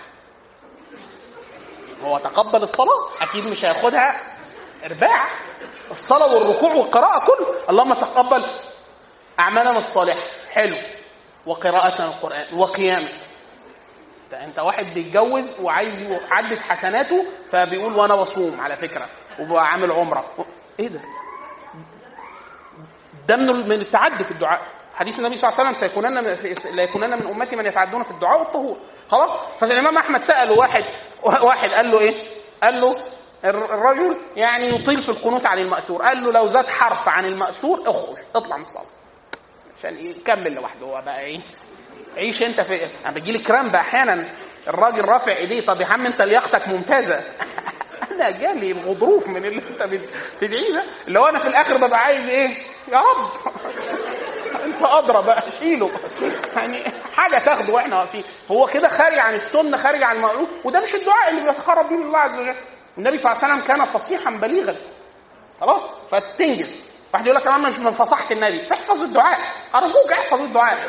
هو تقبل الصلاة أكيد مش هياخدها إرباع الصلاة والركوع والقراءة كله اللهم تقبل أعمالنا الصالحة حلو وقراءتنا القرآن وقيامك انت واحد بيتجوز وعايز يعدد حسناته فبيقول وانا بصوم على فكره وبعمل عمره ايه ده؟ ده من التعدي في الدعاء حديث النبي صلى الله عليه وسلم سيكونن لا يكونن من امتي من يتعدون في الدعاء والطهور خلاص فالامام احمد ساله واحد واحد قال له ايه؟ قال له الرجل يعني يطيل في القنوت عن المأثور قال له لو زاد حرف عن المأثور اخرج اطلع من الصلاة عشان يكمل لوحده هو بقى ايه عيش انت في انا بيجي لي كرامب احيانا الراجل رافع ايديه طب يا عم انت لياقتك ممتازه انا جالي غضروف من اللي انت بتدعيه ده اللي هو انا في الاخر ببقى عايز ايه يا رب انت ادرى بقى شيله يعني حاجه تاخده واحنا واقفين هو كده خارج عن السنه خارج عن المعروف وده مش الدعاء اللي بيتقرب به الله عز وجل النبي صلى الله عليه وسلم كان فصيحا بليغا خلاص فتنجز واحد يقول لك انا مش من فصاحه النبي تحفظ الدعاء ارجوك احفظ الدعاء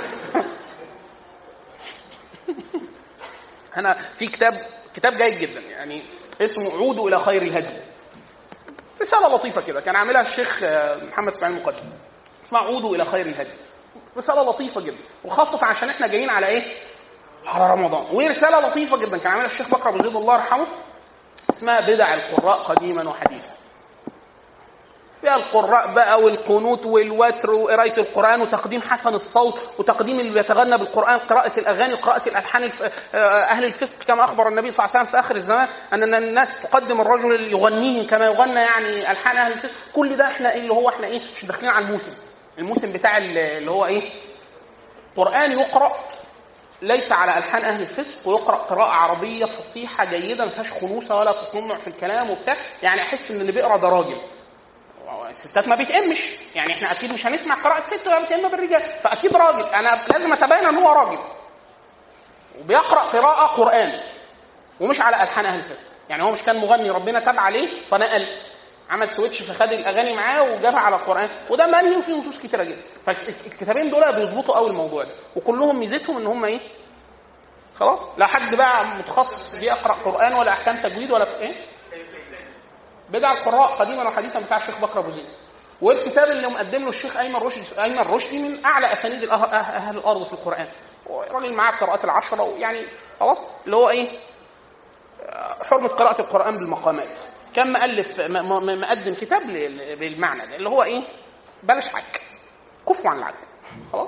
انا في كتاب كتاب جيد جدا يعني اسمه عودوا الى خير الهدي رساله لطيفه كده كان عاملها الشيخ محمد اسماعيل المقدم اسمها عودوا الى خير الهدي رساله لطيفه جدا وخاصه عشان احنا جايين على ايه على رمضان ورساله لطيفه جدا كان عاملها الشيخ بكر ابو زيد الله يرحمه اسمها بدع القراء قديما وحديثا فيها القراء بقى والقنوت والوتر وقرايه القران وتقديم حسن الصوت وتقديم اللي بيتغنى بالقران قراءه الاغاني قراءه الالحان الف... اهل الفسق كما اخبر النبي صلى الله عليه وسلم في اخر الزمان ان الناس تقدم الرجل يغنيه كما يغنى يعني الحان اهل الفسق كل ده احنا اللي هو احنا ايه مش داخلين على الموسم الموسم بتاع اللي هو ايه قران يقرا ليس على الحان اهل الفسق ويقرا قراءه عربيه فصيحه جيده ما فيهاش خنوصه ولا تصنع في الكلام وبتاع يعني احس ان اللي بيقرا ده راجل الستات ما بيتأمش يعني احنا اكيد مش هنسمع قراءة ست ولا بتأم بالرجال فاكيد راجل انا لازم اتبين ان هو راجل وبيقرأ قراءة قرآن ومش على ألحان أهل الفسق يعني هو مش كان مغني ربنا تاب عليه فنقل عمل سويتش فخد الاغاني معاه وجابها على القران وده منهي وفيه نصوص كتيره جدا فالكتابين دول بيظبطوا قوي الموضوع ده وكلهم ميزتهم ان هم ايه خلاص لا حد بقى متخصص بيقرا قران ولا احكام تجويد ولا ايه بدع القراء قديما وحديثا بتاع الشيخ بكر ابو زيد والكتاب اللي مقدم له الشيخ ايمن رشدي ايمن رشدي من اعلى اسانيد اهل الارض في القران راجل معاه القراءات العشره ويعني خلاص اللي هو ايه حرمه قراءه القران بالمقامات كان مؤلف مقدم كتاب بالمعنى ده اللي هو ايه بلاش حك كفوا عن العدل خلاص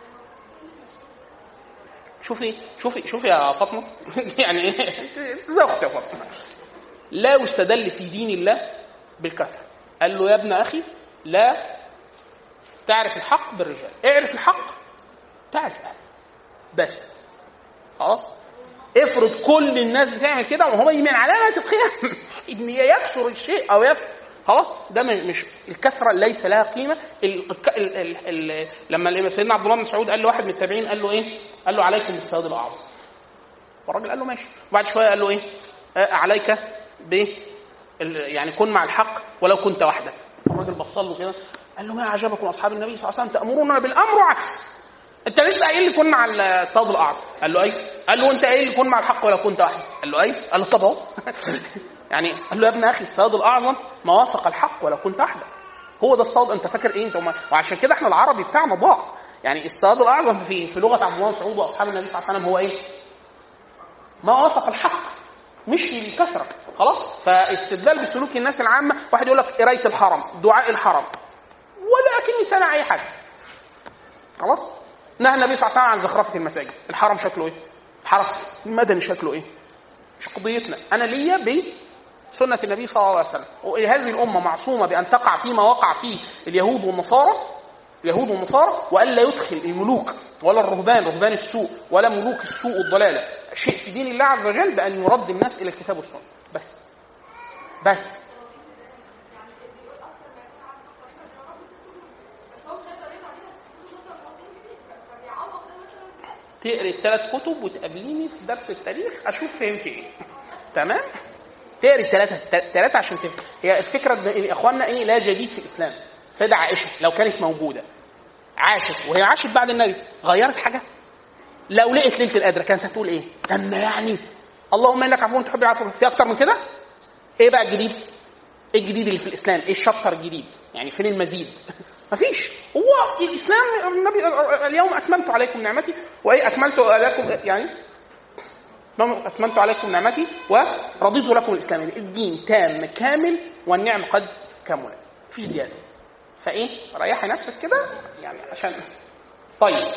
شوفي شوفي شوفي يا فاطمه يعني ايه زي اختي يا فاطمه لا يستدل في دين الله بالكثره قال له يا ابن اخي لا تعرف الحق بالرجال اعرف الحق تعرف أهل. بس خلاص افرض كل الناس بتعمل كده وهو من علامه القيام ان يكثر الشيء او يف خلاص ده مش الكثره ليس لها قيمه ال ال ال ال لما سيدنا عبد الله بن مسعود قال لواحد من التابعين قال له ايه؟ قال له عليكم بالسواد الاعظم والراجل قال له ماشي وبعد شويه قال له ايه؟ عليك ب يعني كن مع الحق ولو كنت وحدك الراجل بص له كده قال له ما اعجبكم اصحاب النبي صلى الله عليه وسلم تامرون بالامر وعكس انت لسه قايل لي كن مع الصاد الاعظم قال له اي قال له انت قايل لي كن مع الحق ولو كنت وحدك قال له اي قال له طب اهو يعني قال له يا ابن اخي الصاد الاعظم ما وافق الحق ولو كنت وحدك هو ده الصاد انت فاكر ايه انت وما... وعشان كده احنا العربي بتاعنا ضاع يعني الصاد الاعظم في في لغه عبد الله بن مسعود واصحاب النبي صلى الله عليه وسلم هو ايه؟ ما وافق الحق مش الكثره خلاص فاستدلال بسلوك الناس العامه واحد يقول لك قرايه الحرم دعاء الحرم ولا اكني سامع اي حاجه خلاص نهى النبي صلى الله عليه وسلم عن زخرفه المساجد الحرم شكله ايه الحرم المدني شكله ايه مش قضيتنا انا ليا بسنه النبي صلى الله عليه وسلم وهذه الامه معصومه بان تقع فيما وقع فيه اليهود والنصارى اليهود والنصارى والا يدخل الملوك ولا الرهبان رهبان السوء ولا ملوك السوء والضلاله شيء في دين الله عز وجل بان يرد الناس الى الكتاب والسنه بس بس تقري الثلاث كتب وتقابليني في درس التاريخ اشوف فهمت ايه تمام تقري الثلاثه الثلاثه عشان تفهم هي الفكره ان اخواننا ايه لا جديد في الاسلام سيدة عائشه لو كانت موجوده عاشت وهي عاشت بعد النبي غيرت حاجه لو لقيت ليله القدر كانت هتقول ايه اما يعني اللهم انك عفو تحب العفو في اكتر من كده ايه بقى الجديد ايه الجديد اللي في الاسلام ايه الشابتر الجديد يعني فين المزيد مفيش هو الاسلام النبي اليوم اتممت عليكم نعمتي وايه اكملت لكم يعني اتممت عليكم نعمتي ورضيت لكم الاسلام الدين تام كامل والنعم قد كملت مفيش زياده فايه ريحي نفسك كده يعني عشان طيب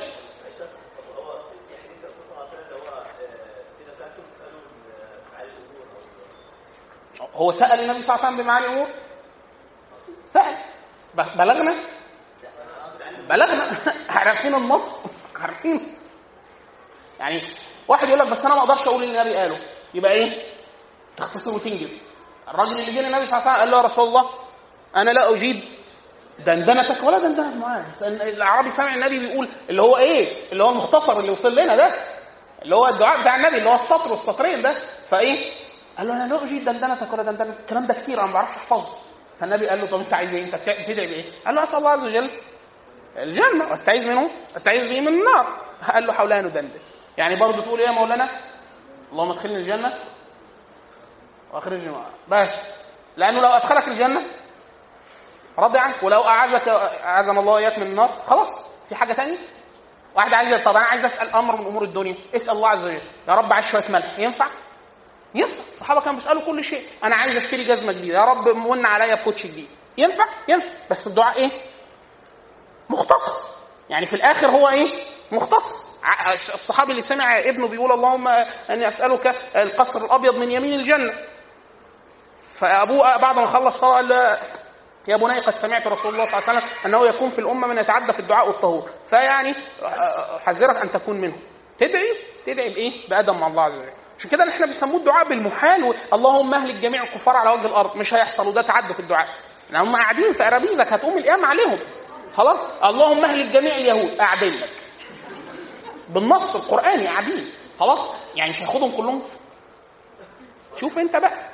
هو سأل النبي صلى الله عليه وسلم بمعاني الأمور سأل ب- بلغنا بلغنا عارفين النص عارفين يعني واحد يقول لك بس انا ما اقدرش اقول اللي النبي قاله يبقى ايه تختصر وتنجز الراجل اللي جه للنبي صلى الله عليه وسلم قال له يا رسول الله انا لا اجيب دندنتك ولا دندنه معاذ الاعرابي سمع النبي بيقول اللي هو ايه اللي هو المختصر اللي وصل لنا ده اللي هو الدعاء بتاع النبي اللي هو السطر والسطرين ده فايه قال له انا لا اجيب دندنتك ولا دندنه الكلام ده كتير انا ما بعرفش احفظه فالنبي قال له طب انت عايز ايه انت بتدعي بايه قال له اسال الله عز وجل الجنه واستعيذ منه استعيذ به من النار قال له حولها ندندن يعني برضه تقول ايه يا مولانا اللهم ادخلني الجنه واخرجني من النار بس لانه لو ادخلك الجنه رضي عنك ولو اعزك اعزم الله اياك من النار خلاص في حاجه ثانيه واحد عايز طب انا عايز اسال امر من امور الدنيا اسال الله عز وجل يا رب عايز شويه ملح ينفع ينفع الصحابه كانوا بيسالوا كل شيء انا عايز اشتري جزمه جديده يا رب من عليا بكوتش جديد ينفع ينفع بس الدعاء ايه مختصر يعني في الاخر هو ايه مختصر ع- الصحابي اللي سمع ابنه بيقول اللهم اني اسالك القصر الابيض من يمين الجنه فابوه بعد ما خلص صلاه قال له يا بني قد سمعت رسول الله صلى الله عليه وسلم انه يكون في الامه من يتعدى في الدعاء والطهور فيعني احذرك ان تكون منهم تدعي تدعي بايه؟ بادب مع الله عز وجل عشان كده احنا بنسموه الدعاء بالمحال و... اللهم اهلك جميع الكفار على وجه الارض مش هيحصل وده تعدي في الدعاء لان هم قاعدين في ارابيزك هتقوم القيامه عليهم خلاص اللهم اهلك جميع اليهود قاعدين لك بالنص القراني قاعدين خلاص يعني مش هياخدهم كلهم شوف انت بقى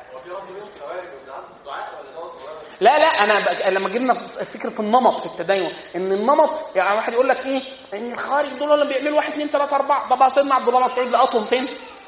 لا لا انا بقى لما جبنا فكره النمط في التدين ان النمط يعني واحد يقول لك ايه ان الخارج دول اللي بيعملوا واحد اثنين ثلاثه اربعه طب سيدنا عبد الله مسعود لقطهم فين؟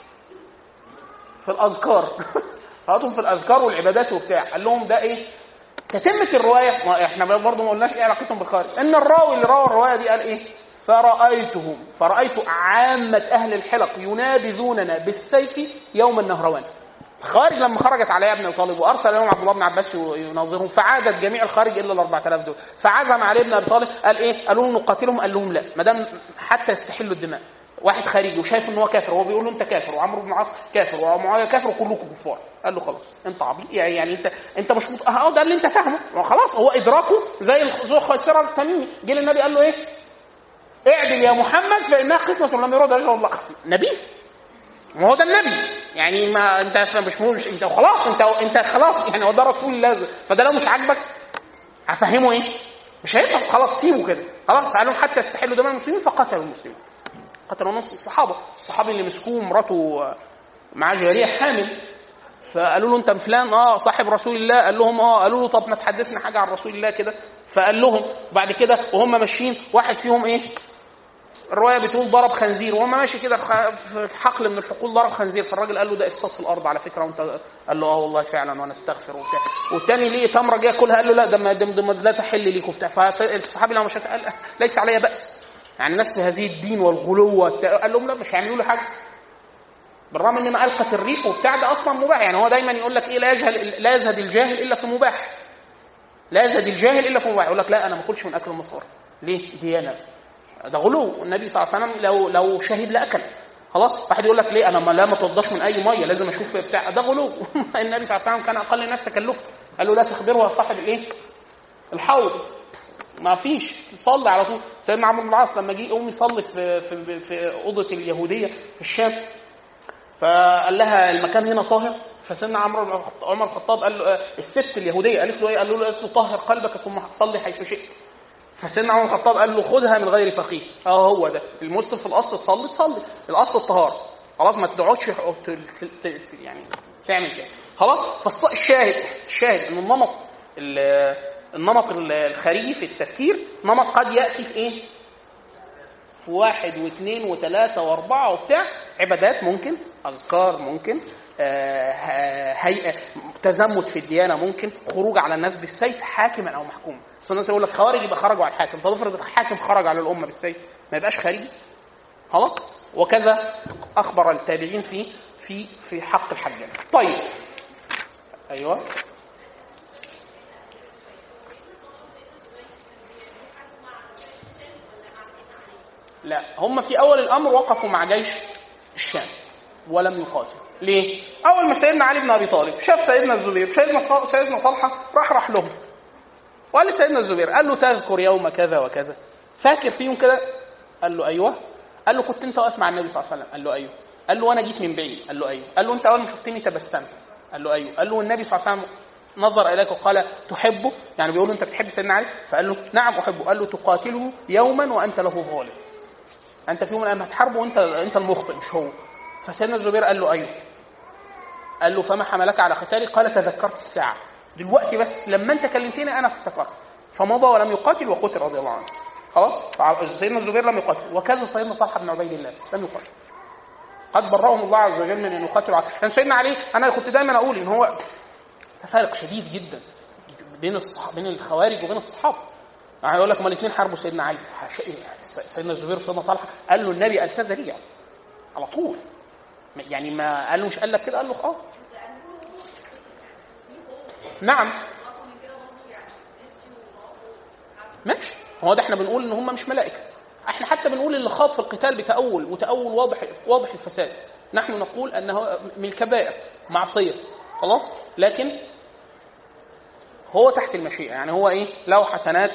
في الاذكار لقطهم في الاذكار والعبادات وبتاع قال لهم ده ايه؟ تتمة الروايه ما احنا برضه ما قلناش ايه علاقتهم بالخارج ان الراوي اللي روى الروايه دي قال ايه؟ فرأيتهم فرأيت عامة أهل الحلق ينابذوننا بالسيف يوم النهروان الخارج لما خرجت علي ابن طالب وارسل لهم عبد الله بن عباس يناظرهم فعادت جميع الخارج الا ال 4000 دول فعزم علي بن ابي طالب قال ايه؟ قالوا له نقاتلهم قال لهم لا ما دام حتى يستحلوا الدماء واحد خارجي وشايف ان هو كافر وهو بيقول له انت كافر وعمرو بن العاص كافر ومعاويه كافر وكلكم كفار قال له خلاص انت عبيط يعني, يعني انت انت مش مط... اه ده اللي انت فاهمه خلاص هو ادراكه زي ذو خيسره التميمي جه للنبي قال له ايه؟ اعدل يا محمد فانها قصه لم يرد رجل الله نبي ما هو ده النبي يعني ما انت مش مش انت خلاص انت انت خلاص يعني هو ده رسول الله فده لو مش عاجبك هفهمه ايه؟ مش هيفهم خلاص سيبه كده خلاص قالوا حتى يستحلوا دماء المسلمين فقتلوا المسلمين قتلوا نص الصحابه الصحابي اللي مسكوه مراته معاه جاريه حامل فقالوا له انت فلان اه صاحب رسول الله قال لهم اه قالوا له طب ما تحدثنا حاجه عن رسول الله كده فقال لهم بعد كده وهم ماشيين واحد فيهم ايه الروايه بتقول ضرب خنزير وهو ماشي كده في حقل من الحقول ضرب خنزير فالراجل قال له ده افساد في الارض على فكره وانت قال له اه والله فعلا وانا استغفر وبتاع والتاني ليه تمره جه ياكلها قال له لا ده ما ده ما لا تحل ليك وبتاع فالصحابي لما شاف قال ليس علي باس يعني الناس في هذه الدين والغلو قال لهم لا مش هيعملوا له حاجه بالرغم ان ما القت الريح وبتاع ده اصلا مباح يعني هو دايما يقول لك ايه لا يجهل لا يزهد الجاهل الا في مباح لا يزهد الجاهل الا في مباح يقول لك لا انا ما اكلش من اكل المصور ليه ديانه ده غلو النبي صلى الله عليه وسلم لو لو شهد لاكل خلاص واحد يقول لك ليه انا ما لا ما اتوضاش من اي ميه لازم اشوف بتاع ده غلو النبي صلى الله عليه وسلم كان اقل الناس تكلفا قال له لا تخبره صاحب الايه الحوض ما فيش صلي على طول سيدنا عمرو بن العاص لما جه يقوم يصلي في في في اوضه اليهوديه في الشام فقال لها المكان هنا طاهر فسيدنا عمرو عمر الخطاب قال له الست اليهوديه قالت له ايه؟ قال له قالت له طهر قلبك ثم صلي حيث شئت فسيدنا عمر الخطاب قال له خذها من غير فقيه اه هو ده المسلم في الاصل تصلي تصلي الاصل الطهاره خلاص ما تقعدش يعني تعمل شيء خلاص فالشاهد الشاهد ان النمط النمط الخارجي في التفكير نمط قد ياتي في ايه؟ في واحد واثنين وثلاثه واربعه وبتاع عبادات ممكن اذكار ممكن هيئه تزمت في الديانه ممكن خروج على الناس بالسيف حاكما او محكوما اصل الناس يقول لك خوارج يبقى خرجوا على الحاكم طب افرض الحاكم خرج على الامه بالسيف ما يبقاش خارجي خلاص وكذا اخبر التابعين في في في حق الحجاج طيب ايوه لا هم في اول الامر وقفوا مع جيش الشام ولم يقاتلوا ليه؟ اول ما سيدنا علي بن ابي طالب شاف سيدنا الزبير سيدنا سيدنا طلحه راح راح لهم وقال لسيدنا الزبير قال له تذكر يوم كذا وكذا فاكر فيهم كده؟ قال له ايوه قال له كنت انت واقف مع النبي صلى الله عليه وسلم قال له ايوه قال له وانا جيت من بعيد قال له ايوه قال له انت اول ما شفتني تبسمت قال له ايوه قال له النبي صلى الله عليه وسلم نظر اليك وقال تحبه يعني بيقول له انت بتحب سيدنا علي فقال له نعم احبه قال له تقاتله يوما وانت له ظالم انت في يوم من الايام هتحاربه وانت انت المخطئ مش هو فسيدنا الزبير قال له ايوه قال له فما حملك على قتالي قال تذكرت الساعه دلوقتي بس لما انت كلمتني انا افتكرت فمضى ولم يقاتل وقتل رضي الله عنه خلاص سيدنا الزبير لم يقاتل وكذا سيدنا طلحه بن عبيد الله لم يقاتل قد برأهم الله عز وجل من ان يقاتلوا كان يعني سيدنا علي انا كنت دايما اقول ان هو تفارق شديد جدا بين الصح... بين الخوارج وبين الصحابه يعني يقول لك ما الاثنين حاربوا سيدنا علي سيدنا الزبير وسيدنا طلحه قال له النبي التزى لي على طول يعني ما قال له مش قال لك كده قال له اه نعم ماشي هو ده احنا بنقول ان هم مش ملائكه احنا حتى بنقول اللي خاض في القتال بتأول وتأول واضح واضح الفساد نحن نقول انه من الكبائر معصيه خلاص لكن هو تحت المشيئه يعني هو ايه له حسنات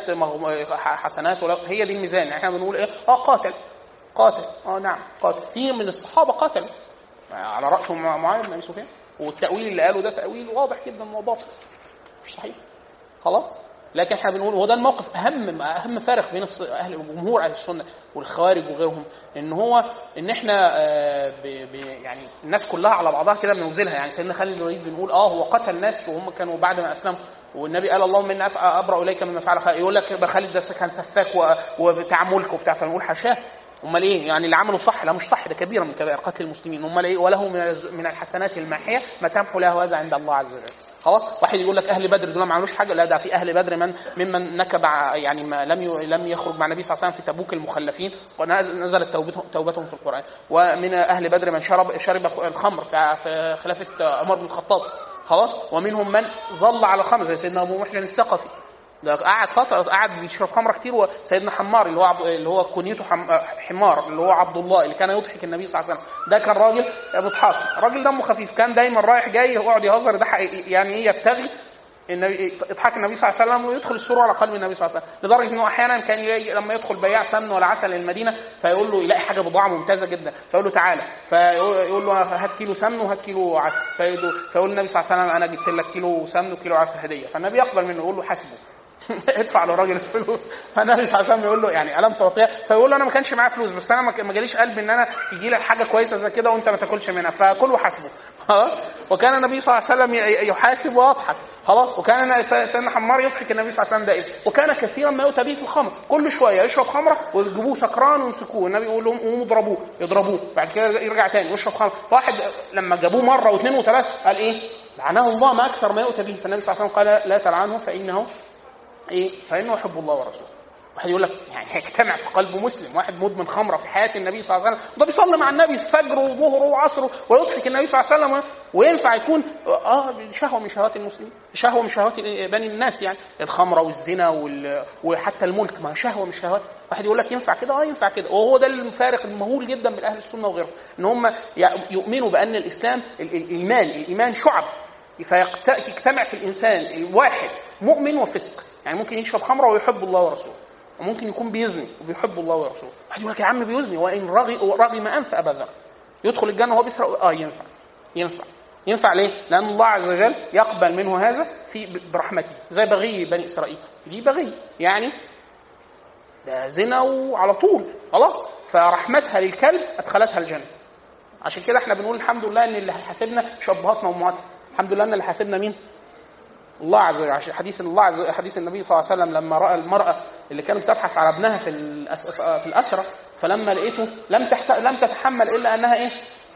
حسنات وله هي دي الميزان يعني احنا بنقول ايه اه قاتل قاتل اه نعم قاتل في من الصحابه قتل على راسهم معاويه بن ابي سفيان والتاويل اللي قاله ده تاويل واضح جدا وباطل مش صحيح خلاص لكن احنا بنقول وده الموقف اهم اهم فارق بين اهل جمهور اهل السنه والخوارج وغيرهم ان هو ان احنا آه، يعني الناس كلها على بعضها كده بنوزنها يعني سيدنا خالد بن الوليد بنقول اه هو قتل ناس وهم كانوا بعد ما اسلموا والنبي قال اللهم اني ابرا اليك مما فعل خالد يقول لك خالد ده كان سفاك وبتاع ملك وبتاع فنقول حاشاه امال ايه يعني اللي عمله صح لا مش صح ده كبيره من كبائر قتل المسلمين امال ايه وله من الحسنات الماحيه ما تمحو له هذا عند الله عز وجل خلاص واحد يقول لك اهل بدر دول ما عملوش حاجه لا ده في اهل بدر من ممن نكب يعني ما لم لم يخرج مع النبي صلى الله عليه وسلم في تبوك المخلفين ونزلت توبتهم توبتهم في القران ومن اهل بدر من شرب شرب الخمر في خلافه عمر بن الخطاب خلاص ومنهم من ظل على الخمر زي سيدنا ابو محسن الثقفي ده قعد فتره قعد بيشرب خمره كتير وسيدنا حمار اللي هو اللي هو كنيته حمار اللي هو عبد الله اللي كان يضحك النبي صلى الله عليه وسلم ده كان راجل بيضحك راجل دمه خفيف كان دايما رايح جاي يقعد يهزر ده يعني ايه يبتغي النبي اضحاك النبي صلى الله عليه وسلم ويدخل السرور على قلب النبي صلى الله عليه وسلم لدرجه انه احيانا كان لما يدخل بياع سمن ولا عسل المدينه فيقول له يلاقي حاجه بضاعه ممتازه جدا فيقول له تعالى فيقول له هات كيلو سمن وهات كيلو عسل فيقول النبي صلى الله عليه وسلم انا جبت لك كيلو سمن وكيلو عسل هديه فالنبي يقبل منه يقول له حاسبه ادفع للراجل الفلوس فالنبي صلى الله عليه وسلم يقول له يعني الم تعطيها فيقول له انا ما كانش معايا فلوس بس انا ما جاليش قلب ان انا تجي لك حاجه كويسه زي كده وانت ما تاكلش منها فكل وحاسبه وكان النبي صلى الله عليه وسلم يحاسب ويضحك خلاص وكان سيدنا حمار يضحك النبي صلى الله عليه وسلم دائما وكان كثيرا ما يؤتى به في الخمر كل شويه يشرب خمره ويجيبوه سكران ويمسكوه النبي يقول لهم قوموا اضربوه يضربوه بعد كده يرجع تاني ويشرب خمر واحد لما جابوه مره واثنين وثلاثه قال ايه لعنه الله ما اكثر ما يؤتى به فالنبي صلى الله عليه وسلم قال لا تلعنه فانه ايه فانه يحب الله ورسوله واحد يقول لك يعني هيجتمع في قلبه مسلم واحد مدمن خمره في حياه النبي صلى الله عليه وسلم ده بيصلي مع النبي فجره وظهره وعصره ويضحك النبي صلى الله عليه وسلم وينفع يكون اه شهوه من شهوات المسلمين شهوه من شهوات بني الناس يعني الخمره والزنا وال... وحتى الملك ما شهوه من شهوات واحد يقول لك ينفع كده اه ينفع كده وهو ده الفارق المهول جدا بين اهل السنه وغيرهم ان هم يؤمنوا بان الاسلام الايمان الايمان شعب فيجتمع في الانسان الواحد مؤمن وفسق يعني ممكن يشرب خمره ويحب الله ورسوله وممكن يكون بيزني وبيحب الله ورسوله واحد يقول لك يا عم بيزني وان رغي رغم انف ابا ذر يدخل الجنه وهو بيسرق اه ينفع ينفع ينفع ليه؟ لأن الله عز وجل يقبل منه هذا في برحمته زي بغي بني إسرائيل دي بغي يعني ده زنا وعلى طول خلاص فرحمتها للكلب أدخلتها الجنة عشان كده احنا بنقول الحمد لله ان اللي هيحاسبنا شبهاتنا وامهاتنا الحمد لله ان اللي حاسبنا مين؟ الله عز وجل حديث الله عز وجل حديث النبي صلى الله عليه وسلم لما راى المراه اللي كانت تبحث على ابنها في في الاسره فلما لقيته لم تحت... لم تتحمل الا انها ايه؟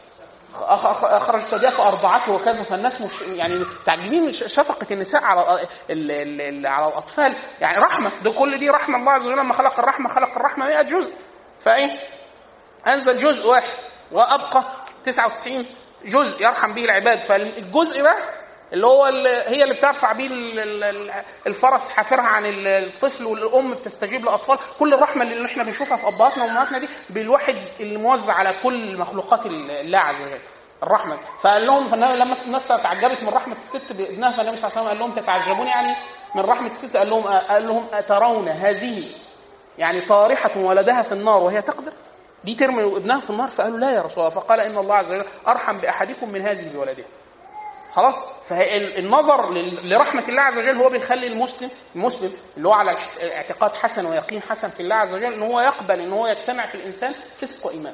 اخرج ثديها فارضعته وكذا فالناس مش يعني تعجبين شفقه النساء على ال ال ال على الاطفال يعني رحمه ده كل دي رحمه الله عز وجل لما خلق الرحمه خلق الرحمه 100 جزء فايه؟ انزل جزء واحد وابقى 99 جزء يرحم به العباد فالجزء ده اللي هو اللي هي اللي بترفع بيه ال- ال- ال- الفرس حافرها عن ال- الطفل والام بتستجيب لاطفال كل الرحمه اللي احنا بنشوفها في ابهاتنا وامهاتنا دي بالواحد اللي موزع على كل مخلوقات الله عز وجل الرحمه فقال لهم فالنبي لما الناس تعجبت من رحمه الست بابنها فالنبي صلى الله عليه وسلم قال لهم تتعجبون يعني من رحمه الست قال لهم قال لهم اترون هذه يعني طارحه ولدها في النار وهي تقدر دي ترمي ابنها في النار فقالوا لا يا رسول الله فقال ان الله عز وجل ارحم باحدكم من هذه بولدها خلاص فالنظر لل- لرحمه الله عز وجل هو بيخلي المسلم المسلم اللي هو على اعتقاد حسن ويقين حسن في الله عز وجل ان هو يقبل ان هو يجتمع في الانسان فسق وايمان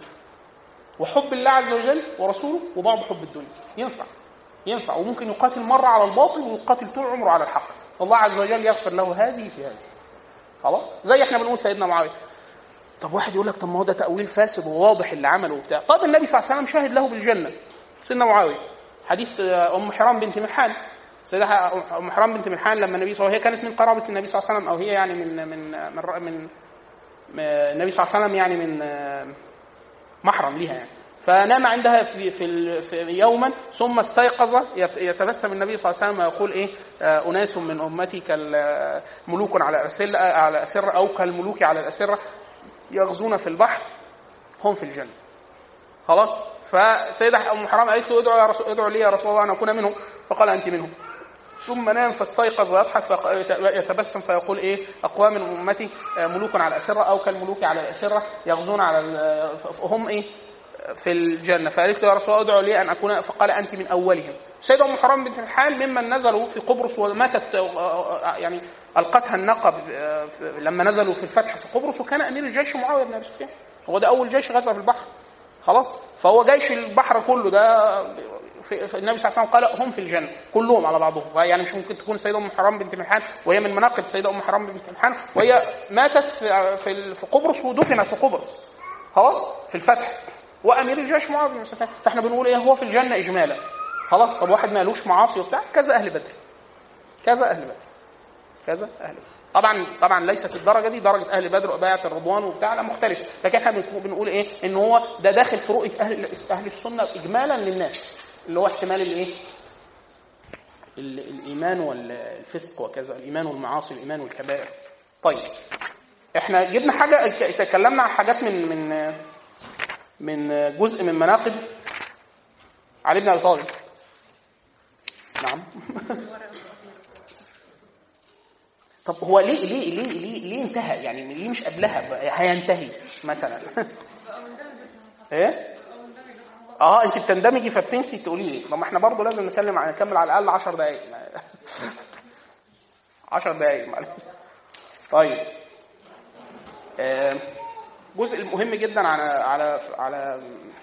وحب الله عز وجل ورسوله وبعض حب الدنيا ينفع ينفع وممكن يقاتل مره على الباطل ويقاتل طول عمره على الحق الله عز وجل يغفر له هذه في هذه خلاص زي احنا بنقول سيدنا معاويه طب واحد يقول لك طب ما هو ده تاويل فاسد وواضح اللي عمله وبتاع طب النبي صلى الله عليه وسلم شاهد له بالجنه سيدنا معاويه حديث آه، ام حرام بنت ملحان سيدة ام حرام بنت ملحان لما النبي صلى الله عليه وسلم هي كانت من قرابه النبي صلى الله عليه وسلم او هي يعني من من من من, من النبي صلى الله عليه وسلم يعني من آه، محرم ليها يعني فنام عندها في في, ال- في يوما ثم استيقظ يت- يتبسم النبي صلى الله عليه وسلم ويقول ايه آه، اناس من امتي كالملوك على الاسره على الاسره او كالملوك على الاسره يغزون في البحر هم في الجنه خلاص فسيدة ام حرام قالت له ادعو يا رسول ادعو لي يا رسول الله ان اكون منهم فقال انت منهم ثم نام فاستيقظ ويضحك فيتبسم فيقول ايه اقوام من امتي آه، ملوك على الاسره او كالملوك على الاسره يغزون على ال- هم ايه في الجنه فقالت له يا رسول الله ادعو لي ان اكون فقال انت من اولهم سيدة ام حرام بنت الحال ممن نزلوا في قبرص وماتت آه، آه، يعني القتها النقب آه، في- لما نزلوا في الفتح في قبرص وكان امير الجيش معاويه بن ابي سفيان هو ده اول جيش غزا في البحر خلاص فهو جيش البحر كله ده في في النبي صلى الله عليه وسلم قال هم في الجنه كلهم على بعضهم يعني مش ممكن تكون السيده ام حرام بنت ملحان وهي من مناقب السيده ام حرام بنت ملحان وهي ماتت في في في قبرص ودفنت في قبرص خلاص في الفتح وامير الجيش معاذ بن سفيان فاحنا بنقول ايه هو في الجنه اجمالا خلاص طب واحد مالوش معاصي وبتاع كذا اهل بدر كذا اهل بدر كذا اهل بدر طبعا طبعا ليست الدرجه دي درجه اهل بدر وبيعه الرضوان وبتاع لا مختلف لكن احنا بنكون- بنقول ايه ان هو ده داخل في رؤيه اهل اهل السنه اجمالا للناس اللي هو احتمال الايه ال- الايمان والفسق وكذا الايمان والمعاصي الايمان والكبائر طيب احنا جبنا حاجه ك- تكلمنا عن حاجات من من من جزء من مناقب علي بن ابي طالب نعم طب هو ليه ليه ليه ليه, ليه انتهى يعني ليه مش قبلها هينتهي مثلا ايه اه انت بتندمجي فبتنسي تقولي لي طب ما احنا برضه لازم نتكلم عن نكمل على الاقل 10 دقائق 10 دقائق معلش طيب آه، جزء مهم جدا على على على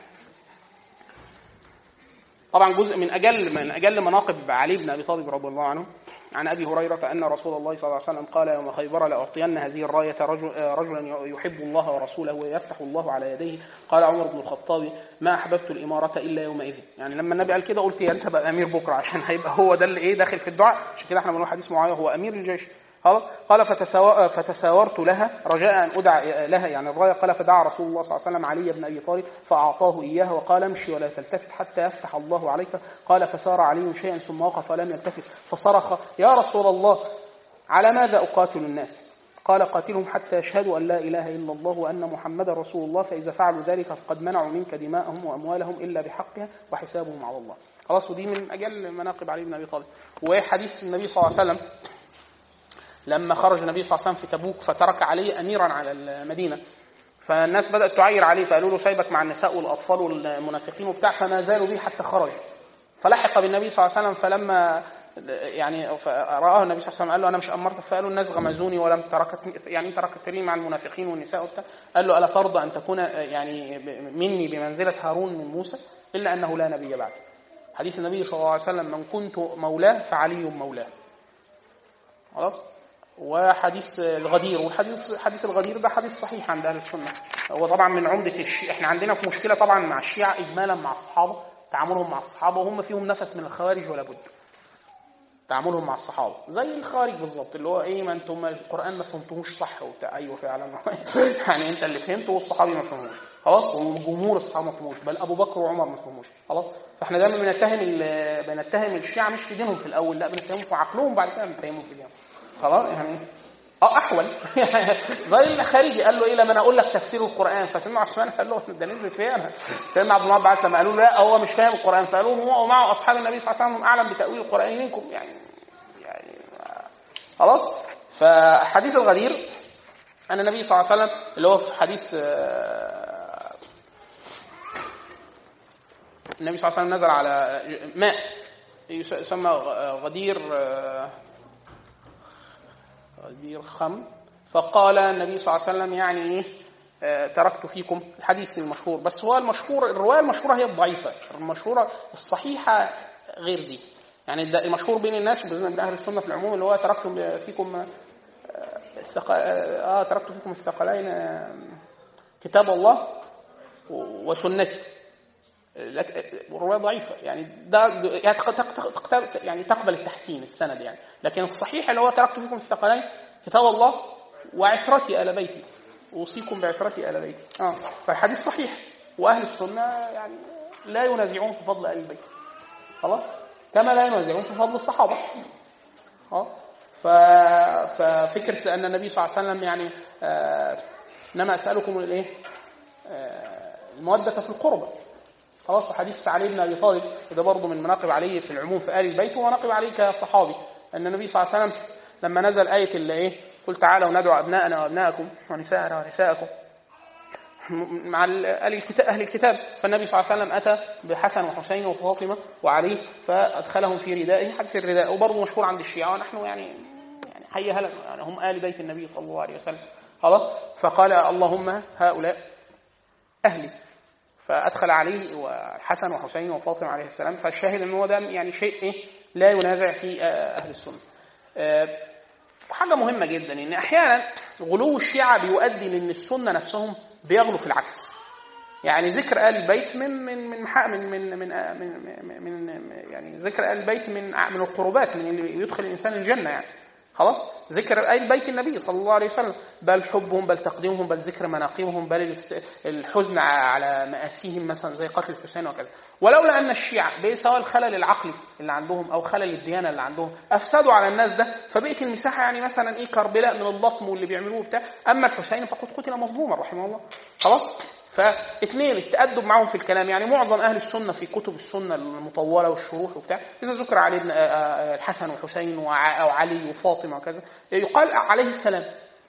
طبعا جزء من اجل من اجل مناقب علي بن ابي طالب رضي الله عنه عن ابي هريره ان رسول الله صلى الله عليه وسلم قال يوم خيبر لاعطين هذه الرايه رجل رجلا يحب الله ورسوله ويفتح الله على يديه قال عمر بن الخطاب ما احببت الاماره الا يومئذ يعني لما النبي قال كده قلت يا ريت ابقى امير بكره عشان هيبقى هو ده اللي ايه داخل في الدعاء عشان كده احنا بنقول حديث معاويه هو امير الجيش خلاص قال فتساو... فتساورت لها رجاء ان ادعى لها يعني الرايه قال فدعا رسول الله صلى الله عليه وسلم علي بن ابي طالب فاعطاه اياها وقال امشي ولا تلتفت حتى يفتح الله عليك قال فسار علي شيئا ثم وقف ولم يلتفت فصرخ يا رسول الله على ماذا اقاتل الناس؟ قال قاتلهم حتى يشهدوا ان لا اله الا الله وان محمدا رسول الله فاذا فعلوا ذلك فقد منعوا منك دماءهم واموالهم الا بحقها وحسابهم على الله. خلاص ودي من اجل مناقب علي بن ابي طالب. وحديث النبي صلى الله عليه وسلم لما خرج النبي صلى الله عليه وسلم في تبوك فترك علي اميرا على المدينه فالناس بدات تعاير عليه فقالوا له سايبك مع النساء والاطفال والمنافقين وبتاع فما زالوا به حتى خرج فلحق بالنبي صلى الله عليه وسلم فلما يعني رآه النبي صلى الله عليه وسلم قال له انا مش امرتك فقالوا الناس غمزوني ولم تركتني يعني تركتني مع المنافقين والنساء وبتاع قال له الا ترضى ان تكون يعني مني بمنزله هارون من موسى الا انه لا نبي بعد حديث النبي صلى الله عليه وسلم من كنت مولاه فعلي مولاه خلاص وحديث الغدير والحديث حديث الغدير ده حديث صحيح عند اهل السنه هو طبعا من عمده الشيعة احنا عندنا في مشكله طبعا مع الشيعة اجمالا مع الصحابه تعاملهم مع الصحابه وهم فيهم نفس من الخوارج ولا بد تعاملهم مع الصحابه زي الخارج بالظبط اللي هو ايه ما انتم القران ما فهمتوهوش صح وبتاع ايوه فعلا يعني انت اللي فهمته والصحابي ما فهموش خلاص وجمهور الصحابه ما فهموش بل ابو بكر وعمر ما فهموش خلاص فاحنا دايما بنتهم ال- بنتهم الشيعه مش في دينهم في الاول لا بنتهمهم في عقلهم بعد كده بنتهمهم في دينهم خلاص يعني اه احول زي الخارجي قال له ايه لما انا اقول لك تفسير القران فسيدنا عثمان قال له ده نزلت فين انا سيدنا عبد الله بن عباس لما قالوا له لا هو مش فاهم القران فقالوا له هو ومعه اصحاب النبي صلى الله عليه وسلم هم اعلم بتاويل القران منكم يعني يعني خلاص فحديث الغدير ان النبي صلى الله عليه وسلم اللي هو في حديث آه، النبي صلى الله عليه وسلم نزل على ماء يسمى غدير آه، غدير خم فقال النبي صلى الله عليه وسلم يعني ايه آه، تركت فيكم الحديث المشهور بس هو المشهور الروايه المشهوره هي الضعيفه المشهوره الصحيحه غير دي يعني ده المشهور بين الناس وبين اهل السنه في العموم اللي هو تركت فيكم آه، الثق- اه تركت فيكم الثقلين آه، كتاب الله وسنتي لك- الروايه ضعيفه يعني ده يعني تق- تق- تق- يعني تقبل التحسين السند يعني لكن الصحيح اللي هو تركت فيكم الثقلين كتاب الله وعترتي ال بيتي اوصيكم بعترتي ال بيتي اه فالحديث صحيح واهل السنه يعني لا ينازعون في فضل ال البيت خلاص كما لا ينازعون في فضل الصحابه اه ف... ففكره ان النبي صلى الله عليه وسلم يعني آه انما اسالكم الايه آه الموده في القربى خلاص وحديث علي بن ابي طالب وده برضه من مناقب علي في العموم في ال البيت ومناقب علي كصحابي ان النبي صلى الله عليه وسلم لما نزل ايه اللي ايه قل تعالوا ندعو ابناءنا وابناءكم ونساءنا ونساءكم مع ال- اهل الكتاب اهل الكتاب فالنبي صلى الله عليه وسلم اتى بحسن وحسين وفاطمه وعلي فادخلهم في ردائه حديث الرداء وبرضه مشهور عند الشيعه ونحن يعني يعني حي هلا يعني هم ال بيت النبي صلى الله عليه وسلم خلاص فقال اللهم هؤلاء اهلي فادخل عليه وحسن وحسين وفاطمه عليه السلام فالشاهد ان هو ده يعني شيء ايه لا ينازع في آه، اهل السنه. آه، حاجه مهمه جدا ان احيانا غلو الشيعه بيؤدي لان السنه نفسهم بيغلوا في العكس. يعني ذكر ال البيت من من من حق- من من من, آه، من, من, من يعني ذكر ال البيت من من القربات من اللي يدخل الانسان الجنه يعني. خلاص ذكر آل بيت النبي صلى الله عليه وسلم بل حبهم بل تقديمهم بل ذكر مناقبهم بل الاست- الحزن على مآسيهم مثلا زي قتل الحسين وكذا ولولا ان الشيعة سواء الخلل العقلي اللي عندهم او خلل الديانه اللي عندهم افسدوا على الناس ده فبقت المساحه يعني مثلا ايه كربلاء من اللطم واللي بيعملوه بتاع اما الحسين فقد قتل مظلوما رحمه الله خلاص فاثنين التأدب معهم في الكلام يعني معظم اهل السنه في كتب السنه المطوله والشروح وبتاع اذا ذكر علي بن آه، آه، الحسن والحسين وع- وعلي وفاطمه وكذا يقال عليه السلام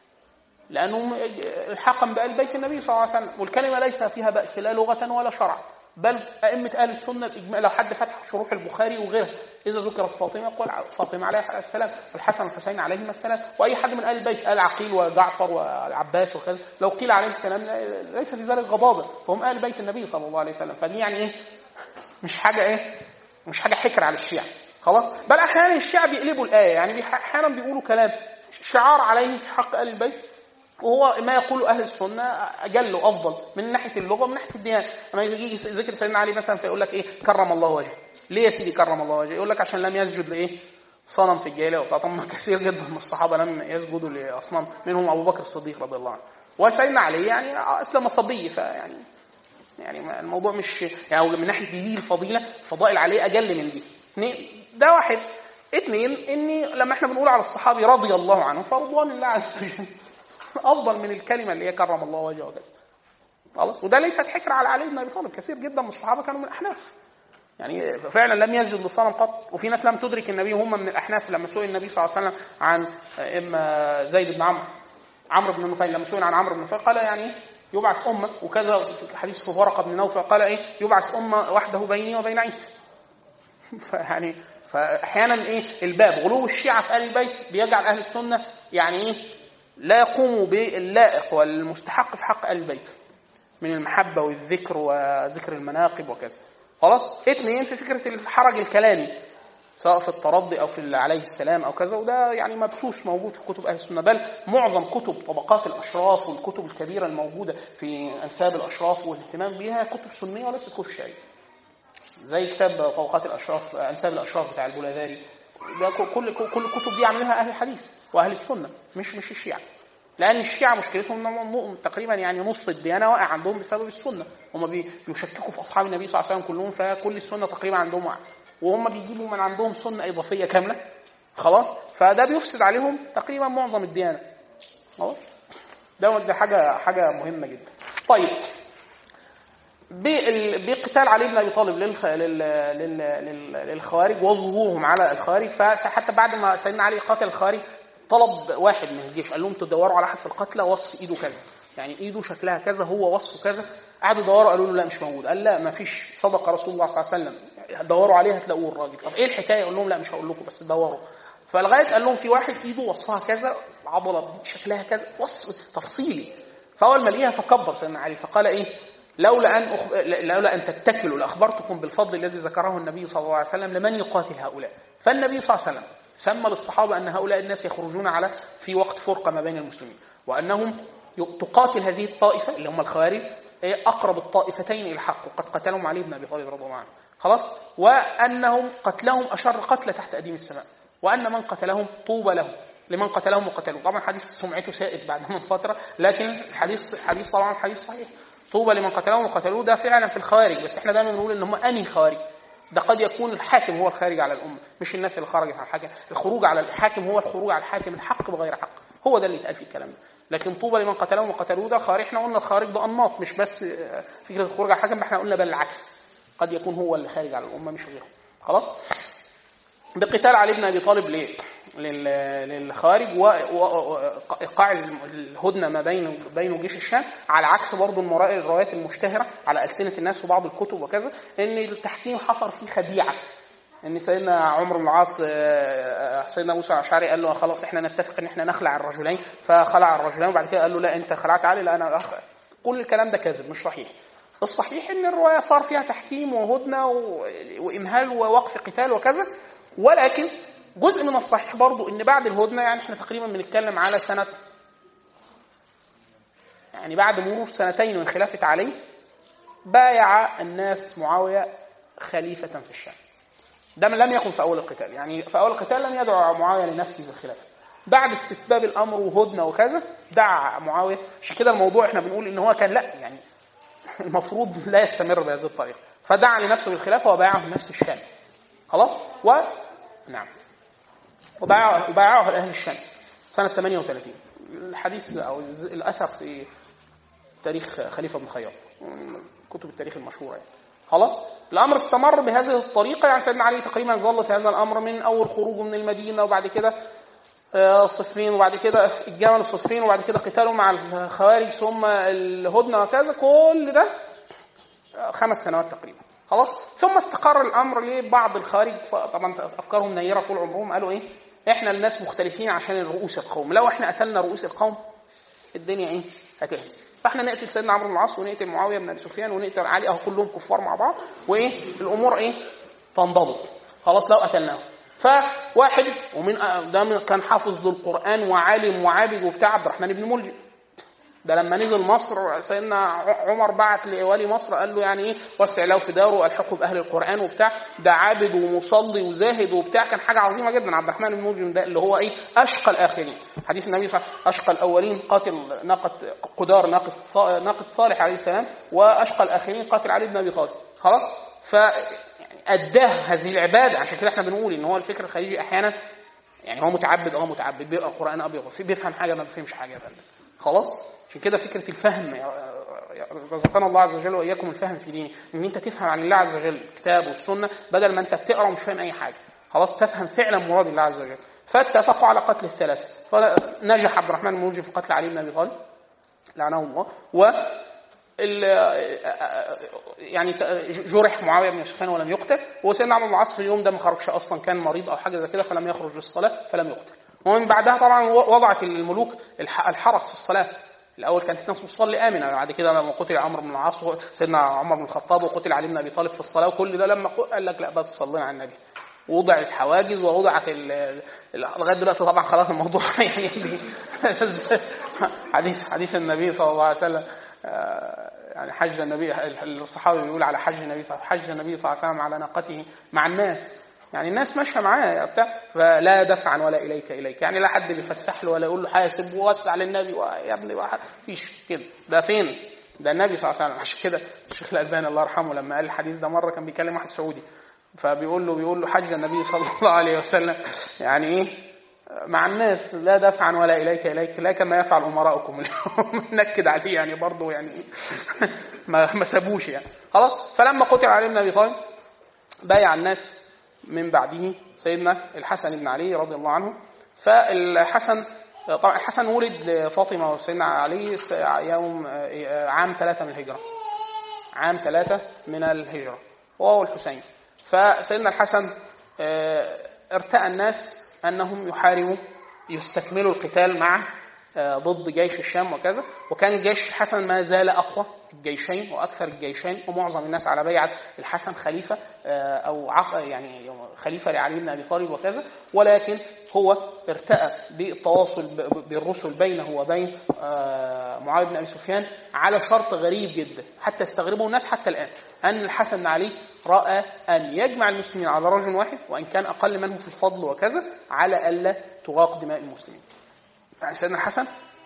لانه الحاقا بآل بيت النبي صلى الله عليه وسلم والكلمه ليس فيها بأس لا لغه ولا شرعا بل أئمة أهل السنة الإجماع لو حد فتح شروح البخاري وغيرها إذا ذكرت فاطمة يقول فاطمة عليها السلام والحسن والحسين عليهما السلام وأي حد من أهل البيت آل عقيل وجعفر والعباس وكذا لو قيل عليه السلام ليس في ذلك غضاضة فهم أهل بيت النبي صلى الله عليه وسلم فدي يعني إيه مش حاجة إيه مش حاجة حكر على الشيعة خلاص بل أحيانا الشيعة بيقلبوا الآية يعني بيح- أحيانا بيقولوا كلام شعار عليه في حق أهل البيت وهو ما يقوله اهل السنه اجل وافضل من ناحيه اللغه ومن ناحيه الديانه لما يجي ذكر سيدنا علي مثلا فيقول لك ايه كرم الله وجهه ليه يا سيدي كرم الله وجهه يقول لك عشان لم يسجد لايه صنم في الجاهليه وبتاع طب ما كثير جدا من الصحابه لم يسجدوا لاصنام منهم ابو بكر الصديق رضي الله عنه وسيدنا علي يعني اسلم صبي فيعني يعني ما- الموضوع مش يعني من ناحيه دي الفضيله فضائل عليه اجل من دي اثنين ده واحد اثنين اني لما احنا بنقول على الصحابي رضي الله عنه فرضوان الله عز وجل افضل من الكلمه اللي هي كرم الله وجهه وكذا خلاص وده ليست حكر على علي بن ابي طالب كثير جدا من الصحابه كانوا من الاحناف يعني فعلا لم يسجد للصنم قط وفي ناس لم تدرك النبي وهم من الاحناف لما سئل النبي صلى الله عليه وسلم عن اما زيد بن عمرو عمرو بن نفيل لما سئل عن عمرو بن نفيل قال يعني يبعث امه وكذا في حديث في ورقه بن نوفل قال ايه يبعث امه وحده بيني وبين عيسى فيعني فاحيانا ايه الباب غلو الشيعه في اهل البيت بيجعل اهل السنه يعني ايه لا يقوموا باللائق والمستحق في حق اهل البيت من المحبه والذكر وذكر المناقب وكذا خلاص اثنين في فكره الحرج الكلامي سواء في الترضي او في اللي عليه السلام او كذا وده يعني مبثوث موجود في كتب اهل السنه بل معظم كتب طبقات الاشراف والكتب الكبيره الموجوده في انساب الاشراف والاهتمام بها كتب سنيه وليست كتب شيعيه زي كتاب طبقات الاشراف انساب الاشراف بتاع البولاذاري ده كل كل الكتب دي عاملينها اهل الحديث واهل السنه مش مش الشيعه لان الشيعه مشكلتهم انهم تقريبا يعني نص الديانه واقع عندهم بسبب السنه هم بيشككوا في اصحاب النبي صلى الله عليه وسلم كلهم فكل السنه تقريبا عندهم واقع وهم بيجيبوا من عندهم سنه اضافيه كامله خلاص فده بيفسد عليهم تقريبا معظم الديانه خلاص ده ده حاجه حاجه مهمه جدا طيب بقتال علي بن ابي طالب للخ... لل... لل... لل... للخوارج وظهورهم على الخوارج فحتى بعد ما سيدنا علي قاتل الخوارج طلب واحد من الجيش قال لهم تدوروا على احد في القتلى وصف ايده كذا يعني ايده شكلها كذا هو وصفه كذا قعدوا يدوروا قالوا له لا مش موجود قال لا ما فيش صدق رسول الله صلى الله عليه وسلم دوروا عليه هتلاقوه الراجل طب ايه الحكايه قال لهم لا مش هقول لكم بس دوروا فلغايه قال لهم في واحد ايده وصفها كذا عضله شكلها كذا وصف تفصيلي فاول ما لقيها فكبر سيدنا علي فقال ايه لولا ان أخ... لولا ان تتكلوا لاخبرتكم بالفضل الذي ذكره النبي صلى الله عليه وسلم لمن يقاتل هؤلاء فالنبي صلى الله عليه وسلم سمى للصحابه ان هؤلاء الناس يخرجون على في وقت فرقه ما بين المسلمين وانهم تقاتل هذه الطائفه اللي هم الخوارج اقرب الطائفتين الى الحق وقد قتلهم علي بن ابي طالب رضي الله عنه خلاص وانهم قتلهم اشر قتل تحت اديم السماء وان من قتلهم طوبى له لمن قتلهم وقتلوه طبعا حديث سمعته سائد بعد من فتره لكن الحديث حديث طبعا حديث صحيح طوبى لمن قتلهم وقتلوه ده فعلا في الخوارج بس احنا دايما بنقول ان هم انهي خوارج ده قد يكون الحاكم هو الخارج على الامه مش الناس اللي خرجت على الحاكم الخروج على الحاكم هو الخروج على الحاكم الحق بغير حق هو ده اللي اتقال في الكلام ده لكن طوبى لمن قتلهم وقتلوه ده خارج احنا قلنا الخارج ده انماط مش بس فكره الخروج على الحاكم احنا قلنا بل العكس قد يكون هو اللي خارج على الامه مش غيره خلاص بقتال علي بن ابي طالب ليه؟ للخارج وايقاع الهدنه ما بين بينه وجيش الشام على عكس برضه الروايات المشتهره على السنه الناس وبعض الكتب وكذا ان التحكيم حصل فيه خديعه ان سيدنا عمرو بن العاص سيدنا موسى الاشعري قال له خلاص احنا نتفق ان احنا نخلع الرجلين فخلع الرجلين وبعد كده قال له لا انت خلعت علي لا انا أخ... كل الكلام ده كاذب مش صحيح الصحيح ان الروايه صار فيها تحكيم وهدنه وامهال ووقف قتال وكذا ولكن جزء من الصحيح برضو ان بعد الهدنه يعني احنا تقريبا بنتكلم على سنه يعني بعد مرور سنتين من خلافه علي بايع الناس معاويه خليفه في الشام ده لم يكن في اول القتال يعني في اول القتال لم يدعو معاويه لنفسه بالخلافه بعد استتباب الامر وهدنه وكذا دعا معاويه عشان كده الموضوع احنا بنقول ان هو كان لا يعني المفروض لا يستمر بهذه الطريقه فدعا لنفسه بالخلافه وبايعه الناس في الشام خلاص و نعم وبايعه وبايعه لاهل الشام سنه 38 الحديث او الاثر في تاريخ خليفه بن خياط كتب التاريخ المشهوره يعني خلاص الامر استمر بهذه الطريقه يعني سيدنا علي تقريبا ظل في هذا الامر من اول خروجه من المدينه وبعد كده صفين وبعد كده الجمل صفين وبعد كده قتاله مع الخوارج ثم الهدنه وكذا كل ده خمس سنوات تقريبا خلاص ثم استقر الامر لبعض الخارج طبعا افكارهم نيره طول عمرهم قالوا ايه احنا الناس مختلفين عشان رؤوس القوم لو احنا قتلنا رؤوس القوم الدنيا ايه هتهدي فاحنا نقتل سيدنا عمرو بن العاص ونقتل معاويه بن ابي سفيان ونقتل علي اهو كلهم كفار مع بعض وايه الامور ايه تنضبط خلاص لو قتلناهم فواحد ومن ده كان حافظ للقران وعالم وعابد وبتاع عبد الرحمن بن ملجم ده لما نزل مصر سيدنا عمر بعت لولي مصر قال له يعني ايه وسع له في داره والحقه باهل القران وبتاع ده عابد ومصلي وزاهد وبتاع كان حاجه عظيمه جدا عبد الرحمن بن ملجم ده اللي هو ايه اشقى الاخرين حديث النبي صلى الله عليه وسلم اشقى الاولين قاتل ناقه قدار ناقه ناقه صالح عليه السلام واشقى الاخرين قاتل علي بن ابي طالب خلاص ف اداه هذه العباده عشان كده احنا بنقول ان هو الفكر الخليجي احيانا يعني هو متعبد اه متعبد بيقرا قران ابيض بيفهم حاجه ما بيفهمش حاجه بقى. خلاص عشان كده فكره الفهم رزقنا الله عز وجل واياكم الفهم في دينه ان انت تفهم عن الله عز وجل الكتاب والسنه بدل ما انت بتقرا ومش فاهم اي حاجه خلاص تفهم فعلا مراد الله عز وجل فاتفقوا على قتل الثلاثه فنجح عبد الرحمن الملجم في قتل علي بن ابي طالب لعنه الله و يعني جرح معاويه بن سفيان ولم يقتل وسيدنا عمرو بن العاص في اليوم ده ما خرجش اصلا كان مريض او حاجه زي كده فلم يخرج للصلاه فلم يقتل ومن بعدها طبعا وضعت الملوك الحرس في الصلاه الاول كانت الناس بتصلي امنه بعد كده لما قتل عمرو بن العاص سيدنا عمر بن الخطاب وقتل علي بن ابي طالب في الصلاه وكل ده لما قال لك لا بس صلينا على النبي وضعت حواجز ووضعت لغايه دلوقتي طبعا خلاص الموضوع يعني حديث حديث النبي صلى الله عليه وسلم يعني حج النبي الصحابي بيقول على حج النبي صلى حج النبي صلى الله عليه وسلم على ناقته مع الناس يعني الناس ماشيه معاه بتاع فلا دفعا ولا اليك اليك يعني لا حد بيفسح له ولا يقول له حاسب ووسع للنبي يا ابني واحد فيش كده ده فين؟ ده النبي صلى الله عليه وسلم عشان كده الشيخ الالباني الله يرحمه لما قال الحديث ده مره كان بيكلم واحد سعودي فبيقول له بيقول له حج النبي صلى الله عليه وسلم يعني ايه مع الناس لا دفعا ولا اليك اليك لا كما يفعل امراؤكم اليوم نكد عليه يعني برضه يعني ما ما سابوش يعني خلاص فلما قتل علي بن ابي طالب بايع الناس من بعده سيدنا الحسن بن علي رضي الله عنه فالحسن طبعا الحسن ولد لفاطمه وسيدنا علي يوم عام ثلاثة من الهجره عام ثلاثة من الهجره هو والحسين فسيدنا الحسن ارتأى الناس انهم يحاربوا يستكملوا القتال مع ضد جيش الشام وكذا وكان جيش الحسن ما زال اقوى الجيشين واكثر الجيشين ومعظم الناس على بيعه الحسن خليفه او يعني خليفه لعلي بن ابي طالب وكذا ولكن هو ارتأى بالتواصل بالرسل بينه وبين معاويه بن ابي سفيان على شرط غريب جدا حتى يستغربه الناس حتى الان ان الحسن بن علي راى ان يجمع المسلمين على رجل واحد وان كان اقل منه في الفضل وكذا على الا تغاق دماء المسلمين. يعني سيدنا الحسن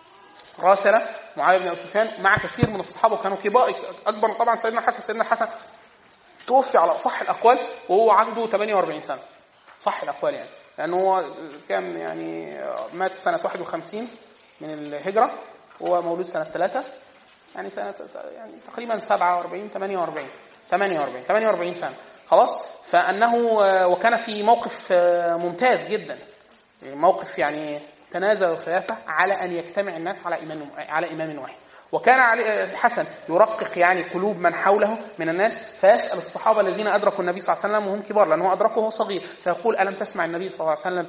راسل معاويه بن ابي سفيان مع كثير من الصحابه وكانوا كبار اكبر طبعا سيدنا الحسن سيدنا الحسن توفي على اصح الاقوال وهو عنده 48 سنه صح الاقوال يعني لانه هو كان يعني مات سنه 51 من الهجره وهو مولود سنه 3 يعني سنه يعني تقريبا 47 48 48 48 سنه خلاص فانه وكان في موقف ممتاز جدا موقف يعني تنازل الخلافه على ان يجتمع الناس على امام على امام واحد وكان علي الحسن يرقق يعني قلوب من حوله من الناس فيسال الصحابه الذين ادركوا النبي صلى الله عليه وسلم وهم كبار لانه ادركه وهو صغير فيقول الم تسمع النبي صلى الله عليه وسلم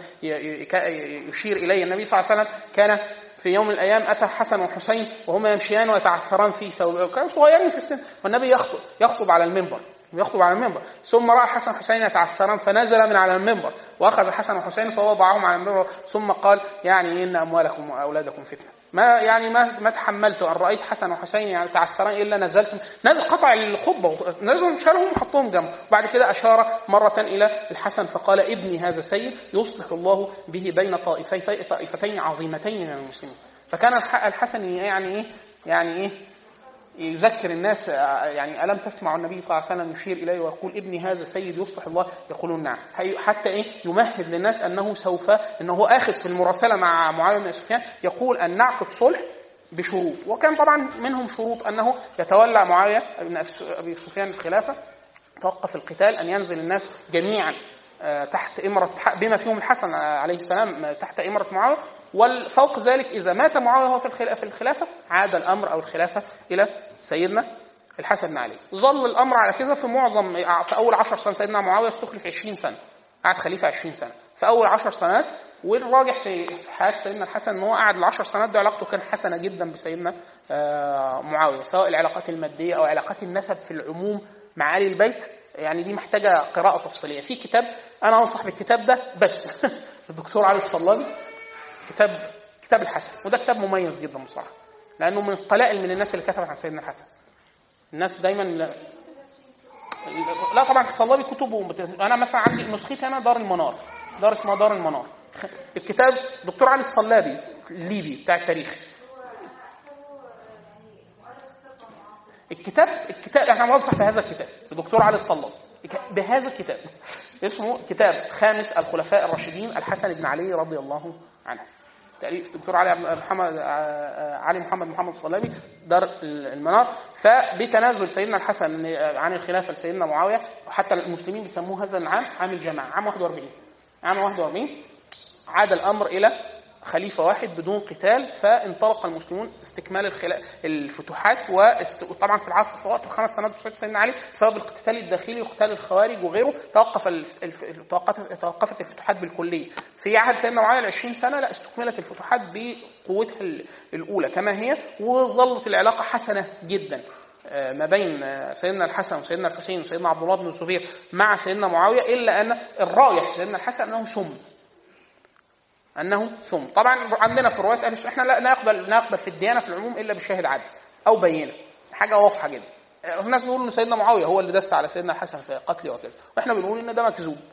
يشير الي النبي صلى الله عليه وسلم كان في يوم من الايام اتى حسن وحسين وهما يمشيان ويتعثران في سو... كانوا صغيرين في السن والنبي يخطب يخطب على المنبر يخطب على المنبر ثم راى حسن وحسين يتعثران فنزل من على المنبر واخذ حسن وحسين فوضعهم على المنبر ثم قال يعني ان اموالكم واولادكم فتنه ما يعني ما ما تحملت ان رايت حسن وحسين يعني تعثران الا نزلت نزل قطع الخطبه نزلوا شالهم وحطهم جنبه بعد كده اشار مره الى الحسن فقال ابني هذا سيد يصلح الله به بين طائفتي طائفتين عظيمتين من المسلمين فكان الحسن يعني ايه يعني ايه يذكر الناس يعني ألم تسمع النبي صلى الله عليه وسلم يشير إليه ويقول ابني هذا سيد يصلح الله يقولون نعم حتى إيه يمهد للناس أنه سوف أنه آخذ في المراسلة مع معاوية بن سفيان يقول أن نعقد صلح بشروط وكان طبعا منهم شروط أنه يتولى معاوية بن أبي سفيان الخلافة توقف القتال أن ينزل الناس جميعا تحت إمرة بما فيهم الحسن عليه السلام تحت إمرة معاوية وفوق ذلك إذا مات معاوية وهو في الخلافة عاد الأمر أو الخلافة إلى سيدنا الحسن بن علي ظل الأمر على كده في معظم في أول عشر سنة سيدنا معاوية استخلف 20 سنة قعد خليفة 20 سنة في أول عشر سنوات والراجح في حياة سيدنا الحسن ان هو قعد العشر سنوات دي علاقته كان حسنة جدا بسيدنا معاوية سواء العلاقات المادية أو علاقات النسب في العموم مع آل البيت يعني دي محتاجة قراءة تفصيلية في كتاب أنا أنصح بالكتاب ده بس الدكتور علي الصلابي كتاب كتاب الحسن وده كتاب مميز جدا بصراحه لانه من قلائل من الناس اللي كتبت عن سيدنا الحسن الناس دايما لا, لا طبعا صلابي كتبه انا مثلا عندي نسختي انا دار المنار دار اسمها دار المنار الكتاب دكتور علي الصلابي الليبي بتاع التاريخ الكتاب الكتاب احنا بننصح في هذا الكتاب الدكتور علي الصلابي بهذا الكتاب اسمه كتاب خامس الخلفاء الراشدين الحسن بن علي رضي الله عنه تأليف الدكتور علي محمد علي محمد محمد الصلابي دار المنار فبتنازل سيدنا الحسن عن الخلافه لسيدنا معاويه وحتى المسلمين بيسموه هذا العام عام الجماعه عام 41 عام 41 عاد الامر الى خليفه واحد بدون قتال فانطلق المسلمون استكمال الخلا... الفتوحات وطبعا في العصر في وقت الخمس سنوات بتوع سيدنا علي بسبب القتال الداخلي وقتال الخوارج وغيره توقف الف... توقفت توقفت الفتوحات بالكليه في عهد سيدنا معاويه ال 20 سنه لا استكملت الفتوحات بقوتها الاولى كما هي وظلت العلاقه حسنه جدا ما بين سيدنا الحسن وسيدنا الحسين وسيدنا عبد الله بن الزبير مع سيدنا معاويه الا ان الرايح سيدنا الحسن انه سم انه ثم طبعا عندنا في روايه اهل احنا لا نقبل نقبل في الديانه في العموم الا بالشاهد عدل او بينه حاجه واضحه جدا الناس بيقولوا ان سيدنا معاويه هو اللي دس على سيدنا الحسن في قتله وكذا واحنا بنقول ان ده مكذوب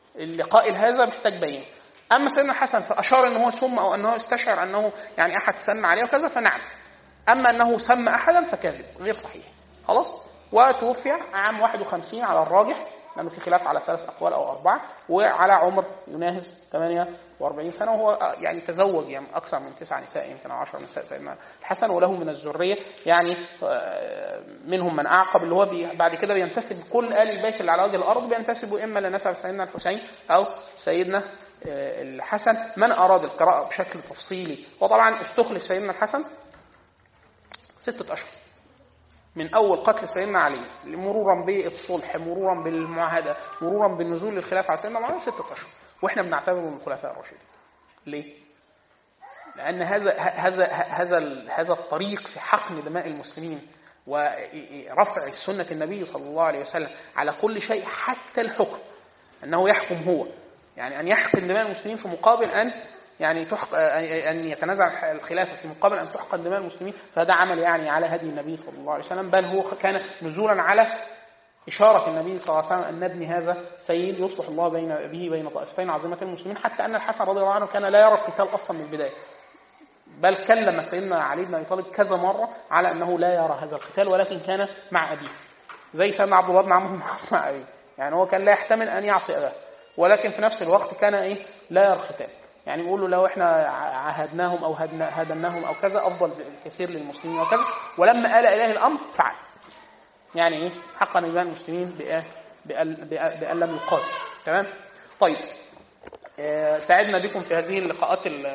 اللي قائل هذا محتاج بيان اما سيدنا الحسن فاشار ان هو سم او انه استشعر انه يعني احد سمى عليه وكذا فنعم اما انه سمى احدا فكاذب غير صحيح خلاص وتوفي عام 51 على الراجح لانه في خلاف على ثلاث اقوال او اربعه وعلى عمر يناهز 48 سنه وهو يعني تزوج يعني اكثر من تسع نساء يمكن او 10 نساء سيدنا الحسن وله من الذريه يعني آه، منهم من اعقب اللي هو بي بعد كده بينتسب كل ال البيت اللي على وجه الارض بينتسبوا اما لنسب سيدنا الحسين او سيدنا آه، الحسن من اراد القراءه بشكل تفصيلي وطبعا استخلف سيدنا الحسن ستة أشهر من أول قتل سيدنا علي مرورا بالصلح مرورا بالمعاهدة مرورا بالنزول للخلافة على سيدنا معاوية ستة أشهر وإحنا بنعتبره من الخلفاء الراشدين ليه؟ لأن هذا هذا هذا هذا الطريق في حقن دماء المسلمين ورفع سنة النبي صلى الله عليه وسلم على كل شيء حتى الحكم أنه يحكم هو يعني أن يحقن دماء المسلمين في مقابل أن يعني تحق ان يتنازع الخلافه في مقابل ان تحقن دماء المسلمين فهذا عمل يعني على هدي النبي صلى الله عليه وسلم بل هو كان نزولا على إشارة النبي صلى الله عليه وسلم أن نبني هذا سيد يصلح الله بين به بين طائفتين عظيمة المسلمين حتى أن الحسن رضي الله عنه كان لا يرى القتال أصلا من البداية بل كلم سيدنا علي بن أبي طالب كذا مرة على أنه لا يرى هذا القتال ولكن كان مع أبيه زي سيدنا عبد الله بن عمرو بن مع أبيه يعني هو كان لا يحتمل أن يعصي أباه ولكن في نفس الوقت كان إيه لا يرى القتال يعني بيقولوا لو احنا عهدناهم او هدناهم او كذا افضل كثير للمسلمين وكذا ولما آل اليه الامر فعل يعني ايه حقا ايمان المسلمين بأن, بأن لم يقاتل تمام طيب آه، سعدنا بكم في هذه اللقاءات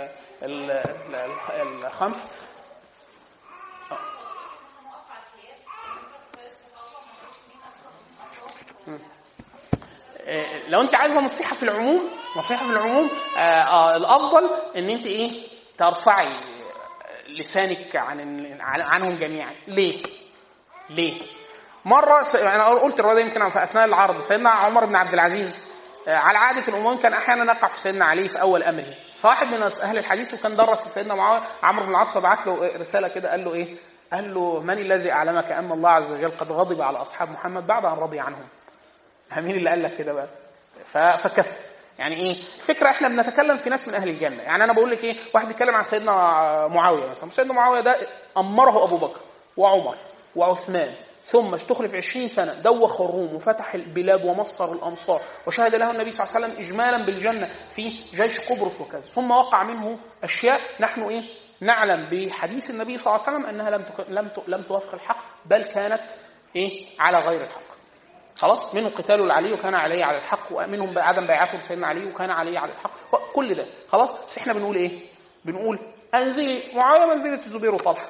الخمس آه، لو انت عايزه نصيحه في العموم نصيحه في العموم آه آه الافضل ان انت ايه ترفعي لسانك عن عنهم جميعا ليه ليه مره س... انا قلت الروايه يمكن في اثناء العرض سيدنا عمر بن عبد العزيز آه على عاده الامور كان احيانا يقع في سيدنا علي في اول امره فواحد من اهل الحديث وكان درس سيدنا معاويه عمرو بن العاص فبعت له رساله كده قال له ايه قال له من الذي اعلمك ان الله عز وجل قد غضب على اصحاب محمد بعد ان رضي عنهم مين اللي قال لك كده بقى فكف يعني ايه الفكره احنا بنتكلم في ناس من اهل الجنه يعني انا بقول لك ايه واحد بيتكلم عن سيدنا معاويه مثلا سيدنا معاويه ده امره ابو بكر وعمر وعثمان ثم استخلف عشرين سنة دوخ الروم وفتح البلاد ومصر الأمصار وشهد له النبي صلى الله عليه وسلم إجمالا بالجنة في جيش قبرص وكذا ثم وقع منه أشياء نحن إيه نعلم بحديث النبي صلى الله عليه وسلم أنها لم لم لم توافق الحق بل كانت إيه على غير الحق خلاص منهم قتال العلي وكان عليه على الحق ومنهم عدم بيعته لسيدنا علي وكان عليه على الحق كل ده خلاص بس احنا بنقول ايه بنقول انزلي معاويه منزله الزبير وطلحه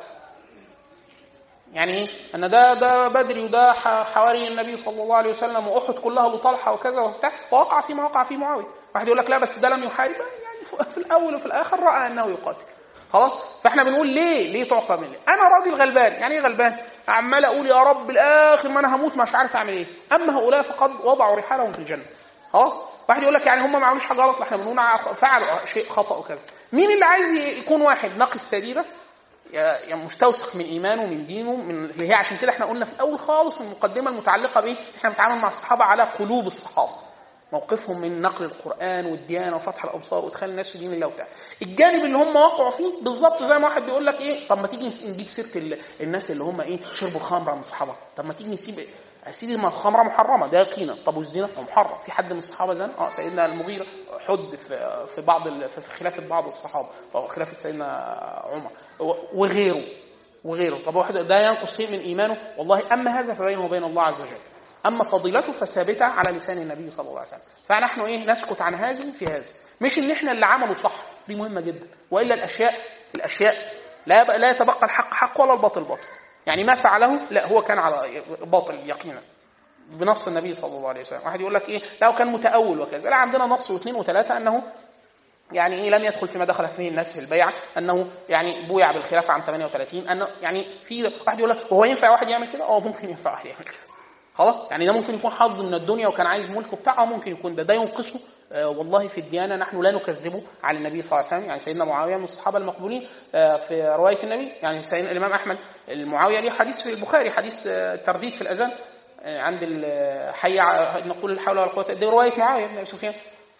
يعني ايه ان ده ده بدري وده حواري النبي صلى الله عليه وسلم واحد كلها لطلحه وكذا وبتاع فوقع فيما وقع فيه معاويه واحد يقول لك لا بس ده لم يحارب يعني في الاول وفي الاخر راى انه يقاتل خلاص فاحنا بنقول ليه ليه تعصى مني انا راجل غلبان يعني ايه غلبان عمال اقول يا رب الاخر ما انا هموت مش عارف اعمل ايه اما هؤلاء فقد وضعوا رحالهم في الجنه خلاص واحد يقول لك يعني هم ما عملوش حاجه غلط احنا بنقول فعلوا شيء خطا وكذا مين اللي عايز يكون واحد نقي السريره يعني مستوثق من ايمانه ومن دينه من اللي هي عشان كده احنا قلنا في الاول خالص المقدمه المتعلقه بايه احنا بنتعامل مع الصحابه على قلوب الصحابه موقفهم من نقل القران والديانه وفتح الابصار وادخال الناس في دين الله وبتاع الجانب اللي هم وقعوا فيه بالظبط زي ما واحد بيقول لك ايه طب ما تيجي نجيب سيره الناس اللي هم ايه شربوا الخمره من الصحابه طب ما تيجي نسيب يا سيدي ما الخمره محرمه ده يقينا طب والزنا محرم في حد من الصحابه زن اه سيدنا المغيره حد في في بعض في خلافه بعض الصحابه او خلافه سيدنا عمر وغيره وغيره طب واحد ده ينقص شيء من ايمانه والله اما هذا فبينه وبين الله عز وجل اما فضيلته فثابته على لسان النبي صلى الله عليه وسلم فنحن ايه نسكت عن هذه في هذا مش ان احنا اللي عمله صح دي مهمه جدا والا الاشياء الاشياء لا لا يتبقى الحق حق ولا الباطل باطل يعني ما فعله لا هو كان على باطل يقينا بنص النبي صلى الله عليه وسلم واحد يقول لك ايه لا كان متاول وكذا لا عندنا نص واثنين وثلاثه انه يعني ايه لم يدخل فيما دخل فيه الناس في البيعه انه يعني بويع بالخلافه عن 38 انه يعني في واحد يقول لك هو ينفع واحد يعمل كده؟ اه ممكن ينفع واحد يعمل كده خلاص يعني ده ممكن يكون حظ من الدنيا وكان عايز ملك وبتاع او ممكن يكون ده ده ينقصه آه والله في الديانه نحن لا نكذبه على النبي صلى الله عليه وسلم يعني سيدنا معاويه من الصحابه المقبولين آه في روايه النبي يعني سيدنا الامام احمد المعاويه ليه حديث في البخاري حديث آه في الاذان آه عند حي نقول الحول ولا قوه دي روايه معاويه بن سفيان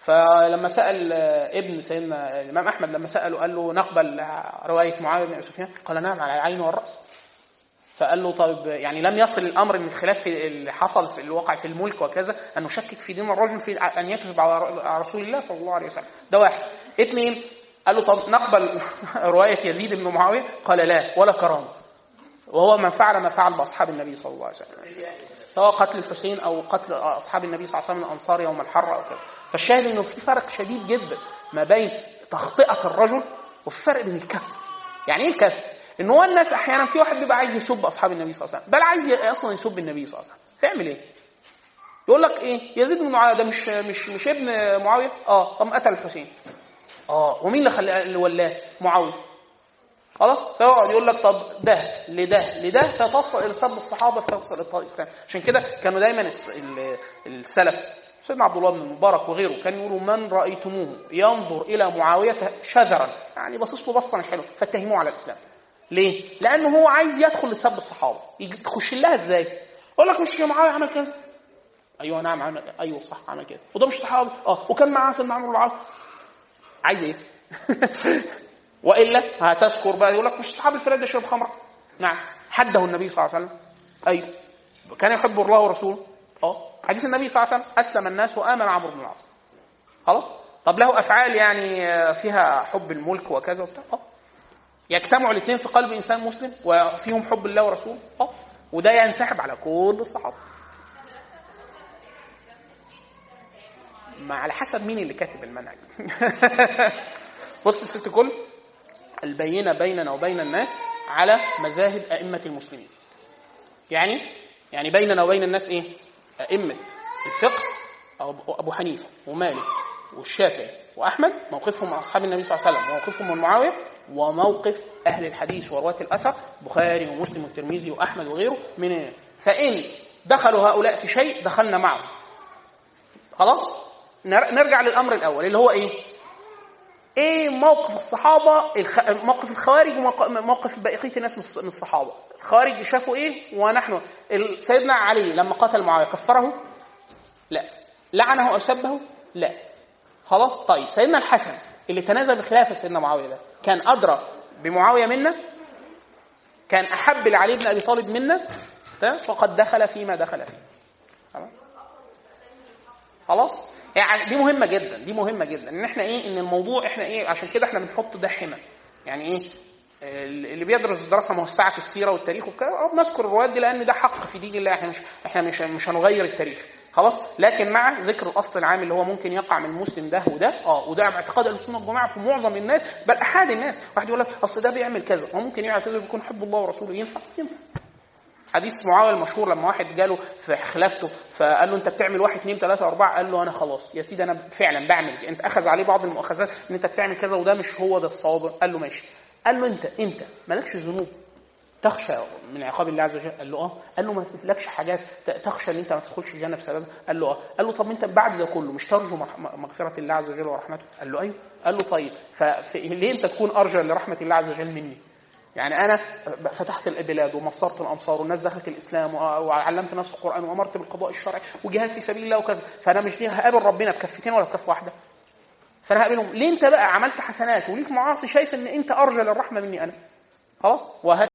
فلما سال ابن سيدنا الامام احمد لما ساله قال له نقبل روايه معاويه بن ابي سفيان قال نعم على العين والراس فقال له طيب يعني لم يصل الامر من الخلاف في اللي حصل في الواقع في الملك وكذا ان نشكك في دين الرجل في ان يكذب على رسول الله صلى الله عليه وسلم ده واحد اثنين قال له طب نقبل روايه يزيد بن معاويه قال لا ولا كرامه وهو من فعل ما فعل باصحاب النبي صلى الله عليه وسلم سواء قتل الحسين او قتل اصحاب النبي صلى الله عليه وسلم الانصار يوم الحر او كذا فالشاهد انه في فرق شديد جدا ما بين تخطئه الرجل وفي فرق بين الكف يعني ايه الكف ان هو الناس احيانا في واحد بيبقى عايز يسب اصحاب النبي صلى الله عليه وسلم بل عايز اصلا يسب النبي صلى الله عليه وسلم فيعمل ايه يقول لك ايه يزيد بن معاويه ده مش مش مش ابن معاويه اه طب قتل الحسين اه ومين اللي خلى اللي ولاه معاويه خلاص فيقعد يقول لك طب ده لده لده فتصل الى سب الصحابه فتصل الى الاسلام عشان كده كانوا دايما السلف سيدنا عبد الله بن المبارك وغيره كان يقولوا من رايتموه ينظر الى معاويه شذرا يعني باصص له بصه مش حلوه فاتهموه على الاسلام ليه؟ لانه هو عايز يدخل لسب الصحابه يجي تخش لها ازاي؟ يقول لك مش معاويه عمل كذا ايوه نعم عمل ايوه صح عمل كده وده مش صحابي اه وكان معاه سيدنا عمرو العاص عايز ايه؟ والا هتذكر بقى يقول لك مش اصحاب الفراد يشرب خمره نعم حده النبي صلى الله عليه وسلم ايوه كان يحب الله ورسوله اه حديث النبي صلى الله عليه وسلم اسلم الناس وامن عمرو بن العاص خلاص طب له افعال يعني فيها حب الملك وكذا وبتاع اه يجتمع الاثنين في قلب انسان مسلم وفيهم حب الله ورسوله اه وده ينسحب على كل الصحابه ما على حسب مين اللي كاتب المنهج بص الست كل البينه بيننا وبين الناس على مذاهب ائمه المسلمين يعني يعني بيننا وبين الناس ايه ائمه الفقه ابو حنيفه ومالك والشافعي واحمد موقفهم من اصحاب النبي صلى الله عليه وسلم وموقفهم من معاويه وموقف اهل الحديث ورواة الاثر بخاري ومسلم والترمذي واحمد وغيره من فان دخلوا هؤلاء في شيء دخلنا معهم خلاص نرجع للامر الاول اللي هو ايه ايه موقف الصحابه الخ... موقف الخوارج وموقف بقيه الناس من الصحابه الخوارج شافوا ايه ونحن سيدنا علي لما قتل معاويه كفره لا لعنه او سبه لا خلاص طيب سيدنا الحسن اللي تنازل بخلافه سيدنا معاويه ده كان ادرى بمعاويه منا كان احب لعلي بن ابي طالب منا فقد دخل فيما دخل فيه خلاص خلاص يعني دي مهمه جدا دي مهمه جدا ان احنا ايه ان الموضوع احنا ايه عشان كده احنا بنحط ده حمى يعني ايه اللي بيدرس دراسه موسعه في السيره والتاريخ وكده اه بنذكر الروايات دي لان ده حق في دين الله احنا مش احنا مش مش هنغير التاريخ خلاص لكن مع ذكر الاصل العام اللي هو ممكن يقع من المسلم ده وده اه وده اعتقاد اهل السنه والجماعه في معظم الناس بل احد الناس واحد يقول لك اصل ده بيعمل كذا هو ممكن يعمل كذا يكون حب الله ورسوله ينفع ينفع حديث معاويه المشهور لما واحد جاله في خلافته فقال له انت بتعمل واحد اثنين ثلاثه اربعه قال له انا خلاص يا سيدي انا فعلا بعمل انت اخذ عليه بعض المؤاخذات ان انت بتعمل كذا وده مش هو ده الصواب قال له ماشي قال له انت انت مالكش ذنوب تخشى من عقاب الله عز وجل قال له اه قال له ما تملكش حاجات تخشى ان انت ما تدخلش الجنه بسببها قال له اه قال له طب انت بعد ده كله مش ترجو مغفره الله عز وجل ورحمته قال له ايوه قال له طيب فليه انت تكون ارجى لرحمه الله عز وجل مني يعني انا فتحت البلاد ومصرت الامصار والناس دخلت الاسلام وعلمت الناس القران وامرت بالقضاء الشرعي وجهاد في سبيل الله وكذا فانا مش هقابل ربنا بكفتين ولا بكف واحده فانا هقابلهم ليه انت بقى عملت حسنات وليك معاصي شايف ان انت ارجى للرحمه مني انا خلاص